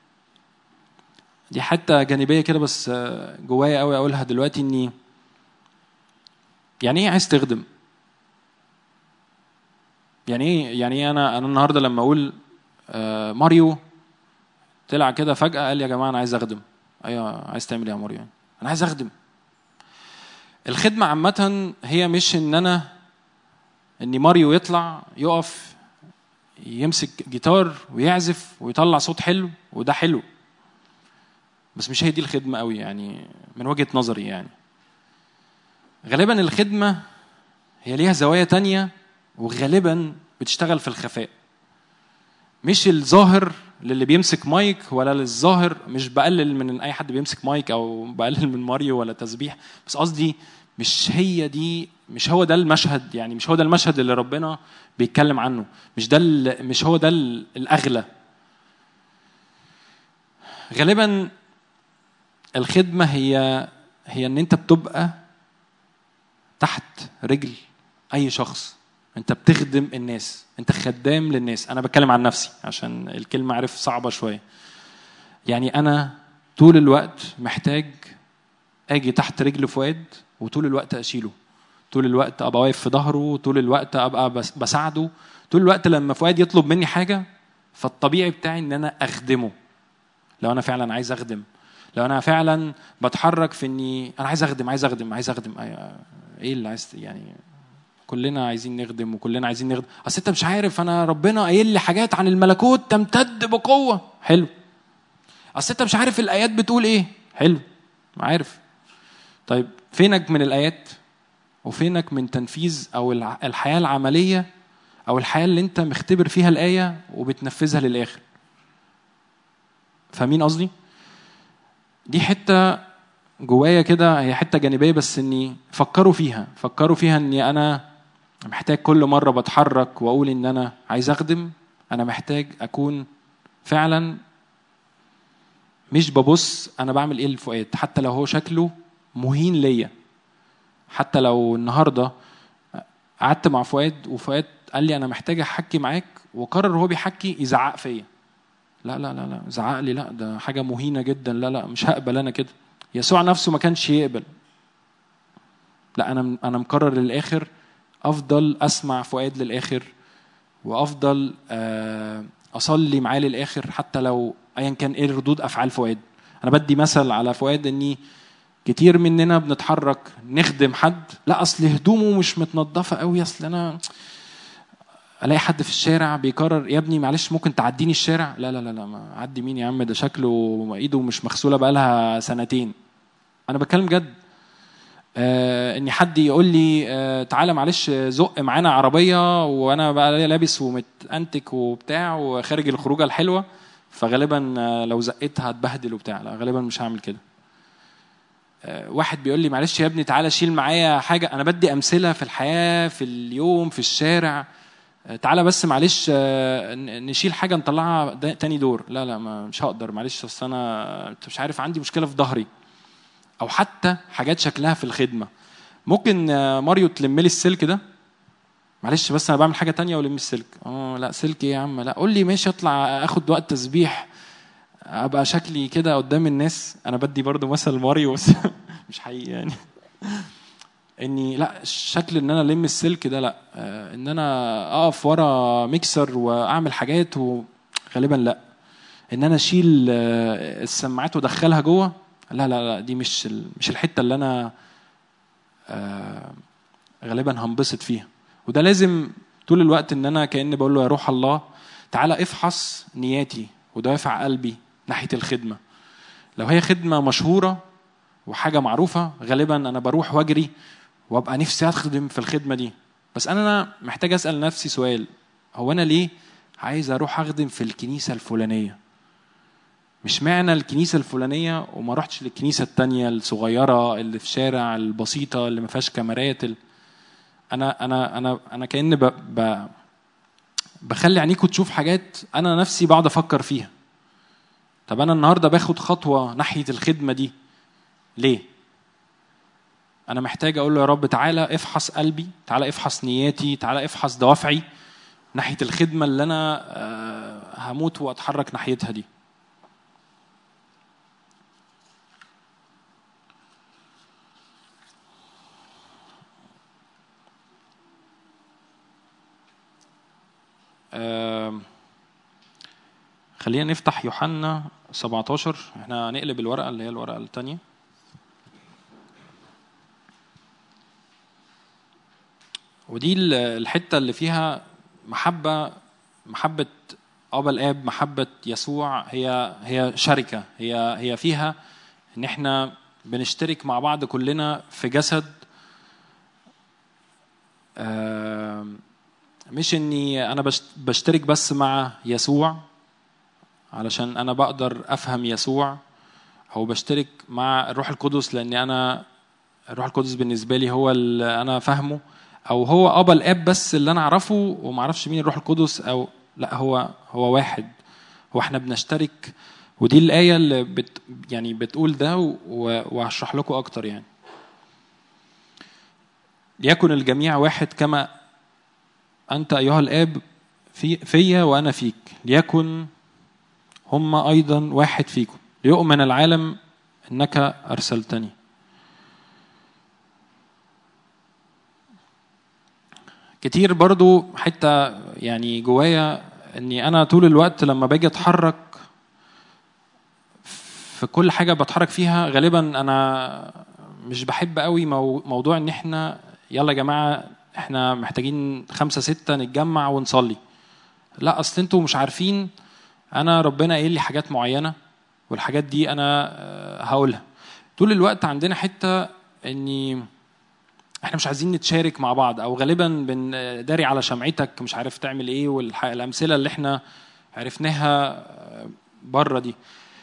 دي حته جانبيه كده بس جوايا قوي اقولها دلوقتي اني يعني ايه عايز تخدم يعني ايه يعني ايه انا انا النهارده لما اقول ماريو طلع كده فجاه قال يا جماعه انا عايز اخدم ايوه عايز تعمل ايه يا ماريو انا عايز اخدم الخدمه عامه هي مش ان انا ان ماريو يطلع يقف يمسك جيتار ويعزف ويطلع صوت حلو وده حلو بس مش هي دي الخدمة قوي يعني من وجهة نظري يعني غالبا الخدمة هي ليها زوايا تانية وغالبا بتشتغل في الخفاء مش الظاهر للي بيمسك مايك ولا للظاهر مش بقلل من اي حد بيمسك مايك او بقلل من ماريو ولا تسبيح بس قصدي مش هي دي مش هو ده المشهد يعني مش هو ده المشهد اللي ربنا بيتكلم عنه مش ده مش هو ده الاغلى غالبا الخدمة هي هي إن أنت بتبقى تحت رجل أي شخص أنت بتخدم الناس أنت خدام للناس أنا بتكلم عن نفسي عشان الكلمة عارف صعبة شوية يعني أنا طول الوقت محتاج أجي تحت رجل فؤاد وطول الوقت أشيله طول الوقت أبقى واقف في ظهره طول الوقت أبقى بساعده طول الوقت لما فؤاد يطلب مني حاجة فالطبيعي بتاعي إن أنا أخدمه لو أنا فعلا عايز أخدم لو انا فعلا بتحرك في اني انا عايز اخدم عايز اخدم عايز اخدم ايه اللي عايز يعني كلنا عايزين نخدم وكلنا عايزين نخدم اصل انت مش عارف انا ربنا قايل لي حاجات عن الملكوت تمتد بقوه حلو اصل انت مش عارف الايات بتقول ايه حلو عارف طيب فينك من الايات وفينك من تنفيذ او الع- الحياه العمليه او الحياه اللي انت مختبر فيها الايه وبتنفذها للاخر فاهمين قصدي دي حته جوايا كده هي حته جانبيه بس اني فكروا فيها فكروا فيها اني انا محتاج كل مره بتحرك واقول ان انا عايز اخدم انا محتاج اكون فعلا مش ببص انا بعمل ايه لفؤاد حتى لو هو شكله مهين ليا حتى لو النهارده قعدت مع فؤاد وفؤاد قال لي انا محتاج احكي معاك وقرر وهو بيحكي يزعق فيا لا لا لا لا زعق لي لا ده حاجه مهينه جدا لا لا مش هقبل انا كده يسوع نفسه ما كانش يقبل لا انا انا مقرر للاخر افضل اسمع فؤاد للاخر وافضل آه، اصلي معاه للاخر حتى لو ايا كان ايه ردود افعال فؤاد انا بدي مثل على فؤاد اني كتير مننا بنتحرك نخدم حد لا اصل هدومه مش متنضفه قوي اصل انا الاقي حد في الشارع بيقرر يا ابني معلش ممكن تعديني الشارع لا لا لا لا ما عدي مين يا عم ده شكله ايده مش مغسوله بقالها سنتين انا بتكلم جد آه ان حد يقول لي آه تعالى معلش زق معانا عربيه وانا بقى لابس ومتانتك وبتاع وخارج الخروجه الحلوه فغالبا آه لو زقتها هتبهدل وبتاع لا غالبا مش هعمل كده آه، واحد بيقول لي معلش يا ابني تعالى شيل معايا حاجه انا بدي امثله في الحياه في اليوم في الشارع آه، تعالى بس معلش آه، ن- نشيل حاجه نطلعها دا- تاني دور لا لا ما مش هقدر معلش اصل انا انت مش عارف عندي مشكله في ظهري او حتى حاجات شكلها في الخدمه ممكن آه، ماريو تلم لي السلك ده معلش بس انا بعمل حاجه تانية ولم السلك اه لا سلك ايه يا عم لا قول لي ماشي اطلع اخد وقت تسبيح ابقى شكلي كده قدام الناس انا بدي برضو مثل ماريو بس مش حقيقي يعني اني لا الشكل ان انا الم السلك ده لا آه، ان انا اقف ورا ميكسر واعمل حاجات وغالبا لا ان انا اشيل آه، السماعات وادخلها جوه لا لا لا دي مش ال- مش الحته اللي انا آه، غالبا هنبسط فيها وده لازم طول الوقت ان انا كاني بقول له يا روح الله تعالى افحص نياتي ودوافع قلبي ناحيه الخدمه لو هي خدمه مشهوره وحاجه معروفه غالبا انا بروح واجري وابقى نفسي اخدم في الخدمه دي بس انا محتاج اسال نفسي سؤال هو انا ليه عايز اروح اخدم في الكنيسه الفلانيه مش معنى الكنيسه الفلانيه وما رحتش للكنيسه التانية الصغيره اللي في شارع البسيطه اللي ما فيهاش كاميرات ال- انا انا انا انا كاني ب... ب... بخلي عينيكم تشوف حاجات انا نفسي بقعد افكر فيها طب انا النهارده باخد خطوه ناحيه الخدمه دي ليه انا محتاج اقول له يا رب تعالى افحص قلبي تعالى افحص نياتي تعالى افحص دوافعي ناحيه الخدمه اللي انا آه، هموت واتحرك ناحيتها دي آم، خلينا نفتح يوحنا 17 احنا هنقلب الورقه اللي هي الورقه الثانيه ودي ال- الحته اللي فيها محبه محبه ابا الاب محبه يسوع هي هي شركه هي هي فيها ان احنا بنشترك مع بعض كلنا في جسد آم، مش اني انا بشت- بشترك بس مع يسوع علشان انا بقدر افهم يسوع او بشترك مع الروح القدس لاني انا الروح القدس بالنسبه لي هو اللي انا فاهمه او هو ابا الاب بس اللي انا اعرفه وما اعرفش مين الروح القدس او لا هو هو واحد هو احنا بنشترك ودي الايه اللي بت يعني بتقول ده و- وهشرح لكم اكتر يعني ليكن الجميع واحد كما أنت أيها الآب في فيا وأنا فيك ليكن هم أيضا واحد فيكم ليؤمن العالم أنك أرسلتني كتير برضو حتى يعني جوايا اني انا طول الوقت لما باجي اتحرك في كل حاجه بتحرك فيها غالبا انا مش بحب قوي مو- موضوع ان احنا يلا يا جماعه احنا محتاجين خمسة ستة نتجمع ونصلي لا اصل انتوا مش عارفين انا ربنا قايل لي حاجات معينه والحاجات دي انا آه، هقولها طول الوقت عندنا حته اني احنا مش عايزين نتشارك مع بعض او غالبا بنداري على شمعتك مش عارف تعمل ايه والامثله اللي احنا عرفناها بره دي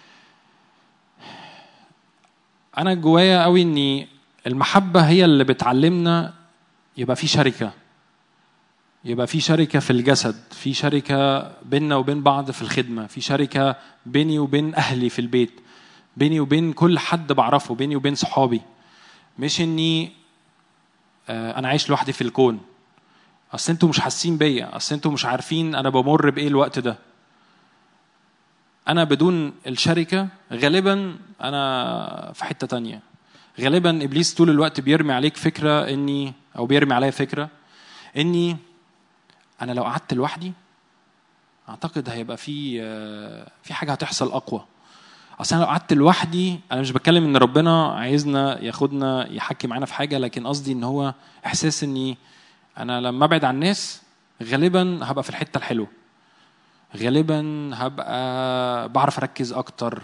انا جوايا قوي اني المحبه هي اللي بتعلمنا يبقى في شركه يبقى في شركه في الجسد في شركه بيننا وبين بعض في الخدمه في شركه بيني وبين اهلي في البيت بيني وبين كل حد بعرفه بيني وبين صحابي مش اني آه، انا عايش لوحدي في الكون اصل انتوا مش حاسين بيا اصل انتوا مش عارفين انا بمر بايه الوقت ده انا بدون الشركه غالبا انا في حته تانية غالبا ابليس طول الوقت بيرمي عليك فكره اني او بيرمي عليا فكره اني انا لو قعدت لوحدي اعتقد هيبقى في آه، في حاجه هتحصل اقوى اصل انا لو قعدت لوحدي انا مش بتكلم ان ربنا عايزنا ياخدنا يحكي معانا في حاجه لكن قصدي ان هو احساس اني انا لما ابعد عن الناس غالبا هبقى في الحته الحلوه غالبا هبقى بعرف اركز اكتر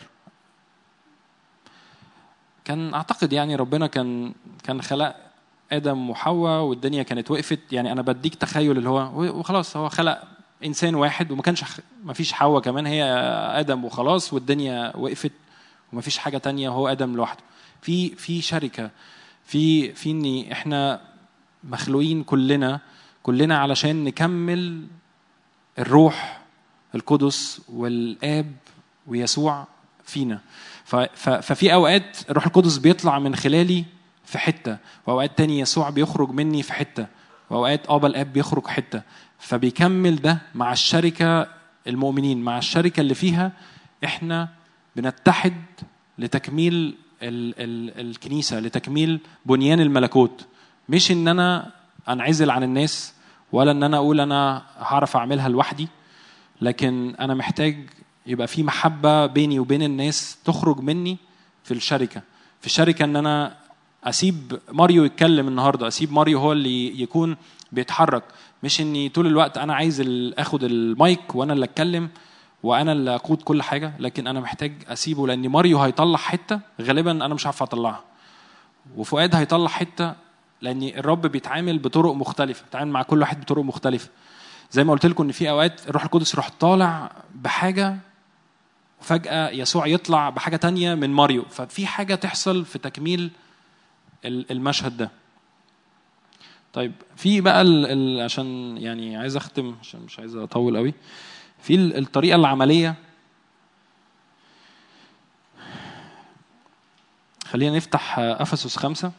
كان اعتقد يعني ربنا كان كان خلق ادم وحواء والدنيا كانت وقفت يعني انا بديك تخيل اللي هو وخلاص هو خلق انسان واحد وما كانش ما فيش حواء كمان هي ادم وخلاص والدنيا وقفت وما فيش حاجه تانية وهو ادم لوحده في في شركه في في ان احنا مخلوقين كلنا كلنا علشان نكمل الروح القدس والاب ويسوع فينا ف- ف- ففي اوقات الروح القدس بيطلع من خلالي في حته واوقات تاني يسوع بيخرج مني في حته واوقات ابا الاب بيخرج حته فبيكمل ده مع الشركه المؤمنين مع الشركه اللي فيها احنا بنتحد لتكميل ال ال الكنيسه لتكميل بنيان الملكوت مش ان انا انعزل عن الناس ولا ان انا اقول انا هعرف اعملها لوحدي لكن انا محتاج يبقى في محبه بيني وبين الناس تخرج مني في الشركه في الشركه ان انا اسيب ماريو يتكلم النهارده اسيب ماريو هو اللي يكون بيتحرك مش اني طول الوقت انا عايز ال- اخد المايك وانا اللي اتكلم وانا اللي اقود كل حاجه لكن انا محتاج اسيبه لان ماريو هيطلع حته غالبا انا مش عارف اطلعها وفؤاد هيطلع حته لان الرب بيتعامل بطرق مختلفه بيتعامل مع كل واحد بطرق مختلفه زي ما قلت لكم ان في اوقات الروح القدس يروح طالع بحاجه وفجاه يسوع يطلع بحاجه تانية من ماريو ففي حاجه تحصل في تكميل ال- المشهد ده طيب في بقى ال ال عشان يعني عايز اختم عشان مش عايز اطول قوي في ال- الطريقه العمليه خلينا نفتح آه، افسس خمسة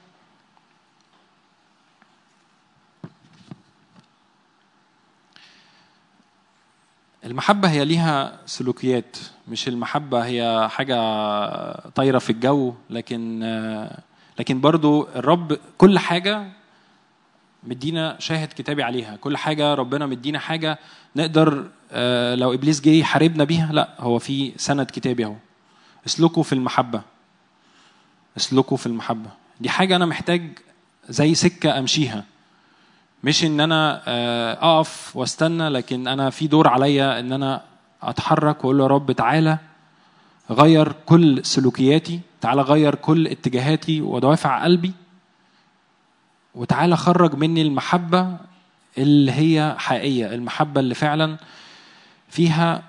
المحبة هي ليها سلوكيات مش المحبة هي حاجة طايرة في الجو لكن آه، لكن برضو الرب كل حاجة مدينا شاهد كتابي عليها كل حاجة ربنا مدينا حاجة نقدر آه، لو إبليس جه يحاربنا بيها لا هو في سند كتابي أهو اسلكوا في المحبة اسلكوا في المحبة دي حاجة أنا محتاج زي سكة أمشيها مش ان انا آه، اقف واستنى لكن انا في دور عليا ان انا اتحرك واقول له يا رب تعالى غير كل سلوكياتي تعالى غير كل اتجاهاتي ودوافع قلبي وتعالى خرج مني المحبة اللي هي حقيقية المحبة اللي فعلا فيها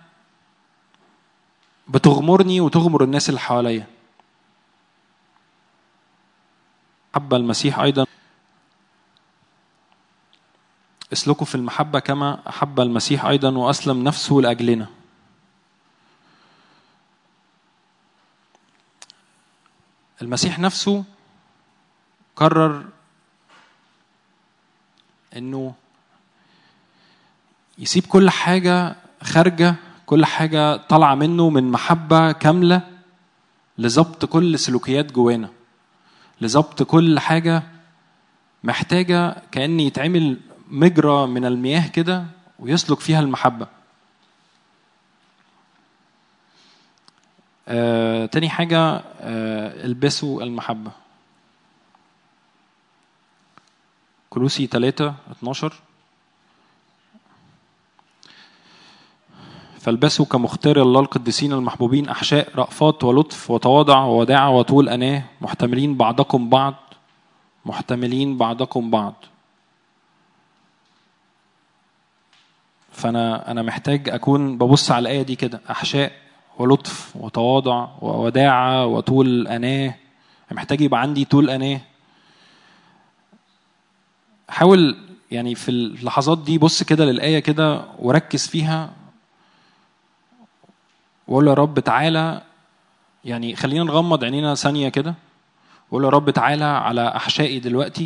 بتغمرني وتغمر الناس اللي حواليا حب المسيح أيضا اسلكوا في المحبة كما أحب المسيح أيضا وأسلم نفسه لأجلنا المسيح نفسه قرر انه يسيب كل حاجة خارجة كل حاجة طالعة منه من محبة كاملة لضبط كل سلوكيات جوانا لضبط كل حاجة محتاجة كأن يتعمل مجرى من المياه كده ويسلك فيها المحبة آه، تاني حاجة آه، البسوا المحبة كلوسي 3 12 فالبسوا كمختار الله القديسين المحبوبين أحشاء رأفات ولطف وتواضع ووداعة وطول أناه محتملين بعضكم بعض محتملين بعضكم بعض فأنا أنا محتاج أكون ببص على الآية دي كده أحشاء ولطف وتواضع ووداعة وطول أناه محتاج يبقى عندي طول أناه حاول يعني في اللحظات دي بص كده للآية كده وركز فيها وقول له يا رب تعالى يعني خلينا نغمض عينينا ثانية كده وقول له يا رب تعالى على أحشائي دلوقتي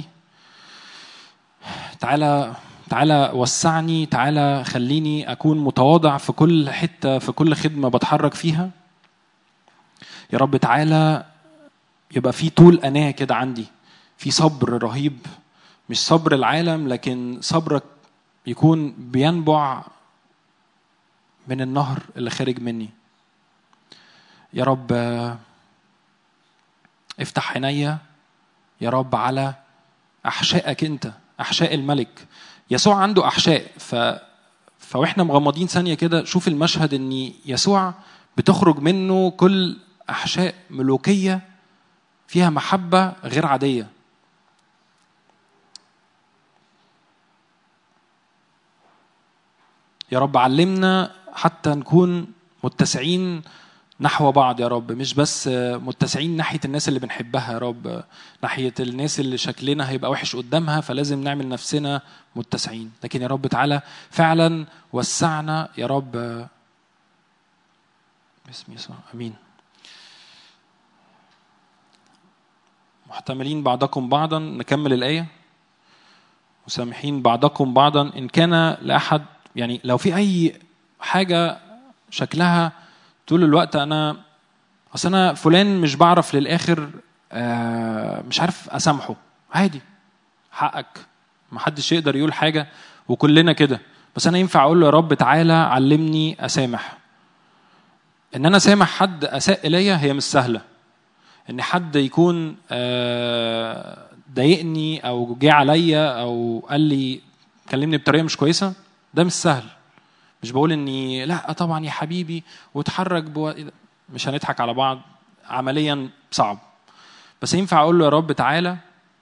تعالى تعالى وسعني تعالى خليني أكون متواضع في كل حتة في كل خدمة بتحرك فيها يا رب تعالى يبقى في طول أناة كده عندي في صبر رهيب مش صبر العالم لكن صبرك يكون بينبع من النهر اللي خارج مني يا رب افتح عينيا يا رب على احشائك انت احشاء الملك يسوع عنده احشاء ف فواحنا مغمضين ثانيه كده شوف المشهد ان يسوع بتخرج منه كل احشاء ملوكيه فيها محبه غير عاديه يا رب علمنا حتى نكون متسعين نحو بعض يا رب مش بس متسعين ناحية الناس اللي بنحبها يا رب ناحية الناس اللي شكلنا هيبقى وحش قدامها فلازم نعمل نفسنا متسعين لكن يا رب تعالى فعلا وسعنا يا رب باسم يسوع امين محتملين بعضكم بعضا نكمل الآية مسامحين بعضكم بعضا إن كان لأحد يعني لو في أي حاجة شكلها طول الوقت انا اصل انا فلان مش بعرف للاخر آه مش عارف اسامحه عادي حقك ما حدش يقدر يقول حاجه وكلنا كده بس انا ينفع اقول له يا رب تعالى علمني اسامح ان انا سامح حد اساء الي هي مش سهله ان حد يكون آه ضايقني او جه عليا او قال لي كلمني بطريقه مش كويسه ده مش سهل مش بقول اني لا طبعا يا حبيبي واتحرك بو... مش هنضحك على بعض عمليا صعب بس ينفع اقول له يا رب تعالى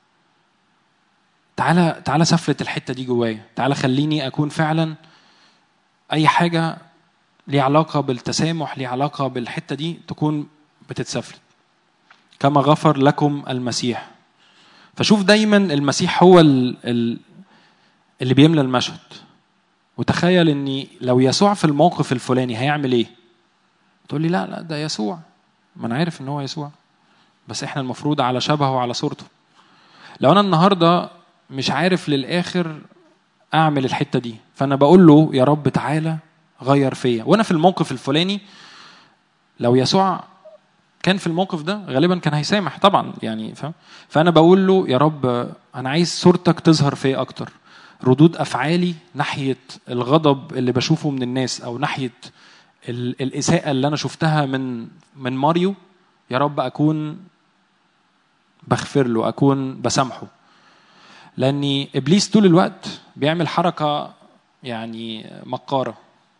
تعالى تعالى سفلت الحته دي جوايا تعالى خليني اكون فعلا اي حاجه ليها علاقه بالتسامح ليها علاقه بالحته دي تكون بتتسفلت كما غفر لكم المسيح فشوف دايما المسيح هو اللي بيملى المشهد وتخيل اني لو يسوع في الموقف الفلاني هيعمل ايه تقول لي لا لا ده يسوع ما انا عارف ان هو يسوع بس احنا المفروض على شبهه وعلى صورته لو انا النهارده مش عارف للاخر اعمل الحته دي فانا بقول له يا رب تعالى غير فيا وانا في الموقف الفلاني لو يسوع كان في الموقف ده غالبا كان هيسامح طبعا يعني فاهم فانا بقول له يا رب انا عايز صورتك تظهر فيا اكتر ردود افعالي ناحيه الغضب اللي بشوفه من الناس او ناحيه الاساءه اللي انا شفتها من من ماريو يا رب اكون بغفر له اكون بسامحه لاني ابليس طول الوقت بيعمل حركه يعني مكاره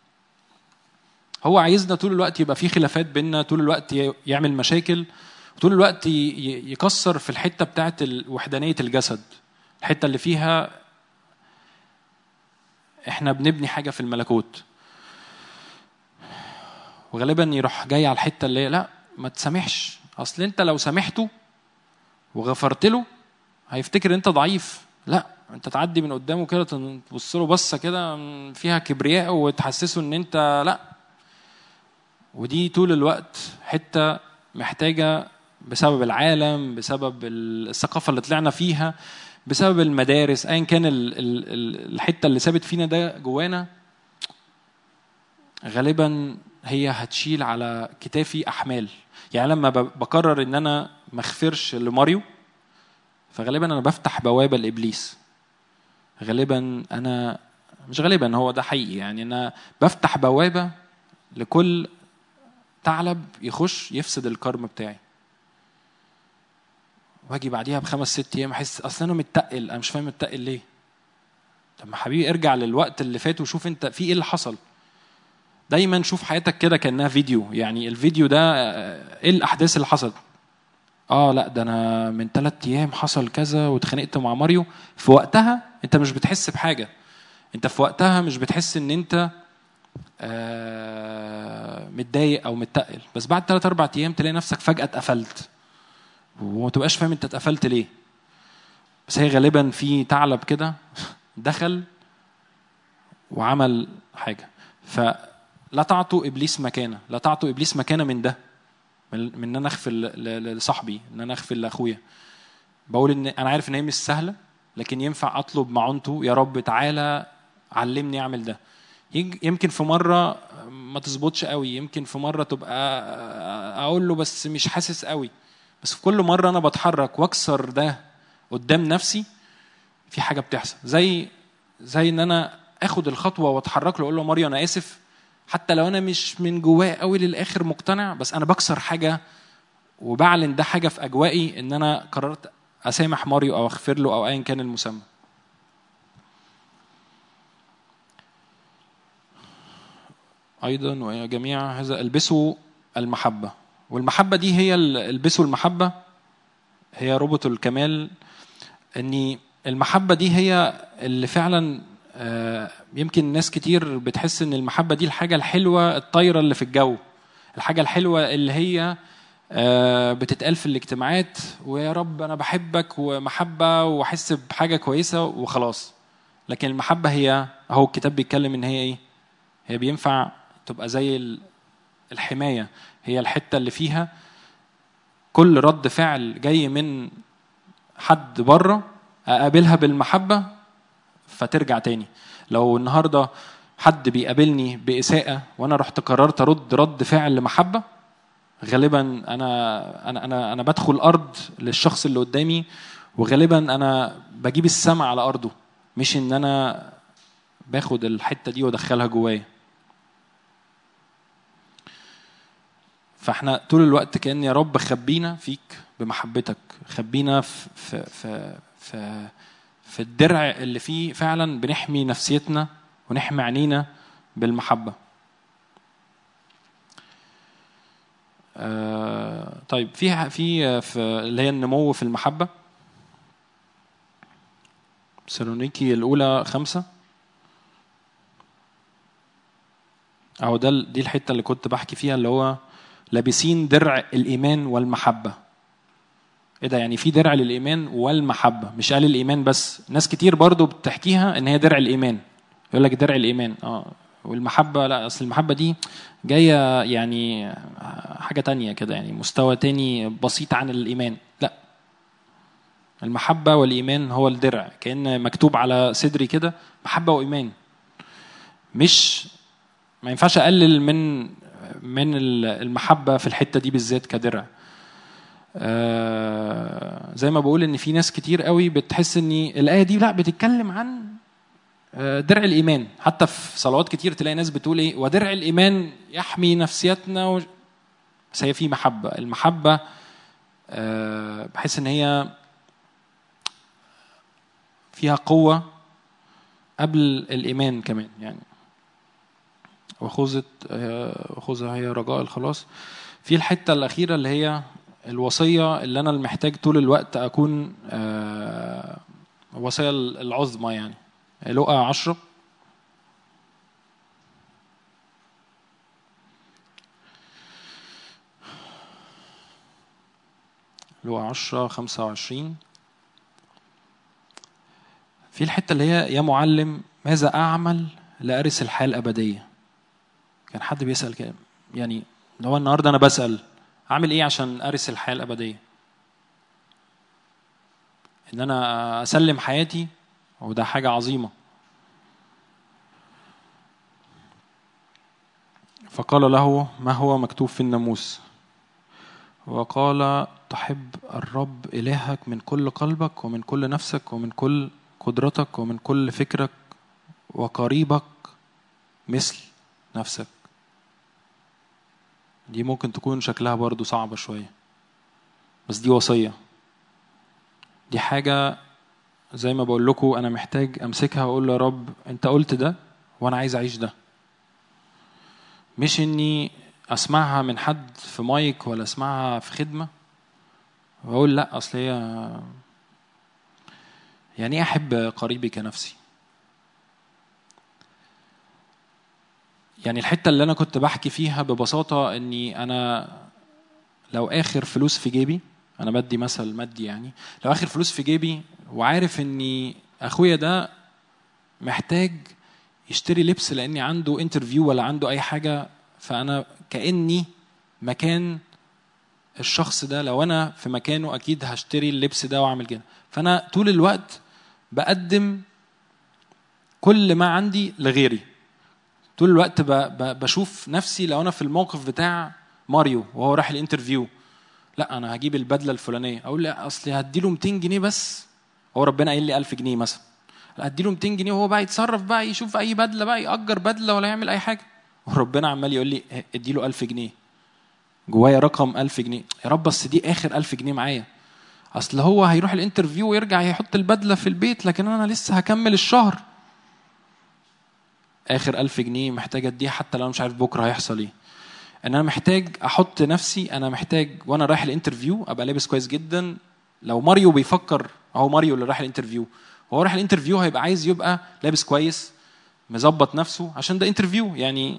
هو عايزنا طول الوقت يبقى في خلافات بيننا طول الوقت يعمل مشاكل طول الوقت يكسر في الحته بتاعت وحدانيه الجسد الحته اللي فيها احنا بنبني حاجه في الملكوت وغالبا يروح جاي على الحته اللي لا ما تسامحش اصل انت لو سامحته وغفرت له هيفتكر انت ضعيف لا انت تعدي من قدامه كده تبص له بصه كده فيها كبرياء وتحسسه ان انت لا ودي طول الوقت حته محتاجه بسبب العالم بسبب الثقافه اللي طلعنا فيها بسبب المدارس ايا كان ال ال الحته اللي ثابت فينا ده جوانا غالبا هي هتشيل على كتافي احمال يعني لما بقرر ان انا ما اغفرش لماريو فغالبا انا بفتح بوابه لابليس غالبا انا مش غالبا هو ده حقيقي يعني انا بفتح بوابه لكل ثعلب يخش يفسد الكرم بتاعي واجي بعديها بخمس ست ايام احس اصل انا متقل انا مش فاهم متقل ليه طب ما حبيبي ارجع للوقت اللي فات وشوف انت في ايه اللي حصل دايما شوف حياتك كده كانها فيديو يعني الفيديو ده آه، ايه الاحداث اللي حصلت اه لا ده انا من ثلاث ايام حصل كذا واتخانقت مع ماريو في وقتها انت مش بتحس بحاجه انت في وقتها مش بتحس ان انت آه متضايق او متقل بس بعد ثلاث اربع ايام تلاقي نفسك فجاه اتقفلت وما تبقاش فاهم انت اتقفلت ليه بس هي غالبا في ثعلب كده دخل وعمل حاجه فلا تعطوا ابليس مكانه لا تعطوا ابليس مكانه من ده من من ان انا اغفر ل- ل- لصاحبي ان انا اغفر لاخويا بقول ان انا عارف ان هي مش سهله لكن ينفع اطلب معونته يا رب تعالى علمني اعمل ده يج- يمكن في مره ما تظبطش قوي يمكن في مره تبقى اقول له بس مش حاسس قوي بس في كل مره انا بتحرك واكسر ده قدام نفسي في حاجه بتحصل زي زي ان انا اخد الخطوه واتحرك له اقول له ماريو انا اسف حتى لو انا مش من جواه قوي للاخر مقتنع بس انا بكسر حاجه وبعلن ده حاجه في اجوائي ان انا قررت اسامح ماريو او اغفر له او ايا كان المسمى ايضا ويا جميع هذا البسوا المحبه والمحبه دي هي ال- البسوا المحبه هي ربط الكمال اني المحبه دي هي اللي فعلا آه، يمكن ناس كتير بتحس ان المحبه دي الحاجه الحلوه الطايره اللي في الجو الحاجه الحلوه اللي هي آه، بتتقال في الاجتماعات ويا رب انا بحبك ومحبه واحس بحاجه كويسه وخلاص لكن المحبه هي اهو الكتاب بيتكلم ان هي ايه هي بينفع تبقى زي ال- الحمايه هي الحته اللي فيها كل رد فعل جاي من حد بره اقابلها بالمحبه فترجع تاني لو النهارده حد بيقابلني باساءه وانا رحت قررت ارد رد فعل محبه غالبا انا انا انا انا بدخل ارض للشخص اللي قدامي وغالبا انا بجيب السما على ارضه مش ان انا باخد الحته دي وادخلها جوايا فاحنا طول الوقت كان يا رب خبينا فيك بمحبتك خبينا في في في في, في الدرع اللي فيه فعلا بنحمي نفسيتنا ونحمي عينينا بالمحبه آه طيب في في في اللي هي النمو في المحبه سالونيكي الاولى خمسه اهو ده دي الحته اللي كنت بحكي فيها اللي هو لابسين درع الايمان والمحبه ايه ده يعني في درع للايمان والمحبه مش قال الايمان بس ناس كتير برضو بتحكيها ان هي درع الايمان يقول لك درع الايمان اه والمحبه لا اصل المحبه دي جايه يعني حاجه تانية كده يعني مستوى تاني بسيط عن الايمان لا المحبه والايمان هو الدرع كان مكتوب على صدري كده محبه وايمان مش ما ينفعش اقلل من من المحبه في الحته دي بالذات كدرع آه زي ما بقول ان في ناس كتير قوي بتحس ان الايه دي لا بتتكلم عن آه، درع الايمان حتى في صلوات كتير تلاقي ناس بتقول ايه ودرع الايمان يحمي نفسيتنا و... بس هي في محبه المحبه آه، بحس ان هي فيها قوه قبل الايمان كمان يعني وخوذة آه، خوذة هي رجاء الخلاص في الحتة الأخيرة اللي هي الوصية اللي أنا المحتاج طول الوقت أكون آه، الوصية العظمى يعني لقى عشرة لقى عشرة خمسة وعشرين في الحتة اللي هي يا معلم ماذا أعمل لأرث الحياة الأبدية كان حد بيسأل كده يعني اللي هو النهارده أنا بسأل أعمل إيه عشان أرث الحياة الأبدية إن أنا أسلم حياتي وده حاجة عظيمة فقال له ما هو مكتوب في الناموس وقال تحب الرب إلهك من كل قلبك ومن كل نفسك ومن كل قدرتك ومن كل فكرك وقريبك مثل نفسك دي ممكن تكون شكلها برضو صعبة شوية بس دي وصية دي حاجة زي ما بقول لكم أنا محتاج أمسكها وأقول له يا رب أنت قلت ده وأنا عايز أعيش ده مش إني أسمعها من حد في مايك ولا أسمعها في خدمة وأقول لأ أصل هي يعني إيه أحب قريبي كنفسي يعني الحتة اللي أنا كنت بحكي فيها ببساطة إني أنا لو آخر فلوس في جيبي أنا بدي مثل مادي يعني لو آخر فلوس في جيبي وعارف إني أخويا ده محتاج يشتري لبس لأني عنده انترفيو ولا عنده أي حاجة فأنا كأني مكان الشخص ده لو أنا في مكانه أكيد هشتري اللبس ده وأعمل كده فأنا طول الوقت بقدم كل ما عندي لغيري طول الوقت ب- ب- بشوف نفسي لو انا في الموقف بتاع ماريو وهو رايح الانترفيو لا انا هجيب البدله الفلانيه اقول لا اصل هديله 200 جنيه بس هو ربنا قايل لي 1000 جنيه مثلا لا هديله 200 جنيه وهو بقى يتصرف بقى يشوف اي بدله بقى ياجر بدله ولا يعمل اي حاجه وربنا عمال يقول لي اه، اديله 1000 جنيه جوايا رقم 1000 جنيه يا رب بس دي اخر 1000 جنيه معايا اصل هو هيروح الانترفيو ويرجع يحط البدله في البيت لكن انا لسه هكمل الشهر اخر ألف جنيه محتاج اديها حتى لو انا مش عارف بكره هيحصل ايه ان انا محتاج احط نفسي انا محتاج وانا رايح الانترفيو ابقى لابس كويس جدا لو ماريو بيفكر اهو ماريو اللي رايح الانترفيو وهو رايح الانترفيو هيبقى عايز يبقى لابس كويس مظبط نفسه عشان ده انترفيو يعني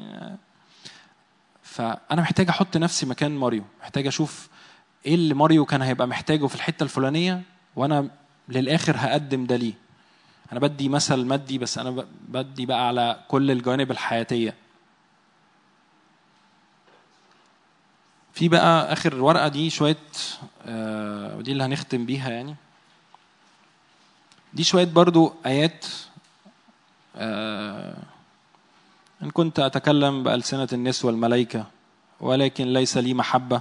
فانا محتاج احط نفسي مكان ماريو محتاج اشوف ايه اللي ماريو كان هيبقى محتاجه في الحته الفلانيه وانا للاخر هقدم ده ليه انا بدي مثل مادي بس انا ب- بدي بقى على كل الجوانب الحياتيه في بقى اخر ورقه دي شويه آه، ودي اللي هنختم بيها يعني دي شويه برضو ايات آه، ان كنت اتكلم بالسنه الناس والملائكه ولكن ليس لي محبه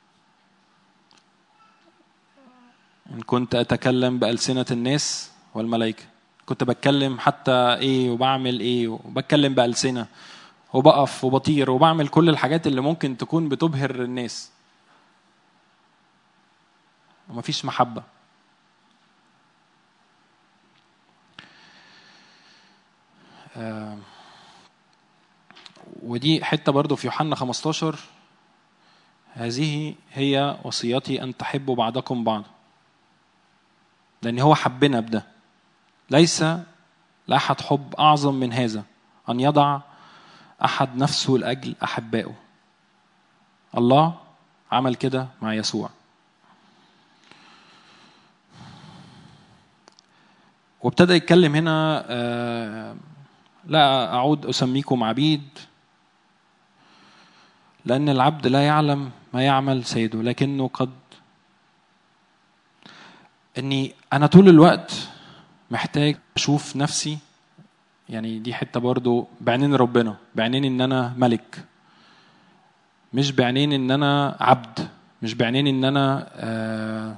ان كنت اتكلم بالسنه الناس والملائكه كنت بتكلم حتى ايه وبعمل ايه وبتكلم بألسنة وبقف وبطير وبعمل كل الحاجات اللي ممكن تكون بتبهر الناس ومفيش محبة آه، ودي حتة برضو في يوحنا 15 هذه هي وصيتي أن تحبوا بعضكم بعضا لأن هو حبنا بده ليس لأحد حب أعظم من هذا أن يضع أحد نفسه لأجل أحبائه الله عمل كده مع يسوع وابتدى يتكلم هنا آه، لا أعود أسميكم عبيد لأن العبد لا يعلم ما يعمل سيده لكنه قد إني أنا طول الوقت محتاج اشوف نفسي يعني دي حته برضو بعينين ربنا بعينين ان انا ملك مش بعينين ان انا عبد مش بعينين ان انا آه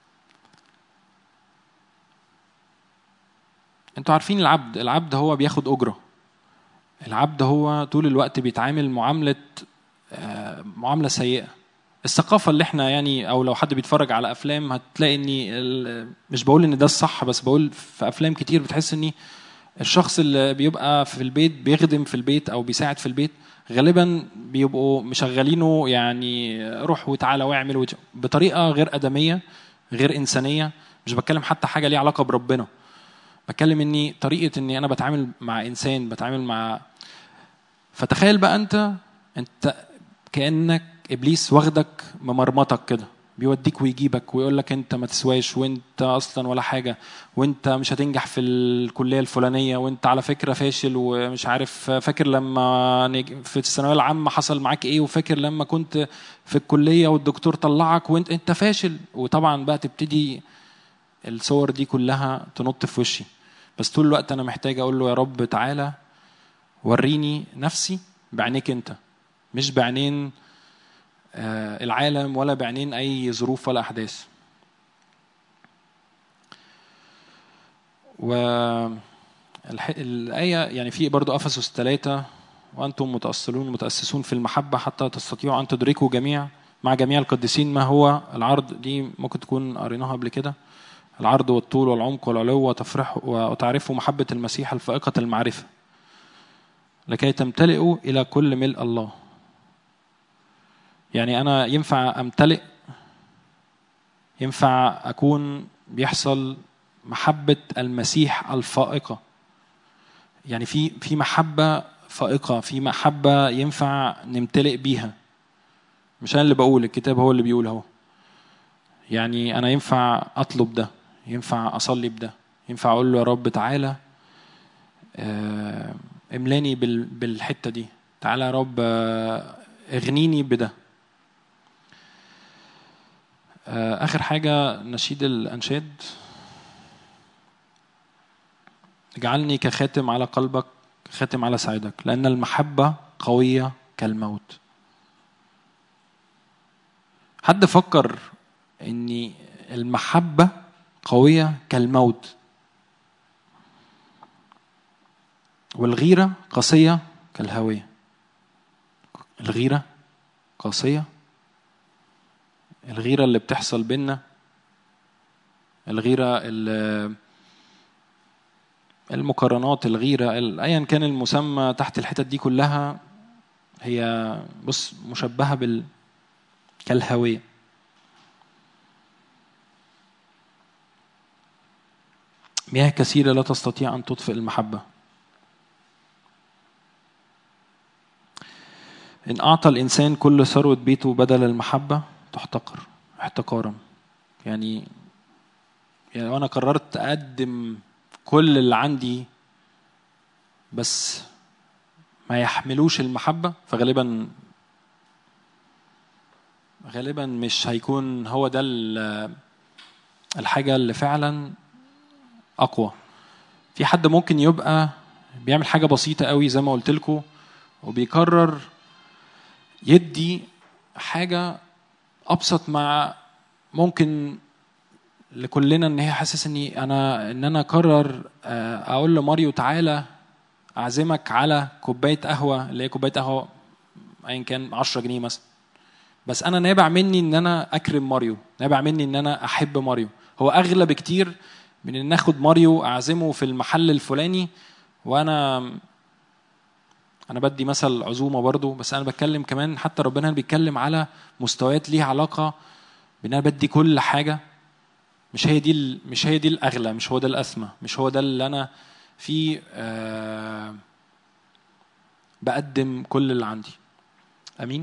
انتوا عارفين العبد العبد هو بياخد اجره العبد هو طول الوقت بيتعامل معامله آه معامله سيئه الثقافه اللي احنا يعني او لو حد بيتفرج على افلام هتلاقي اني ال- مش بقول ان ده الصح بس بقول في افلام كتير بتحس اني الشخص اللي بيبقى في البيت بيخدم في البيت او بيساعد في البيت غالبا بيبقوا مشغلينه يعني روح وتعالى واعمل وت- بطريقه غير ادميه غير انسانيه مش بتكلم حتى حاجه ليها علاقه بربنا بتكلم اني طريقه اني انا بتعامل مع انسان بتعامل مع فتخيل بقى انت انت كانك ابليس واخدك ممرمطك كده بيوديك ويجيبك ويقول لك انت ما تسواش وانت اصلا ولا حاجه وانت مش هتنجح في الكليه الفلانيه وانت على فكره فاشل ومش عارف فاكر لما نج- في الثانويه العامه حصل معاك ايه وفاكر لما كنت في الكليه والدكتور طلعك وانت انت فاشل وطبعا بقى تبتدي الصور دي كلها تنط في وشي بس طول الوقت انا محتاج اقول له يا رب تعالى وريني نفسي بعينيك انت مش بعينين آه، العالم ولا بعينين اي ظروف ولا احداث و الح- الآية يعني في برضو أفسس ثلاثة وأنتم متأصلون متأسسون في المحبة حتى تستطيعوا أن تدركوا جميع مع جميع القديسين ما هو العرض دي ممكن تكون قريناها قبل كده العرض والطول والعمق والعلو وتفرح وتعرفوا محبة المسيح الفائقة المعرفة لكي تمتلئوا إلى كل ملء الله يعني أنا ينفع أمتلئ ينفع أكون بيحصل محبة المسيح الفائقة يعني في في محبة فائقة في محبة ينفع نمتلئ بيها مش أنا اللي بقول الكتاب هو اللي بيقول اهو يعني أنا ينفع أطلب ده ينفع أصلي بده ينفع أقول له يا رب تعالى آه، املاني بال- بالحتة دي تعالى يا رب آه، اغنيني بده آه، آخر حاجة نشيد الأنشاد اجعلني كخاتم على قلبك خاتم على سعيدك لأن المحبة قوية كالموت حد فكر ان المحبة قوية كالموت والغيرة قاسية كالهوية الغيرة قاسية الغيرة اللي بتحصل بينا الغيرة اللي المقارنات الغيرة ال- أيا كان المسمى تحت الحتت دي كلها هي بص مشبهة بال كالهوية مياه كثيرة لا تستطيع أن تطفئ المحبة إن أعطى الإنسان كل ثروة بيته بدل المحبة تحتقر احتقارا يعني يعني لو أنا قررت أقدم كل اللي عندي بس ما يحملوش المحبة فغالبا غالبا مش هيكون هو ده ال- الحاجة اللي فعلا أقوى في حد ممكن يبقى بيعمل حاجة بسيطة قوي زي ما قلت لكم وبيقرر يدي حاجة أبسط مع ممكن لكلنا ان هي حاسس اني انا ان انا اقرر آه، اقول لماريو تعالى اعزمك على كوبايه قهوه اللي هي كوبايه قهوه ايا كان 10 جنيه مثلا بس انا نابع مني ان انا اكرم ماريو نابع مني ان انا احب ماريو هو اغلى بكتير من ان اخد ماريو اعزمه في المحل الفلاني وانا انا بدي مثل عزومه برضو بس انا بتكلم كمان حتى ربنا بيتكلم على مستويات ليها علاقه بان انا بدي كل حاجه مش هي دي ال- مش هي دي الاغلى مش هو ده الاسمى مش هو ده اللي انا فيه آه بقدم كل اللي عندي امين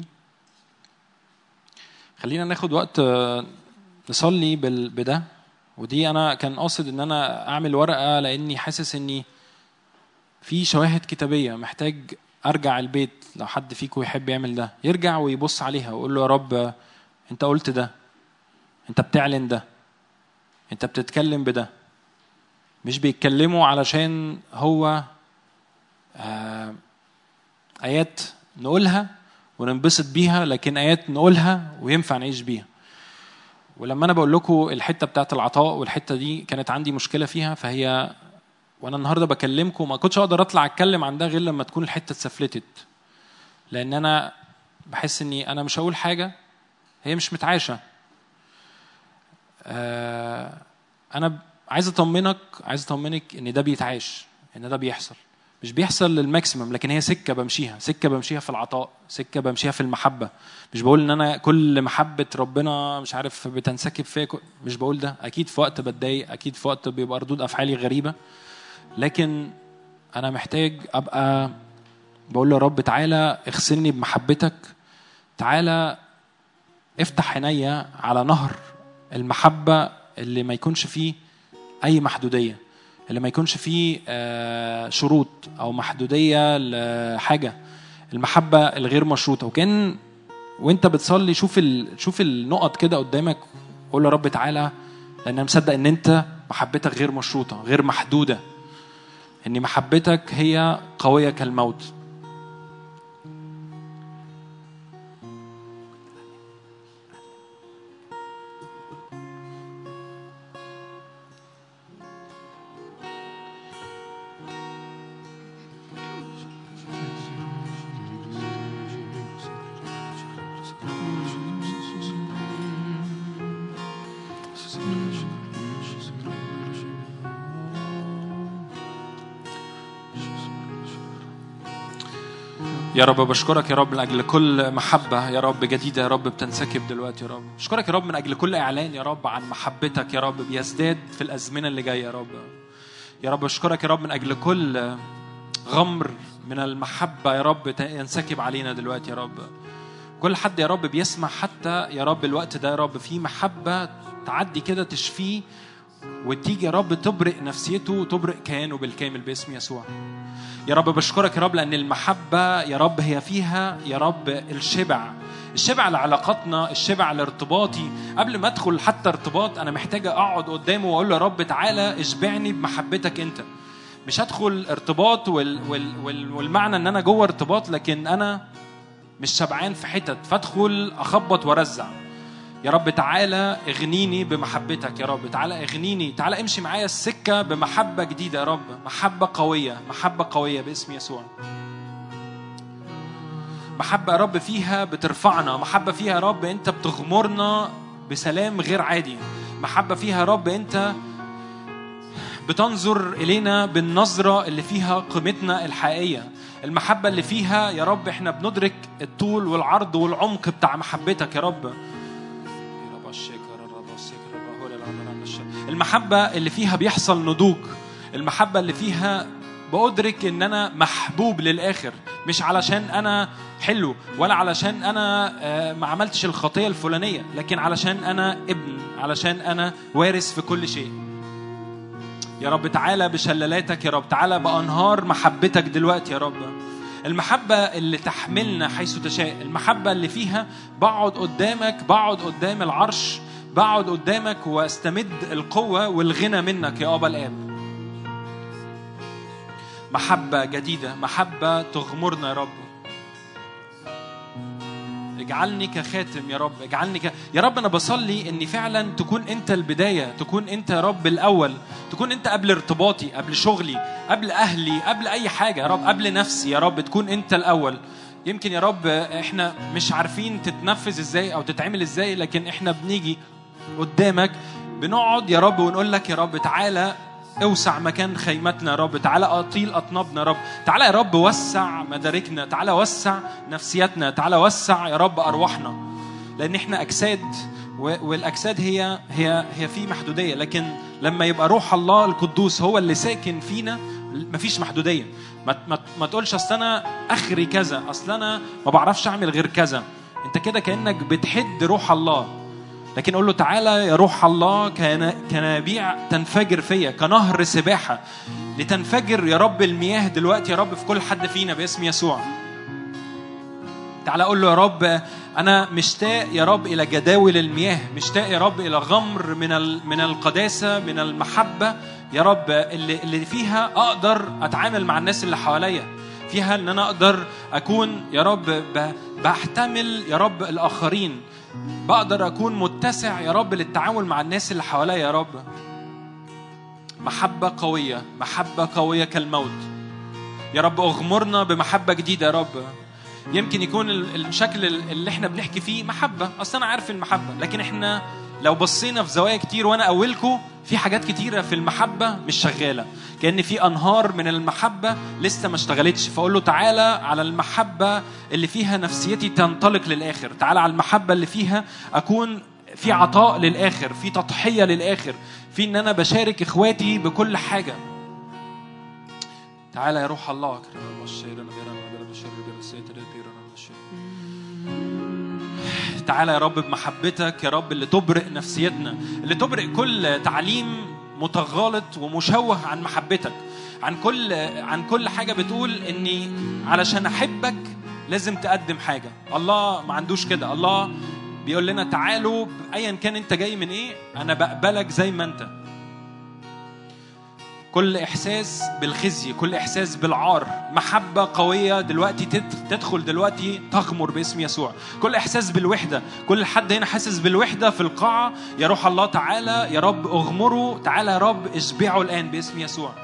خلينا ناخد وقت آه، نصلي بال- بده ودي انا كان قاصد ان انا اعمل ورقه لاني حاسس اني في شواهد كتابيه محتاج ارجع البيت لو حد فيكم يحب يعمل ده يرجع ويبص عليها ويقول له يا رب آه، انت قلت ده انت بتعلن ده انت بتتكلم بده مش بيتكلموا علشان هو آه، ايات نقولها وننبسط بيها لكن ايات نقولها وينفع نعيش بيها ولما انا بقول لكم الحته بتاعت العطاء والحته دي كانت عندي مشكله فيها فهي وانا النهارده بكلمكم ما كنتش اقدر اطلع اتكلم عن ده غير لما تكون الحته اتسفلتت لان انا بحس اني انا مش هقول حاجه هي مش متعاشه آه، انا ب- عايز اطمنك عايز اطمنك ان ده بيتعاش ان ده بيحصل مش بيحصل للماكسيمم لكن هي سكه بمشيها سكه بمشيها في العطاء سكه بمشيها في المحبه مش بقول ان انا كل محبه ربنا مش عارف بتنسكب فيا كل- مش بقول ده اكيد في وقت بتضايق اكيد في وقت بيبقى ردود افعالي غريبه لكن انا محتاج ابقى بقول له يا رب تعالى اغسلني بمحبتك تعالى افتح عينيا على نهر المحبة اللي ما يكونش فيه أي محدودية اللي ما يكونش فيه آه، شروط أو محدودية لحاجة المحبة الغير مشروطة وكان وانت بتصلي شوف ال... شوف النقط كده قدامك قول يا رب تعالى لان انا مصدق ان انت محبتك غير مشروطه غير محدوده ان محبتك هي قويه كالموت يا رب بشكرك يا رب من اجل كل محبه يا رب جديده يا رب بتنسكب دلوقتي يا رب بشكرك يا رب من اجل كل اعلان يا رب عن محبتك يا رب بيزداد في الازمنه اللي جايه يا رب يا رب بشكرك يا رب من اجل كل غمر من المحبه يا رب ينسكب علينا دلوقتي يا رب كل حد يا رب بيسمع حتى يا رب الوقت ده يا رب في محبه تعدي كده تشفيه وتيجي يا رب تبرق نفسيته وتبرق كيانه بالكامل باسم يسوع يا رب بشكرك يا رب لأن المحبة يا رب هي فيها يا رب الشبع الشبع لعلاقاتنا الشبع لارتباطي قبل ما ادخل حتى ارتباط انا محتاج اقعد قدامه واقول له يا رب تعالى اشبعني بمحبتك انت مش هدخل ارتباط وال وال وال والمعنى ان انا جوه ارتباط لكن انا مش شبعان في حتت فادخل اخبط وارزع يا رب تعالى اغنيني بمحبتك يا رب تعالى اغنيني تعالى امشي معايا السكة بمحبة جديدة يا رب محبة قوية محبة قوية باسم يسوع محبة يا رب فيها بترفعنا محبة فيها يا رب انت بتغمرنا بسلام غير عادي محبة فيها يا رب انت بتنظر إلينا بالنظرة اللي فيها قيمتنا الحقيقية المحبة اللي فيها يا رب احنا بندرك الطول والعرض والعمق بتاع محبتك يا رب المحبة اللي فيها بيحصل نضوج المحبة اللي فيها بأدرك إن أنا محبوب للآخر مش علشان أنا حلو ولا علشان أنا آه، ما عملتش الخطية الفلانية لكن علشان أنا ابن علشان أنا وارث في كل شيء يا رب تعالى بشلالاتك يا رب تعالى بأنهار محبتك دلوقتي يا رب المحبة اللي تحملنا حيث تشاء المحبة اللي فيها بقعد قدامك بقعد قدام العرش بقعد قدامك واستمد القوة والغنى منك يا أبا الآب محبة جديدة محبة تغمرنا يا رب اجعلني كخاتم يا رب اجعلني ك... يا رب انا بصلي اني فعلا تكون انت البدايه تكون انت يا رب الاول تكون انت قبل ارتباطي قبل شغلي قبل اهلي قبل اي حاجه يا رب قبل نفسي يا رب تكون انت الاول يمكن يا رب احنا مش عارفين تتنفذ ازاي او تتعمل ازاي لكن احنا بنيجي قدامك بنقعد يا رب ونقول لك يا رب تعالى اوسع مكان خيمتنا يا رب تعالى اطيل اطنابنا يا رب تعالى يا رب وسع مداركنا تعالى وسع نفسياتنا تعالى وسع يا رب ارواحنا لان احنا اجساد و- والاجساد هي هي هي في محدوديه لكن لما يبقى روح الله القدوس هو اللي ساكن فينا مفيش محدوديه ما ما, ما تقولش اصل انا اخري كذا اصل انا ما بعرفش اعمل غير كذا انت كده كانك بتحد روح الله لكن قول له تعالى يا روح الله كنا- كنابيع تنفجر فيا كنهر سباحة لتنفجر يا رب المياه دلوقتي يا رب في كل حد فينا باسم يسوع تعالى قول له يا رب أنا مشتاق يا رب إلى جداول المياه مشتاق يا رب إلى غمر من ال- من القداسة من المحبة يا رب اللي اللي فيها أقدر أتعامل مع الناس اللي حواليا فيها إن أنا أقدر أكون يا رب ب- بحتمل يا رب الآخرين بقدر أكون متسع يا رب للتعامل مع الناس اللي حواليا يا رب محبة قوية محبة قوية كالموت يا رب اغمرنا بمحبة جديدة يا رب يمكن يكون ال- الشكل ال- اللي احنا بنحكي فيه محبة اصل انا عارف المحبة لكن احنا لو بصينا في زوايا كتير وانا اولكم في حاجات كتيرة في المحبة مش شغالة كأن في انهار من المحبة لسه ما اشتغلتش فاقول له تعالى على المحبة اللي فيها نفسيتي تنطلق للاخر تعالى على المحبة اللي فيها اكون في عطاء للاخر في تضحية للاخر في ان انا بشارك اخواتي بكل حاجة تعالى يا روح الله تعالى يا رب بمحبتك يا رب اللي تبرق نفسيتنا اللي تبرق كل تعليم متغالط ومشوه عن محبتك عن كل عن كل حاجه بتقول اني علشان احبك لازم تقدم حاجه الله ما عندوش كده الله بيقول لنا تعالوا ايا كان انت جاي من ايه انا بقبلك زي ما انت كل احساس بالخزي كل احساس بالعار محبه قويه دلوقتي تد- تدخل دلوقتي تغمر باسم يسوع كل احساس بالوحده كل حد هنا حاسس بالوحده في القاعه يا روح الله تعالى يا رب اغمره تعالى يا رب اشبعه الان باسم يسوع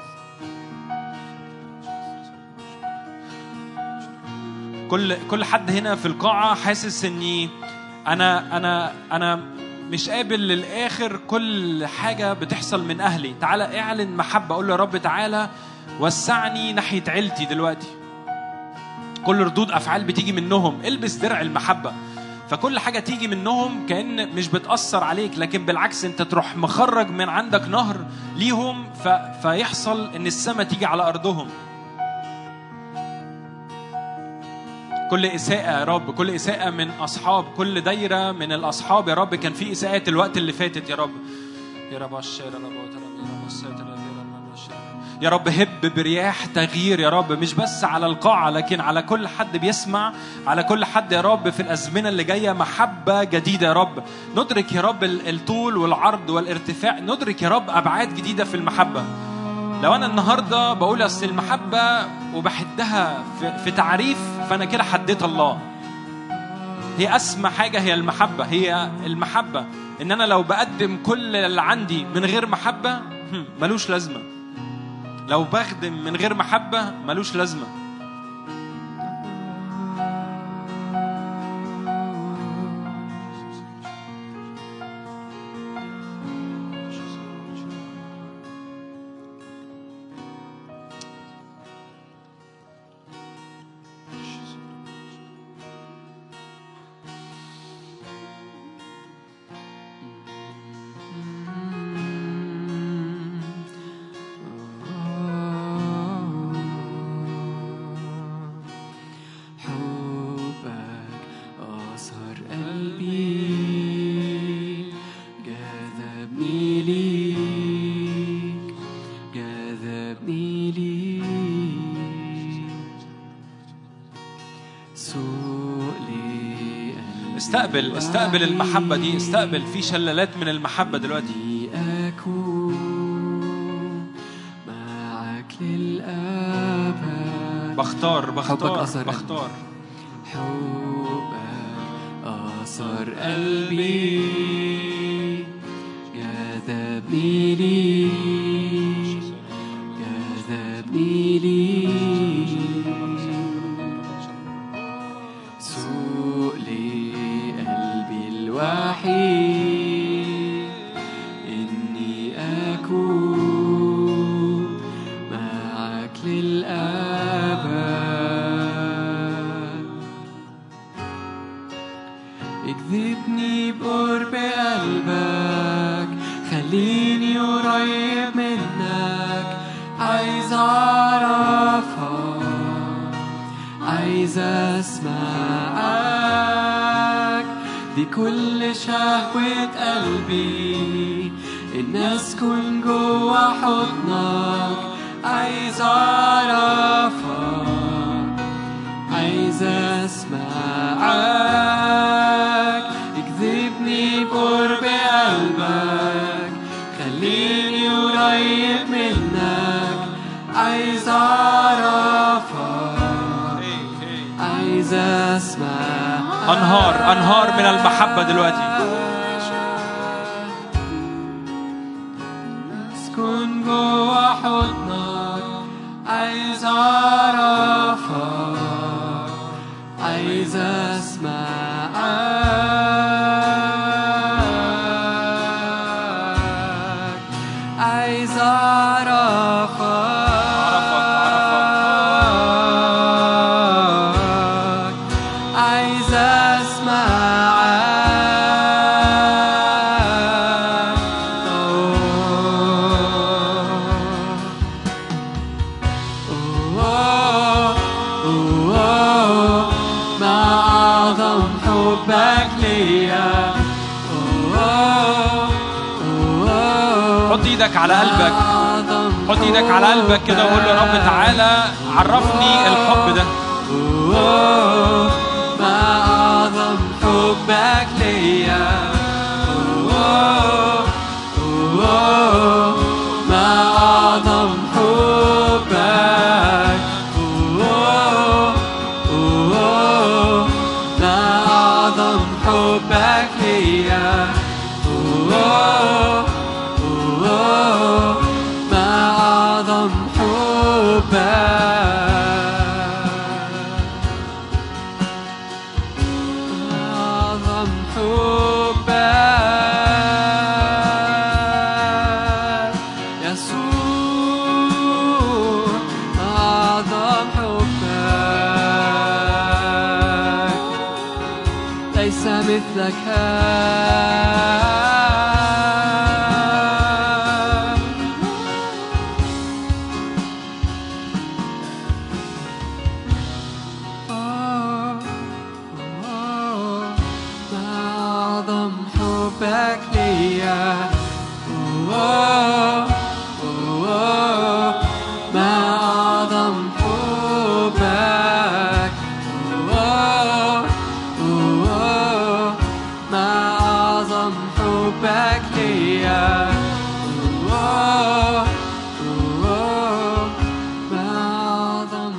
كل كل حد هنا في القاعه حاسس اني انا انا انا مش قابل للاخر كل حاجه بتحصل من اهلي تعالى اعلن محبه اقول له يا رب تعالى وسعني ناحيه عيلتي دلوقتي كل ردود افعال بتيجي منهم البس درع المحبه فكل حاجه تيجي منهم كان مش بتاثر عليك لكن بالعكس انت تروح مخرج من عندك نهر ليهم ف... فيحصل ان السماء تيجي على ارضهم كل إساءة يا رب كل إساءة من أصحاب كل دايرة من الأصحاب يا رب كان في إساءات الوقت اللي فاتت يا رب يا رب الشير يا رب يا رب الساتر يا رب يا رب هب برياح تغيير يا رب مش بس على القاعة لكن على كل حد بيسمع على كل حد يا رب في الأزمنة اللي جاية محبة جديدة يا رب ندرك يا رب ال- الطول والعرض والارتفاع ندرك يا رب أبعاد جديدة في المحبة لو أنا النهاردة بقول أصل المحبة وبحدها في, في تعريف فأنا كده حديت الله هي أسمى حاجة هي المحبة هي المحبة إن أنا لو بقدم كل اللي عندي من غير محبة هم، ملوش لازمة لو بخدم من غير محبة ملوش لازمة حبك أسهر قلبي جذبني ليك جذبني ليك سوق لي قلبي استقبل استقبل المحبة دي استقبل في شلالات من المحبة دلوقتي إني أكون معك للأبد بختار حبك بختار أثر قلبي. بختار حبك أثر قلبي جذبني ليك جذبني ليك سوق لي قلبي الوحيد إني أكون معك للأبد اكذبني بقرب قلبك خليني قريب منك عايز اعرفك عايز اسمعك دي كل شهوة قلبي ان اسكن جوا حضنك عايز اعرفك عايز اسمعك اكذبني بقرب قلبك خليني قريب منك عايز اعرفك عايز اسمع أنهار أنهار من المحبة دلوقتي اسكن جوا حضنك عايز اعرفك عايز اسمعك عايز اعرفك عايز اسمعك ما أعظم حبك ليا حط إيدك على قلبك حط إيدك على قلبك كده وقول له يا رب تعالى عرفني الحب ده ما أعظم حبك ليا ما أعظم حبك ما أعظم حبك ليا ما أعظم حبك أعظم حبك مثلك ما أعظم حبك ليا ما أعظم حبك ما أعظم حبك ليا ما أعظم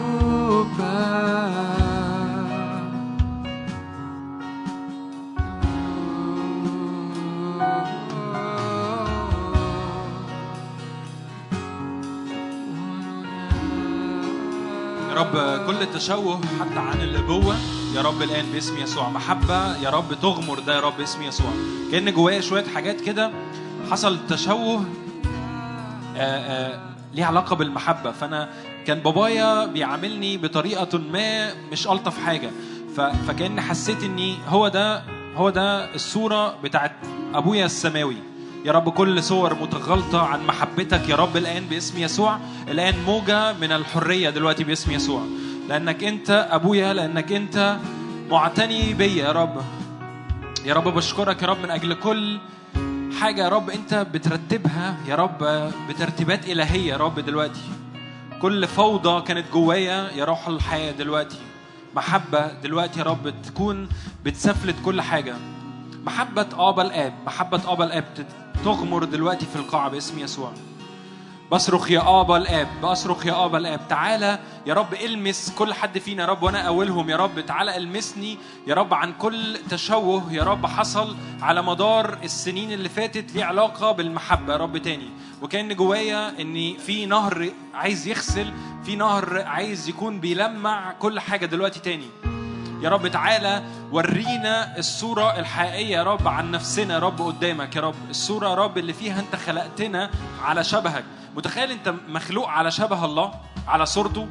يا رب كل تشوه حتى عن الابوه يا رب الان باسم يسوع محبه يا رب تغمر ده يا رب باسم يسوع كان جوايا شويه حاجات كده حصل تشوه آه، آه، ليه علاقه بالمحبه فانا كان بابايا بيعاملني بطريقه ما مش الطف حاجه ف- فكان حسيت اني هو ده هو ده الصوره بتاعت ابويا السماوي يا رب كل صور متغلطة عن محبتك يا رب الآن باسم يسوع الآن موجة من الحرية دلوقتي باسم يسوع لأنك أنت أبويا لأنك أنت معتني بيا يا رب يا رب بشكرك يا رب من أجل كل حاجة يا رب أنت بترتبها يا رب بترتيبات إلهية يا رب دلوقتي كل فوضى كانت جوايا يا روح الحياة دلوقتي محبة دلوقتي يا رب تكون بتسفلت كل حاجة محبة آبا الآب محبة آبا الآب تغمر دلوقتي في القاعة باسم يسوع بصرخ يا آبا الآب بصرخ يا آبا الآب تعالى يا رب المس كل حد فينا يا رب وأنا أولهم يا رب تعالى المسني يا رب عن كل تشوه يا رب حصل على مدار السنين اللي فاتت ليه علاقة بالمحبة يا رب تاني وكان جوايا إن في نهر عايز يغسل في نهر عايز يكون بيلمع كل حاجة دلوقتي تاني يا رب تعالى ورينا الصورة الحقيقية يا رب عن نفسنا يا رب قدامك يا رب الصورة يا رب اللي فيها انت خلقتنا على شبهك متخيل انت مخلوق على شبه الله على صورته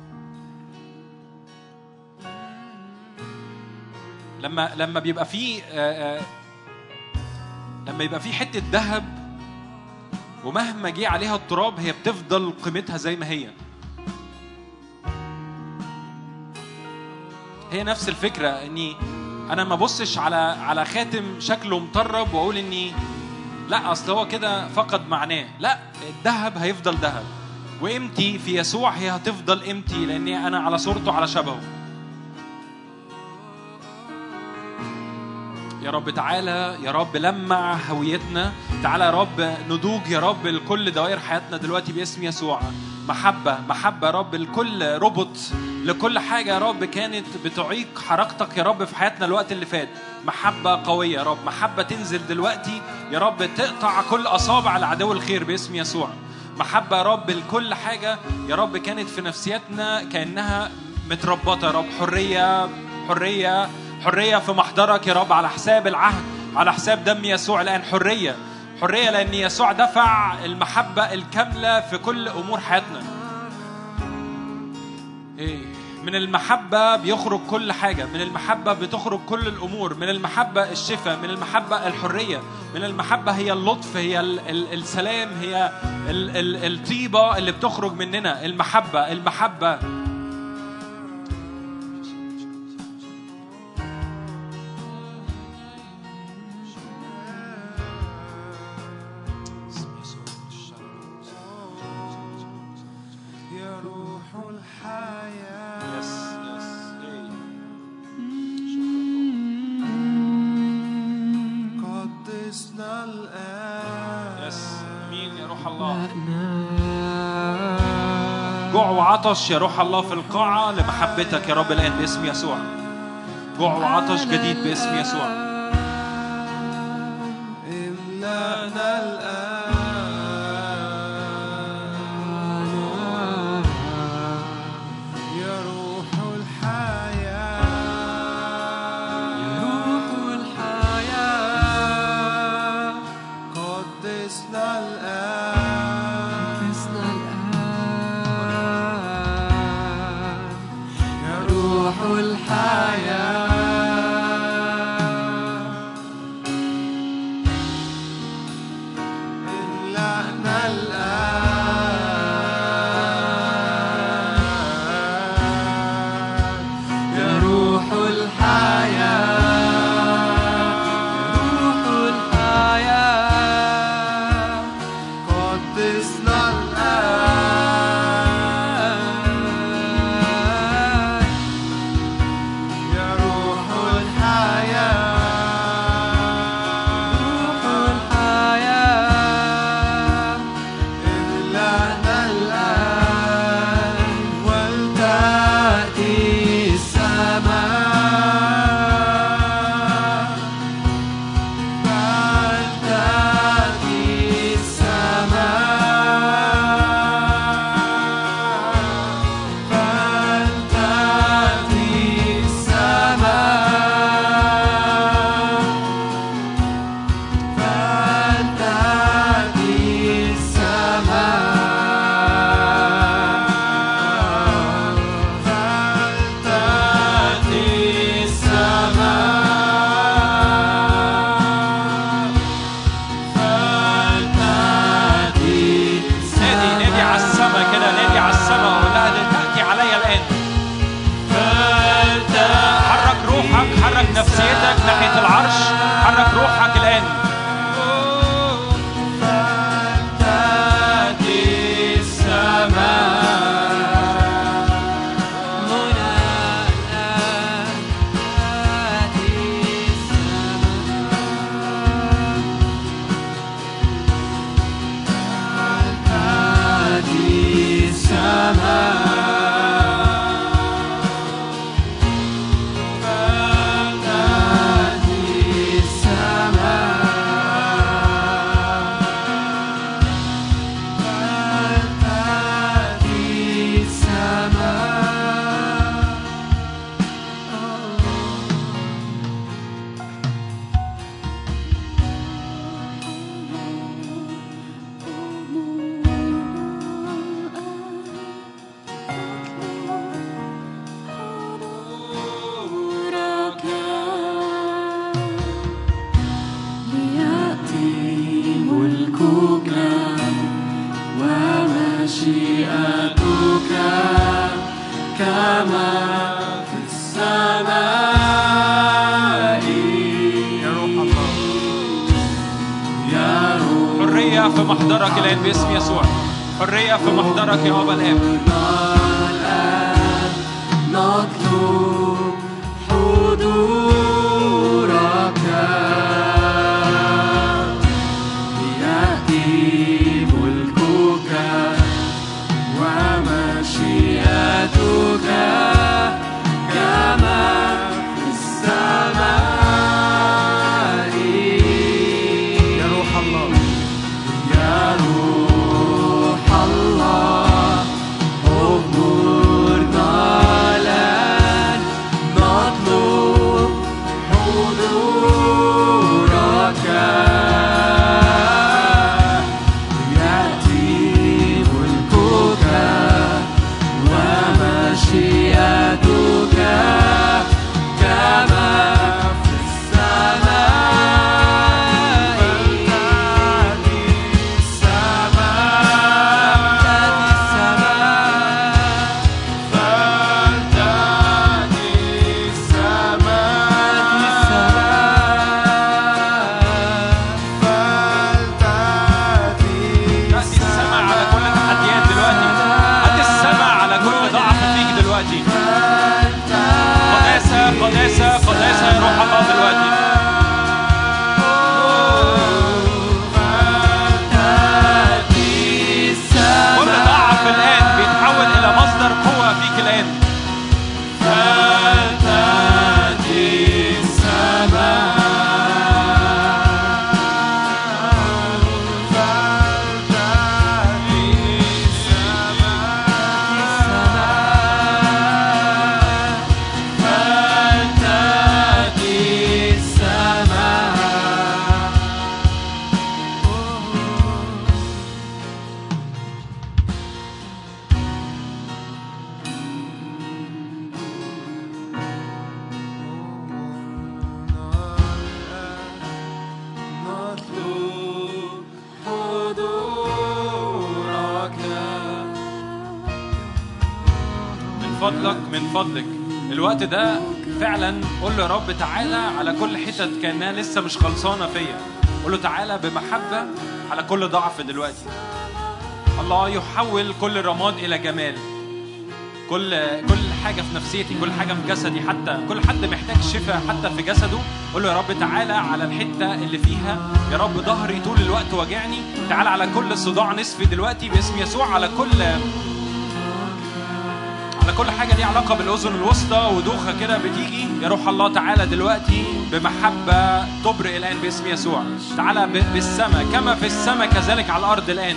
لما لما بيبقى في آه، آه، لما يبقى في حتة ذهب ومهما جه عليها التراب هي بتفضل قيمتها زي ما هي هي نفس الفكرة اني انا ما بصش على على خاتم شكله مطرب واقول اني لا اصل هو كده فقد معناه لا الذهب هيفضل ذهب وقيمتي في يسوع هي هتفضل قيمتي لاني انا على صورته على شبهه يا رب تعالى يا رب لمع هويتنا تعالى يا رب نضوج يا رب لكل دوائر حياتنا دلوقتي باسم يسوع محبة محبة يا رب لكل ربط لكل حاجة يا رب كانت بتعيق حركتك يا رب في حياتنا الوقت اللي فات محبة قوية يا رب محبة تنزل دلوقتي يا رب تقطع كل أصابع العدو الخير باسم يسوع محبة يا رب لكل حاجة يا رب كانت في نفسيتنا كأنها متربطة يا رب حرية حرية حرية في محضرك يا رب على حساب العهد على حساب دم يسوع الآن حرية حرية لأن يسوع دفع المحبة الكاملة في كل أمور حياتنا إيه من المحبة بيخرج كل حاجة من المحبة بتخرج كل الأمور من المحبة الشفاء من المحبة الحرية من المحبة هي اللطف هي ال ال السلام هي ال ال الطيبة اللي بتخرج مننا المحبة المحبة يا روح الحياة يس يس إيه. قدسنا الآن يس مين يا روح الله جوع وعطش يا روح الله في القاعة لمحبتك يا رب الآن باسم يسوع جوع وعطش جديد باسم يسوع املأنا الآن يا روح الحياة روح الحياة قدسنا الآن قدسنا الآن يا روح الحياة مشيئتك كما في السماء يا روح الله يا روح حرية في محضرك الآن باسم يسوع حرية في محضرك يا أبا الآب الآن نطلب حضورك ليأتي ملكك ومشيئتك كما في السماء يا روح الله يا روح الله أمرنا الآن نطلب حضورك يأتي ملكك ومشيئتك كما في السماء تأتي تأتي السماء على كل التحديات دلوقتي تأتي السماء على كل ضعف فيك دلوقتي قداسة قداسة قداسة يا روح الله دلوقتي كل ضعف الآن بيتحول إلى مصدر قوة فيك الآن نطلب حضورك من فضلك من فضلك الوقت ده فعلا قول له يا رب تعالى على كل حتت كانها لسه مش خلصانه فيا قول له تعالى بمحبه على كل ضعف دلوقتي الله يحول كل رماد الى جمال كل كل حاجه في نفسيتي كل حاجه في جسدي حتى كل حد محتاج شفاء حتى في جسده قول له يا رب تعالى على الحته اللي فيها يا رب ظهري طول الوقت واجعني تعالى على كل صداع نصفي دلوقتي باسم يسوع على كل على كل حاجه ليها علاقه بالاذن الوسطى ودوخه كده بتيجي يا روح الله تعالى دلوقتي بمحبه تبرئ الان باسم يسوع تعالى ب- بالسماء كما في السماء كذلك على الارض الان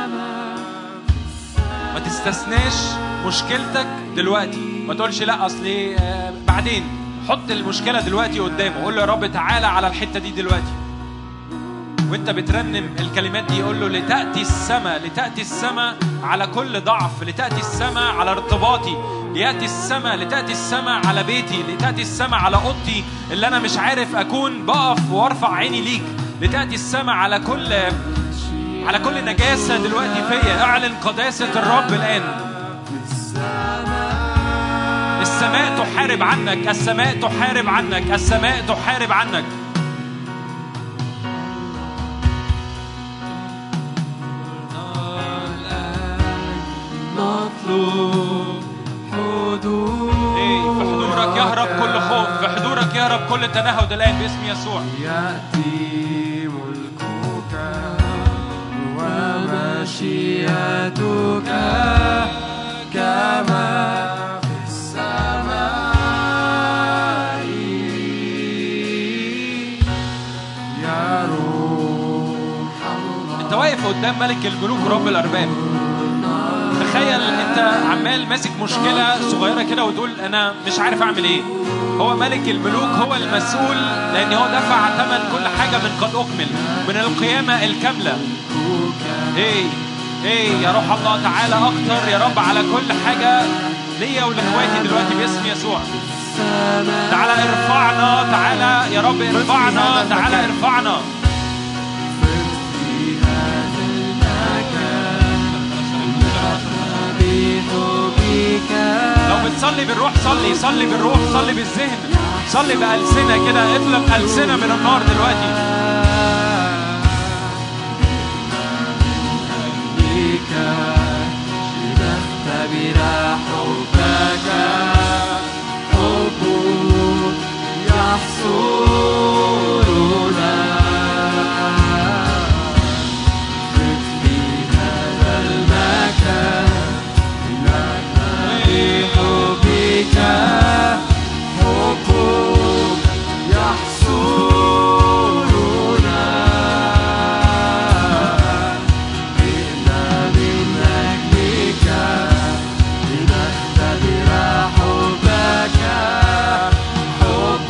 ما تستثناش مشكلتك دلوقتي ما تقولش لا اصلي آه، بعدين حط المشكله دلوقتي قدامه قول له يا رب تعالى على الحته دي دلوقتي وانت بترنم الكلمات دي قول له لتأتي السماء لتأتي السماء على كل ضعف لتأتي السماء على ارتباطي ليأتي السماء لتأتي السماء على بيتي لتأتي السماء على أوضتي اللي أنا مش عارف أكون بقف وأرفع عيني ليك لتأتي السماء على كل على كل نجاسة دلوقتي فيا اعلن قداسة الرب الآن السماء تحارب عنك السماء تحارب عنك السماء تحارب عنك نطلب حضور إيه، في حضورك يهرب كل خوف في حضورك يهرب كل تنهد الآن باسم يسوع يأتي ملكك ومشيئتك كما في السماء يا روح انت واقف قدام ملك الملوك ورب الارباب تخيل انت عمال ماسك مشكله صغيره كده وتقول انا مش عارف اعمل ايه هو ملك الملوك هو المسؤول لان هو دفع ثمن كل حاجه من قد اكمل من القيامه الكامله ايه ايه يا روح الله تعالى اكتر يا رب على كل حاجه ليا ولاخواتي دلوقتي باسم يسوع تعالى ارفعنا تعالى يا رب ارفعنا تعالى ارفعنا صلي بالروح صلي صلي بالروح صلي بالذهن صلي بألسنة كده اطلق ألسنة من النار دلوقتي بك لنختبر حبك حبك يحصرنا خذ في هذا المكان لنختبر حبك حبك يحصرنا إنا من أجلك لنختبر حبك حبك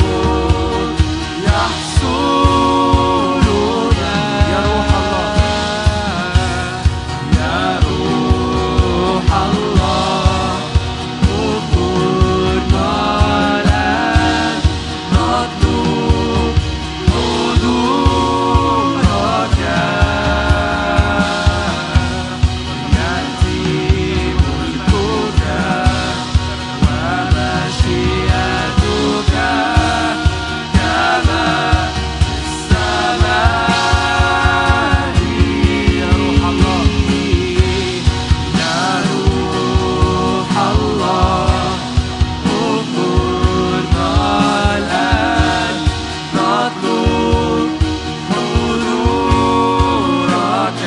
يحصرنا يا روح الله يا روح الله اذكرنا الآن نطلب حضورك يأتي ملكك ومشيئتك كما في السماء يا روح الله يا روح الله اذكرنا الآن نطلب حضورك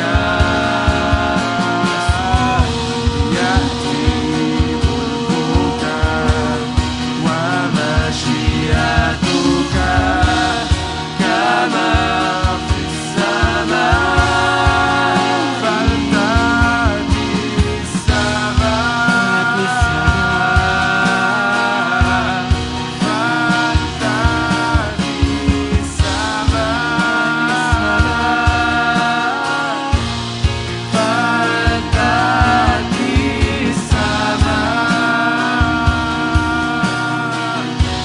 يأتي ملكك ومشيئتك كما في السماء فلتأتي السماء فلتأتي السماء فلتأتي السماء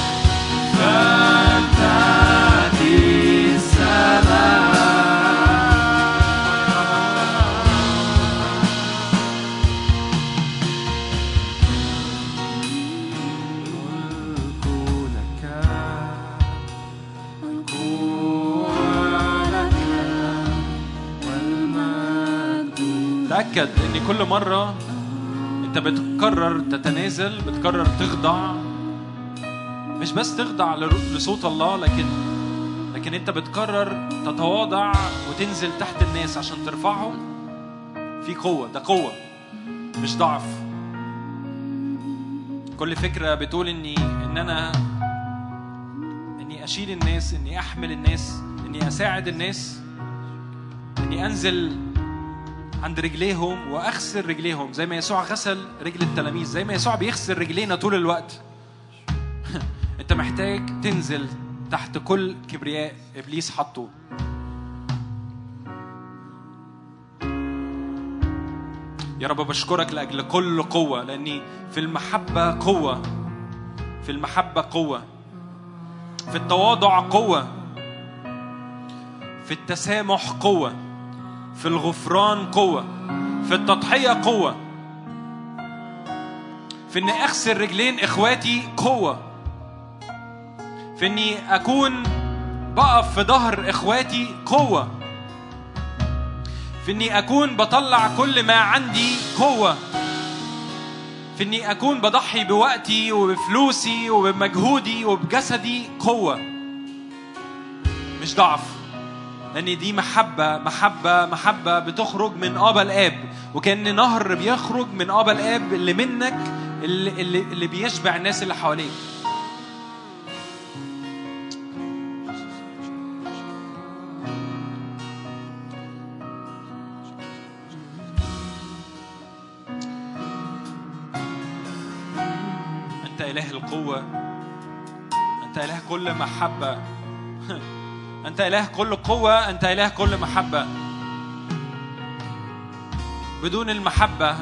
فلتأتي السماء الملك لك القوة لك والمجد تأكد إن كل مرة أنت بتقرر تتنازل بتقرر تخضع مش بس تخضع لر- لصوت الله لكن لكن أنت بتقرر تتواضع وتنزل تحت الناس عشان ترفعهم في قوة ده قوة مش ضعف كل فكرة بتقول إني إن أنا إني أشيل الناس إني أحمل الناس إني أساعد الناس إني أنزل عند رجليهم واغسل رجليهم زي ما يسوع غسل رجل التلاميذ زي ما يسوع بيغسل رجلينا طول الوقت انت محتاج تنزل تحت كل كبرياء ابليس حطه يا رب بشكرك لاجل كل قوه لاني في المحبه قوه في المحبه قوه في التواضع قوه في التسامح قوه في الغفران قوة في التضحية قوة في إني أغسل رجلين إخواتي قوة في إني أكون بقف في ظهر إخواتي قوة في إني أكون بطلع كل ما عندي قوة في إني أكون بضحي بوقتي وبفلوسي وبمجهودي وبجسدي قوة مش ضعف لأن دي محبة محبة محبة بتخرج من أبا الآب وكأن نهر بيخرج من أبا الآب اللي منك اللي, اللي, اللي بيشبع الناس اللي حواليك أنت إله القوة أنت إله كل محبة أنت إله كل قوة أنت إله كل محبة بدون المحبة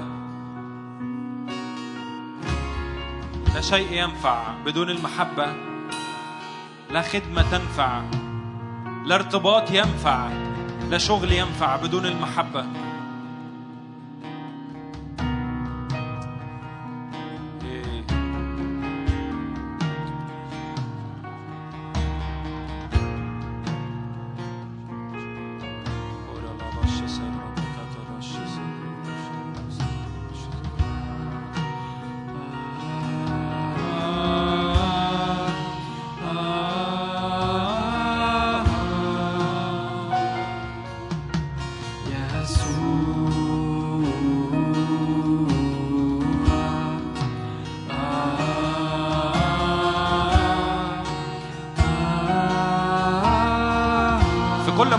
لا شيء ينفع بدون المحبة لا خدمة تنفع لا ارتباط ينفع لا شغل ينفع بدون المحبة إيه.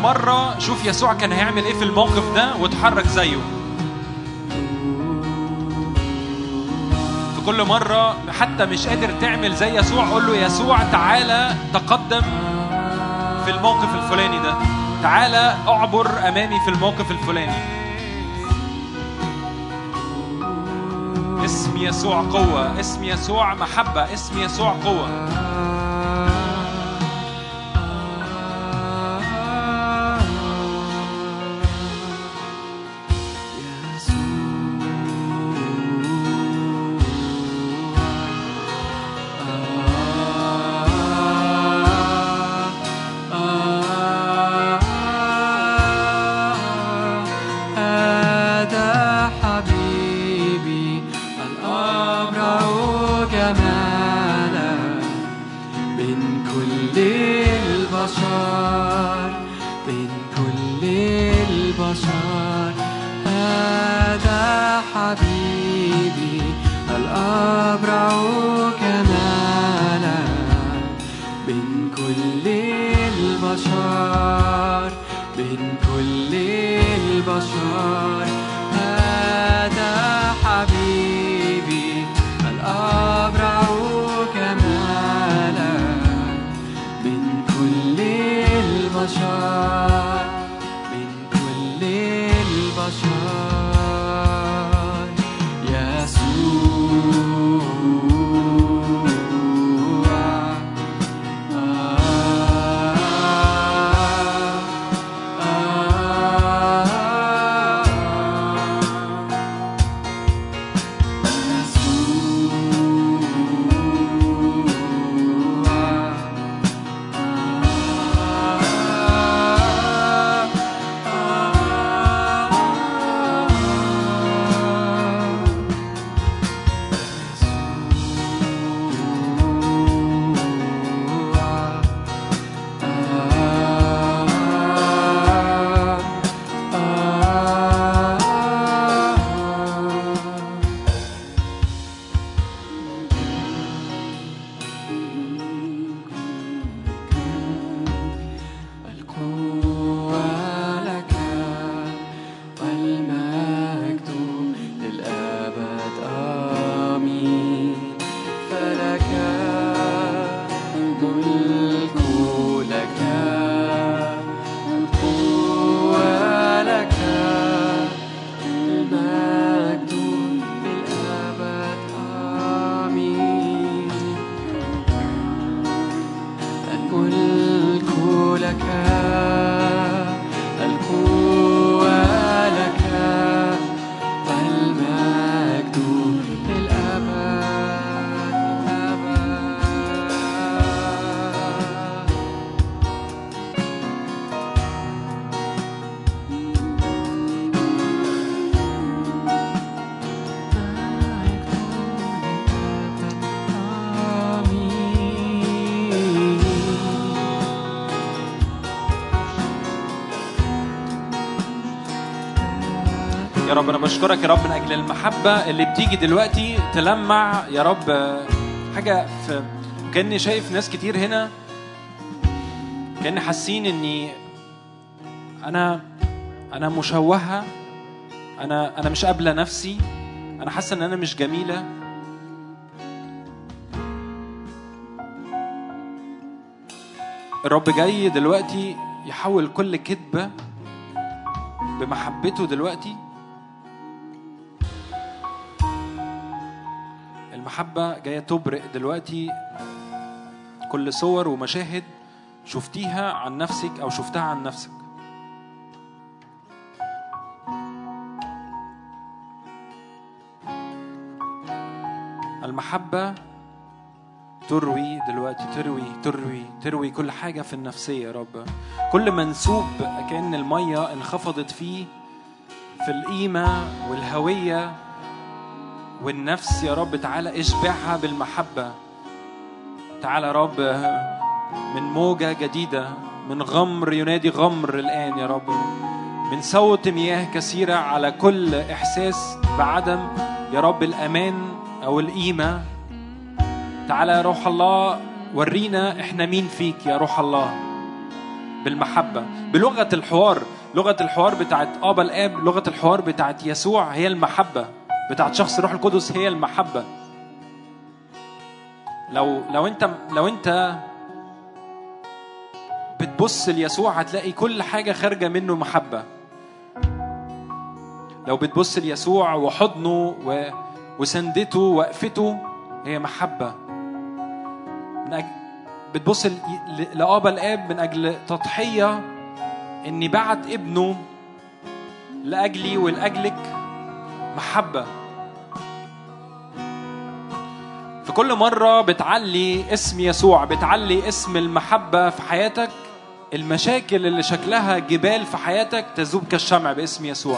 مرة شوف يسوع كان هيعمل ايه في الموقف ده وتحرك زيه في كل مرة حتى مش قادر تعمل زي يسوع قول له يسوع تعالى تقدم في الموقف الفلاني ده تعالى اعبر امامي في الموقف الفلاني اسم يسوع قوة اسم يسوع محبة اسم يسوع قوة هذا حبيبي الأبرع جمالا من كل البشر من كل البشر هذا حبيبي الأبرع كمالا من كل البشر من كل البشر هذا حبيبي الأبرع كمالا من كل البشر من كل البشر يسوع القوة لك والمجد للأبد آمين فلك الملك لك القوة لك المجد للأبد آمين الملك لك القوة لك والمجد للأبد الأبد يا رب انا بشكرك يا رب من اجل المحبه اللي بتيجي دلوقتي تلمع يا رب حاجه في كاني شايف ناس كتير هنا كاني حاسين اني انا انا مشوهه انا انا مش قابله نفسي انا حاسه ان انا مش جميله الرب جاي دلوقتي يحول كل كذبه بمحبته دلوقتي المحبة جاية تبرق دلوقتي كل صور ومشاهد شفتيها عن نفسك أو شفتها عن نفسك المحبة تروي دلوقتي تروي تروي تروي كل حاجة في النفسية يا رب كل منسوب كأن المية انخفضت فيه في القيمة والهوية والنفس يا رب تعالى اشبعها بالمحبة تعالى يا رب من موجة جديدة من غمر ينادي غمر الآن يا رب من صوت مياه كثيرة على كل إحساس بعدم يا رب الأمان أو القيمة تعالى يا روح الله ورينا احنا مين فيك يا روح الله بالمحبة بلغة الحوار لغة الحوار بتاعت آبا الآب لغة الحوار بتاعت يسوع هي المحبة بتاعت شخص الروح القدس هي المحبة لو لو انت لو انت بتبص ليسوع هتلاقي كل حاجة خارجة منه محبة لو بتبص ليسوع وحضنه و... وسندته وقفته هي محبة من أجل بتبص ل- ل- لآبا الآب من أجل تضحية إني بعت ابنه لأجلي ولأجلك محبة في كل مرة بتعلي اسم يسوع بتعلي اسم المحبة في حياتك المشاكل اللي شكلها جبال في حياتك تذوب كالشمع باسم يسوع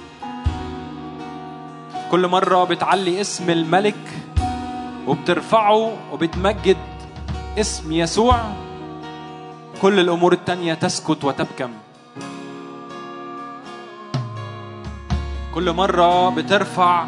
كل مرة بتعلي اسم الملك وبترفعه وبتمجد اسم يسوع كل الأمور التانية تسكت وتبكم كل مرة بترفع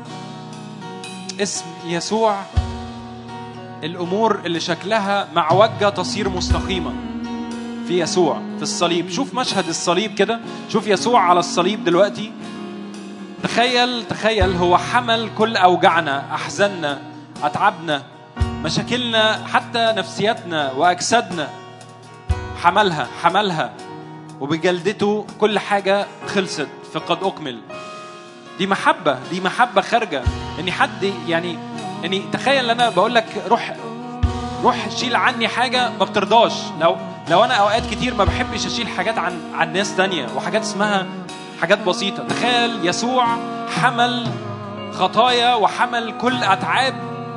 اسم يسوع الأمور اللي شكلها معوجة تصير مستقيمة في يسوع في الصليب شوف مشهد الصليب كده شوف يسوع على الصليب دلوقتي تخيل تخيل هو حمل كل أوجعنا أحزاننا أتعبنا مشاكلنا حتى نفسياتنا وأجسادنا حملها حملها وبجلدته كل حاجة خلصت فقد أكمل دي محبة دي محبة خارجة إن حد يعني يعني تخيل أنا بقول لك روح روح شيل عني حاجة ما بترضاش لو لو أنا أوقات كتير ما بحبش أشيل حاجات عن عن ناس تانية وحاجات اسمها حاجات بسيطة تخيل يسوع حمل خطايا وحمل كل أتعاب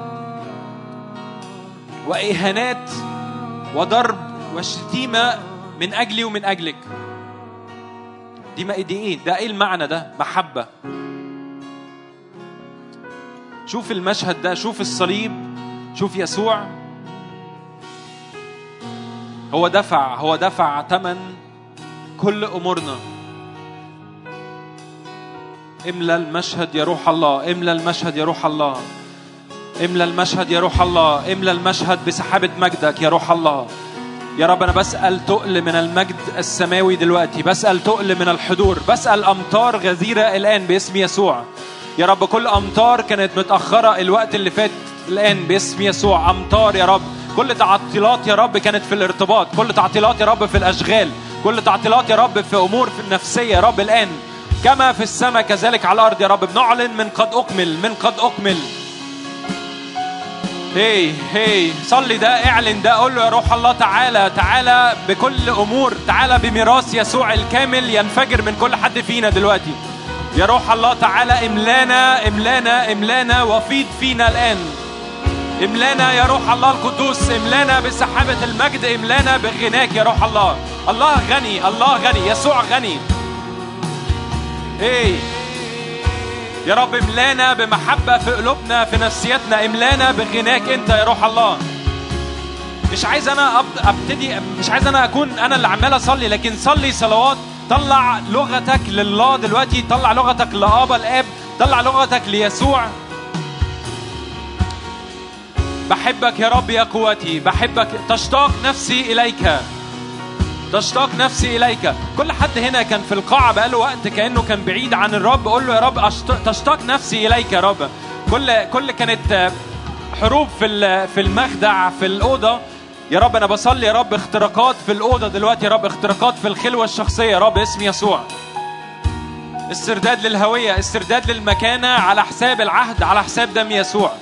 وإهانات وضرب وشتيمة من أجلي ومن أجلك دي ما دي إيه؟ ده إيه المعنى ده؟ محبة شوف المشهد ده شوف الصليب شوف يسوع هو دفع هو دفع ثمن كل امورنا املى المشهد يا روح الله املى المشهد يا روح الله املى المشهد يا روح الله املى المشهد بسحابة مجدك يا روح الله يا رب انا بسأل تقل من المجد السماوي دلوقتي بسأل تقل من الحضور بسأل امطار غزيرة الان باسم يسوع يا رب كل امطار كانت متأخرة الوقت اللي فات الان باسم يسوع امطار يا رب كل تعطيلات يا رب كانت في الارتباط كل تعطيلات يا رب في الاشغال كل تعطيلات يا رب في امور في النفسيه يا رب الان كما في السماء كذلك على الارض يا رب بنعلن من قد اكمل من قد اكمل هي هي صلي ده اعلن ده قول له يا روح الله تعالى تعالى بكل امور تعالى بميراث يسوع الكامل ينفجر من كل حد فينا دلوقتي يا روح الله تعالى املانا املانا املانا وفيض فينا الان املانا يا روح الله القدوس املانا بسحابة المجد املانا بغناك يا روح الله الله غني الله غني يسوع غني ايه يا رب املانا بمحبة في قلوبنا في نفسيتنا املانا بغناك انت يا روح الله مش عايز انا أب- ابتدي مش عايز انا اكون انا اللي عمال اصلي لكن صلي صلوات طلع لغتك لله دلوقتي طلع لغتك لابا الاب طلع لغتك ليسوع بحبك يا رب يا قوتي بحبك تشتاق نفسي إليك تشتاق نفسي إليك كل حد هنا كان في القاعة بقاله وقت كأنه كان بعيد عن الرب قول له يا رب أشت- تشتاق نفسي إليك يا رب كل كل كانت آه، حروب في ال- في المخدع في الأوضة يا رب أنا بصلي يا رب اختراقات في الأوضة دلوقتي يا رب اختراقات في الخلوة الشخصية يا رب اسم يسوع استرداد للهوية استرداد للمكانة على حساب العهد على حساب دم يسوع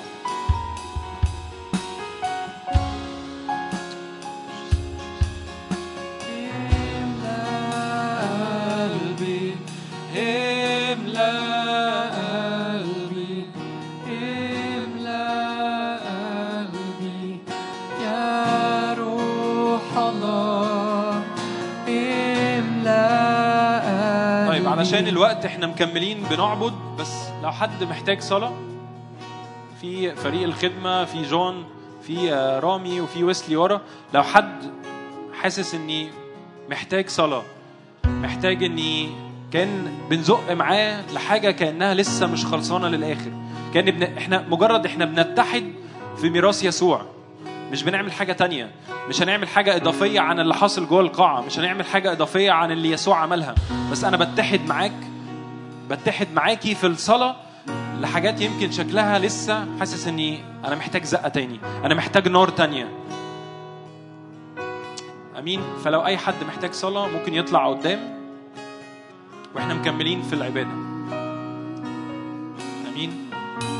قلبي املا قلبي املا قلبي يا روح الله املا قلبي طيب علشان الوقت احنا مكملين بنعبد بس لو حد محتاج صلاة في فريق الخدمة في جون في آه، رامي وفي ويسلي ورا لو حد حاسس اني محتاج صلاة محتاج اني كان بنزق معاه لحاجة كأنها لسه مش خلصانة للآخر كان بن... احنا مجرد احنا بنتحد في ميراث يسوع مش بنعمل حاجة تانية مش هنعمل حاجة إضافية عن اللي حاصل جوه القاعة مش هنعمل حاجة إضافية عن اللي يسوع عملها بس أنا بتحد معاك بتحد معاكي في الصلاة لحاجات يمكن شكلها لسه حاسس اني انا محتاج زقه تاني انا محتاج نار تانية امين فلو اي حد محتاج صلاه ممكن يطلع قدام واحنا مكملين في العباده امين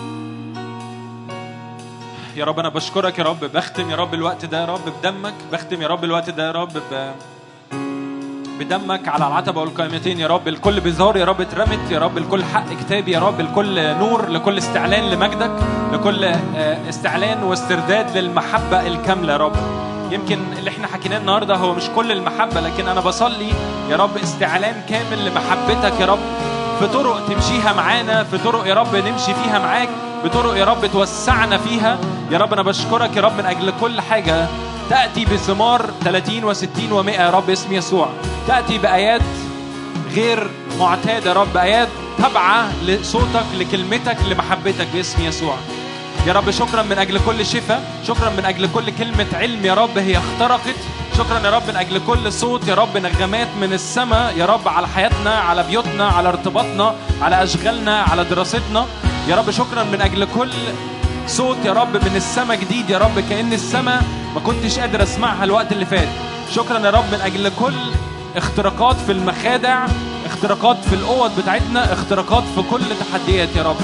يا رب انا بشكرك يا رب بختم يا رب الوقت ده يا رب بدمك بختم يا رب الوقت ده يا رب ب... بدمك على العتبة والقائمتين يا رب الكل بزار يا رب اترمت يا رب الكل حق كتابي يا رب الكل نور لكل استعلان لمجدك لكل آه، استعلان واسترداد للمحبة الكاملة يا رب يمكن اللي احنا حكيناه النهارده هو مش كل المحبة لكن انا بصلي يا رب استعلان كامل لمحبتك يا رب في طرق تمشيها معانا في طرق يا رب نمشي فيها معاك بطرق يا رب توسعنا فيها يا رب انا بشكرك يا رب من اجل كل حاجه تاتي بثمار 30 و60 و100 يا رب اسم يسوع تاتي بايات غير معتاده يا رب ايات تابعه لصوتك لكلمتك لمحبتك باسم يسوع يا رب شكرا من اجل كل شفاء شكرا من اجل كل كلمه علم يا رب هي اخترقت شكرا يا رب من اجل كل صوت يا رب نغمات من السماء يا رب على حياتنا على بيوتنا على ارتباطنا على اشغالنا على دراستنا يا رب شكرا من اجل كل صوت يا رب من السماء جديد يا رب كأن السماء ما كنتش قادر اسمعها الوقت اللي فات شكرا يا رب من اجل كل اختراقات في المخادع اختراقات في الاوض بتاعتنا اختراقات في كل تحديات يا رب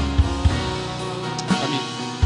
امين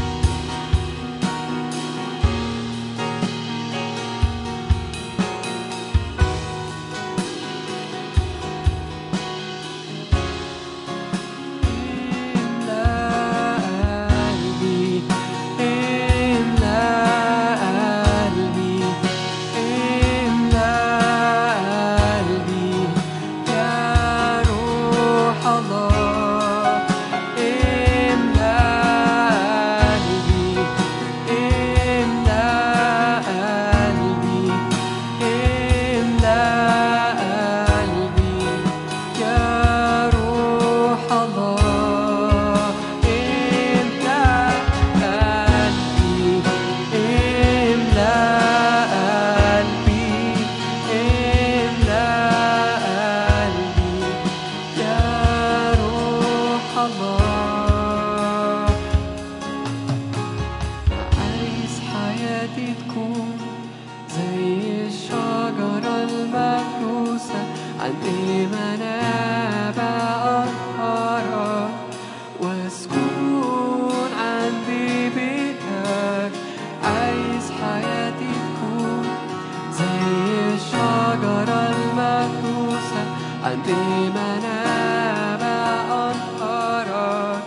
قلبي املأ قلبي املأ قلبي يا روح الله املأ قلبي املأ قلبي املأ قلبي يا روح الله املأ قلبي املأ قلبي املأ قلبي يا روح الله عايز حياتي تكون زي الشجرة المغروسة عند منابع أنهارها واسكن عندي بيتك عايز حياتي تكون زي الشجرة المغروسة عند منابع أنهارك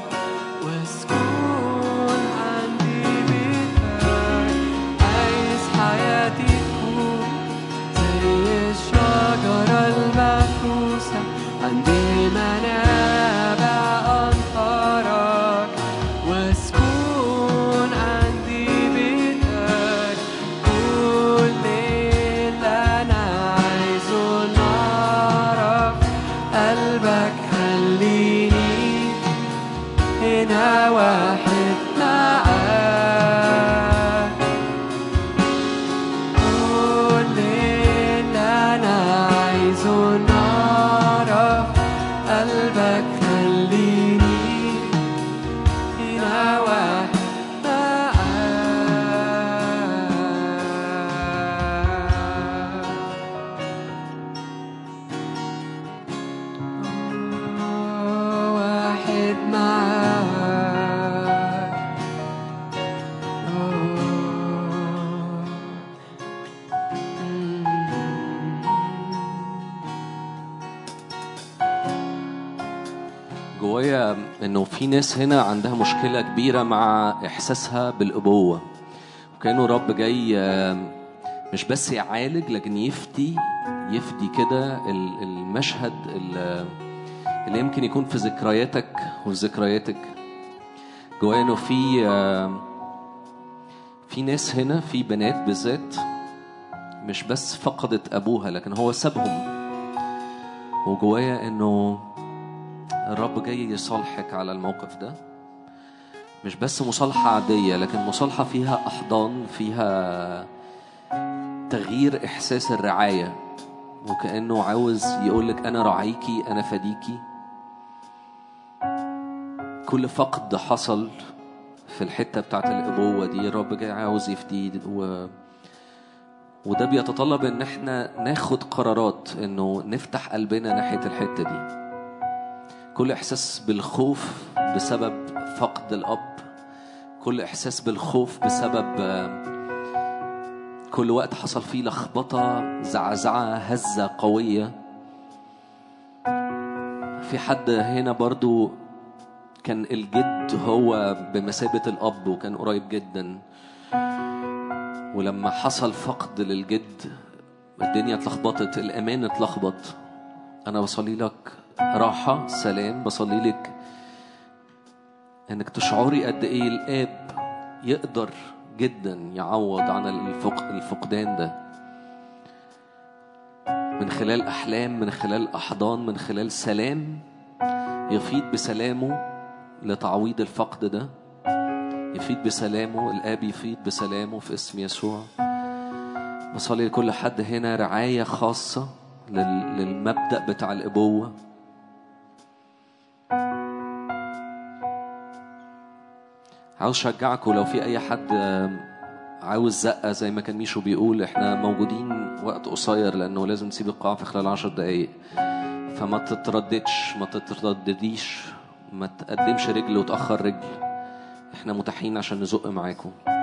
واسكن عندي بيتك عايز حياتي تكون زي الشجرة المفروسة عند منابع أنهارك واسكن عندي بيتك كل اللي أنا عايزه نعرف قلبك خليني هنا واحد معاك كل اللي أنا عايزه نعرف قلبك خليني هنا واحد معاك واحد معاك جوايا انه في ناس هنا عندها مشكله كبيره مع احساسها بالابوه وكانه رب جاي آم، مش بس يعالج لكن يفتي يفدي كده ال- المشهد ال- اللي يمكن يكون في ذكرياتك وفي ذكرياتك جوايا انه في آم، في ناس هنا في بنات بالذات مش بس فقدت ابوها لكن هو سابهم وجوايا انه الرب جاي يصالحك على الموقف ده مش بس مصالحة عادية لكن مصالحة فيها أحضان فيها تغيير إحساس الرعاية وكأنه عاوز يقولك أنا راعيكي أنا فديكي كل فقد حصل في الحتة بتاعت الأبوة دي الرب جاي عاوز يفدي و... وده بيتطلب ان احنا ناخد قرارات انه نفتح قلبنا ناحية الحتة دي كل احساس بالخوف بسبب فقد الاب كل احساس بالخوف بسبب آه، كل وقت حصل فيه لخبطة زعزعة هزة قوية في حد هنا برضو كان الجد هو بمثابة الأب وكان قريب جدا ولما حصل فقد للجد الدنيا اتلخبطت الأمان اتلخبط أنا بصلي لك راحة سلام بصلي لك إنك تشعري قد إيه الآب يقدر جدا يعوض عن الفق... الفقدان ده من خلال أحلام من خلال أحضان من خلال سلام يفيض بسلامه لتعويض الفقد ده يفيض بسلامه الآب يفيض بسلامه في اسم يسوع بصلي لكل حد هنا رعاية خاصة لل- للمبدأ بتاع الأبوة عاوز اشجعكم لو في اي حد آم، عاوز زقه زي ما كان ميشو بيقول احنا موجودين وقت قصير لانه لازم نسيب القاعه في خلال عشر دقايق فما تترددش ما تتردديش ما تقدمش رجل وتاخر رجل احنا متاحين عشان نزق معاكم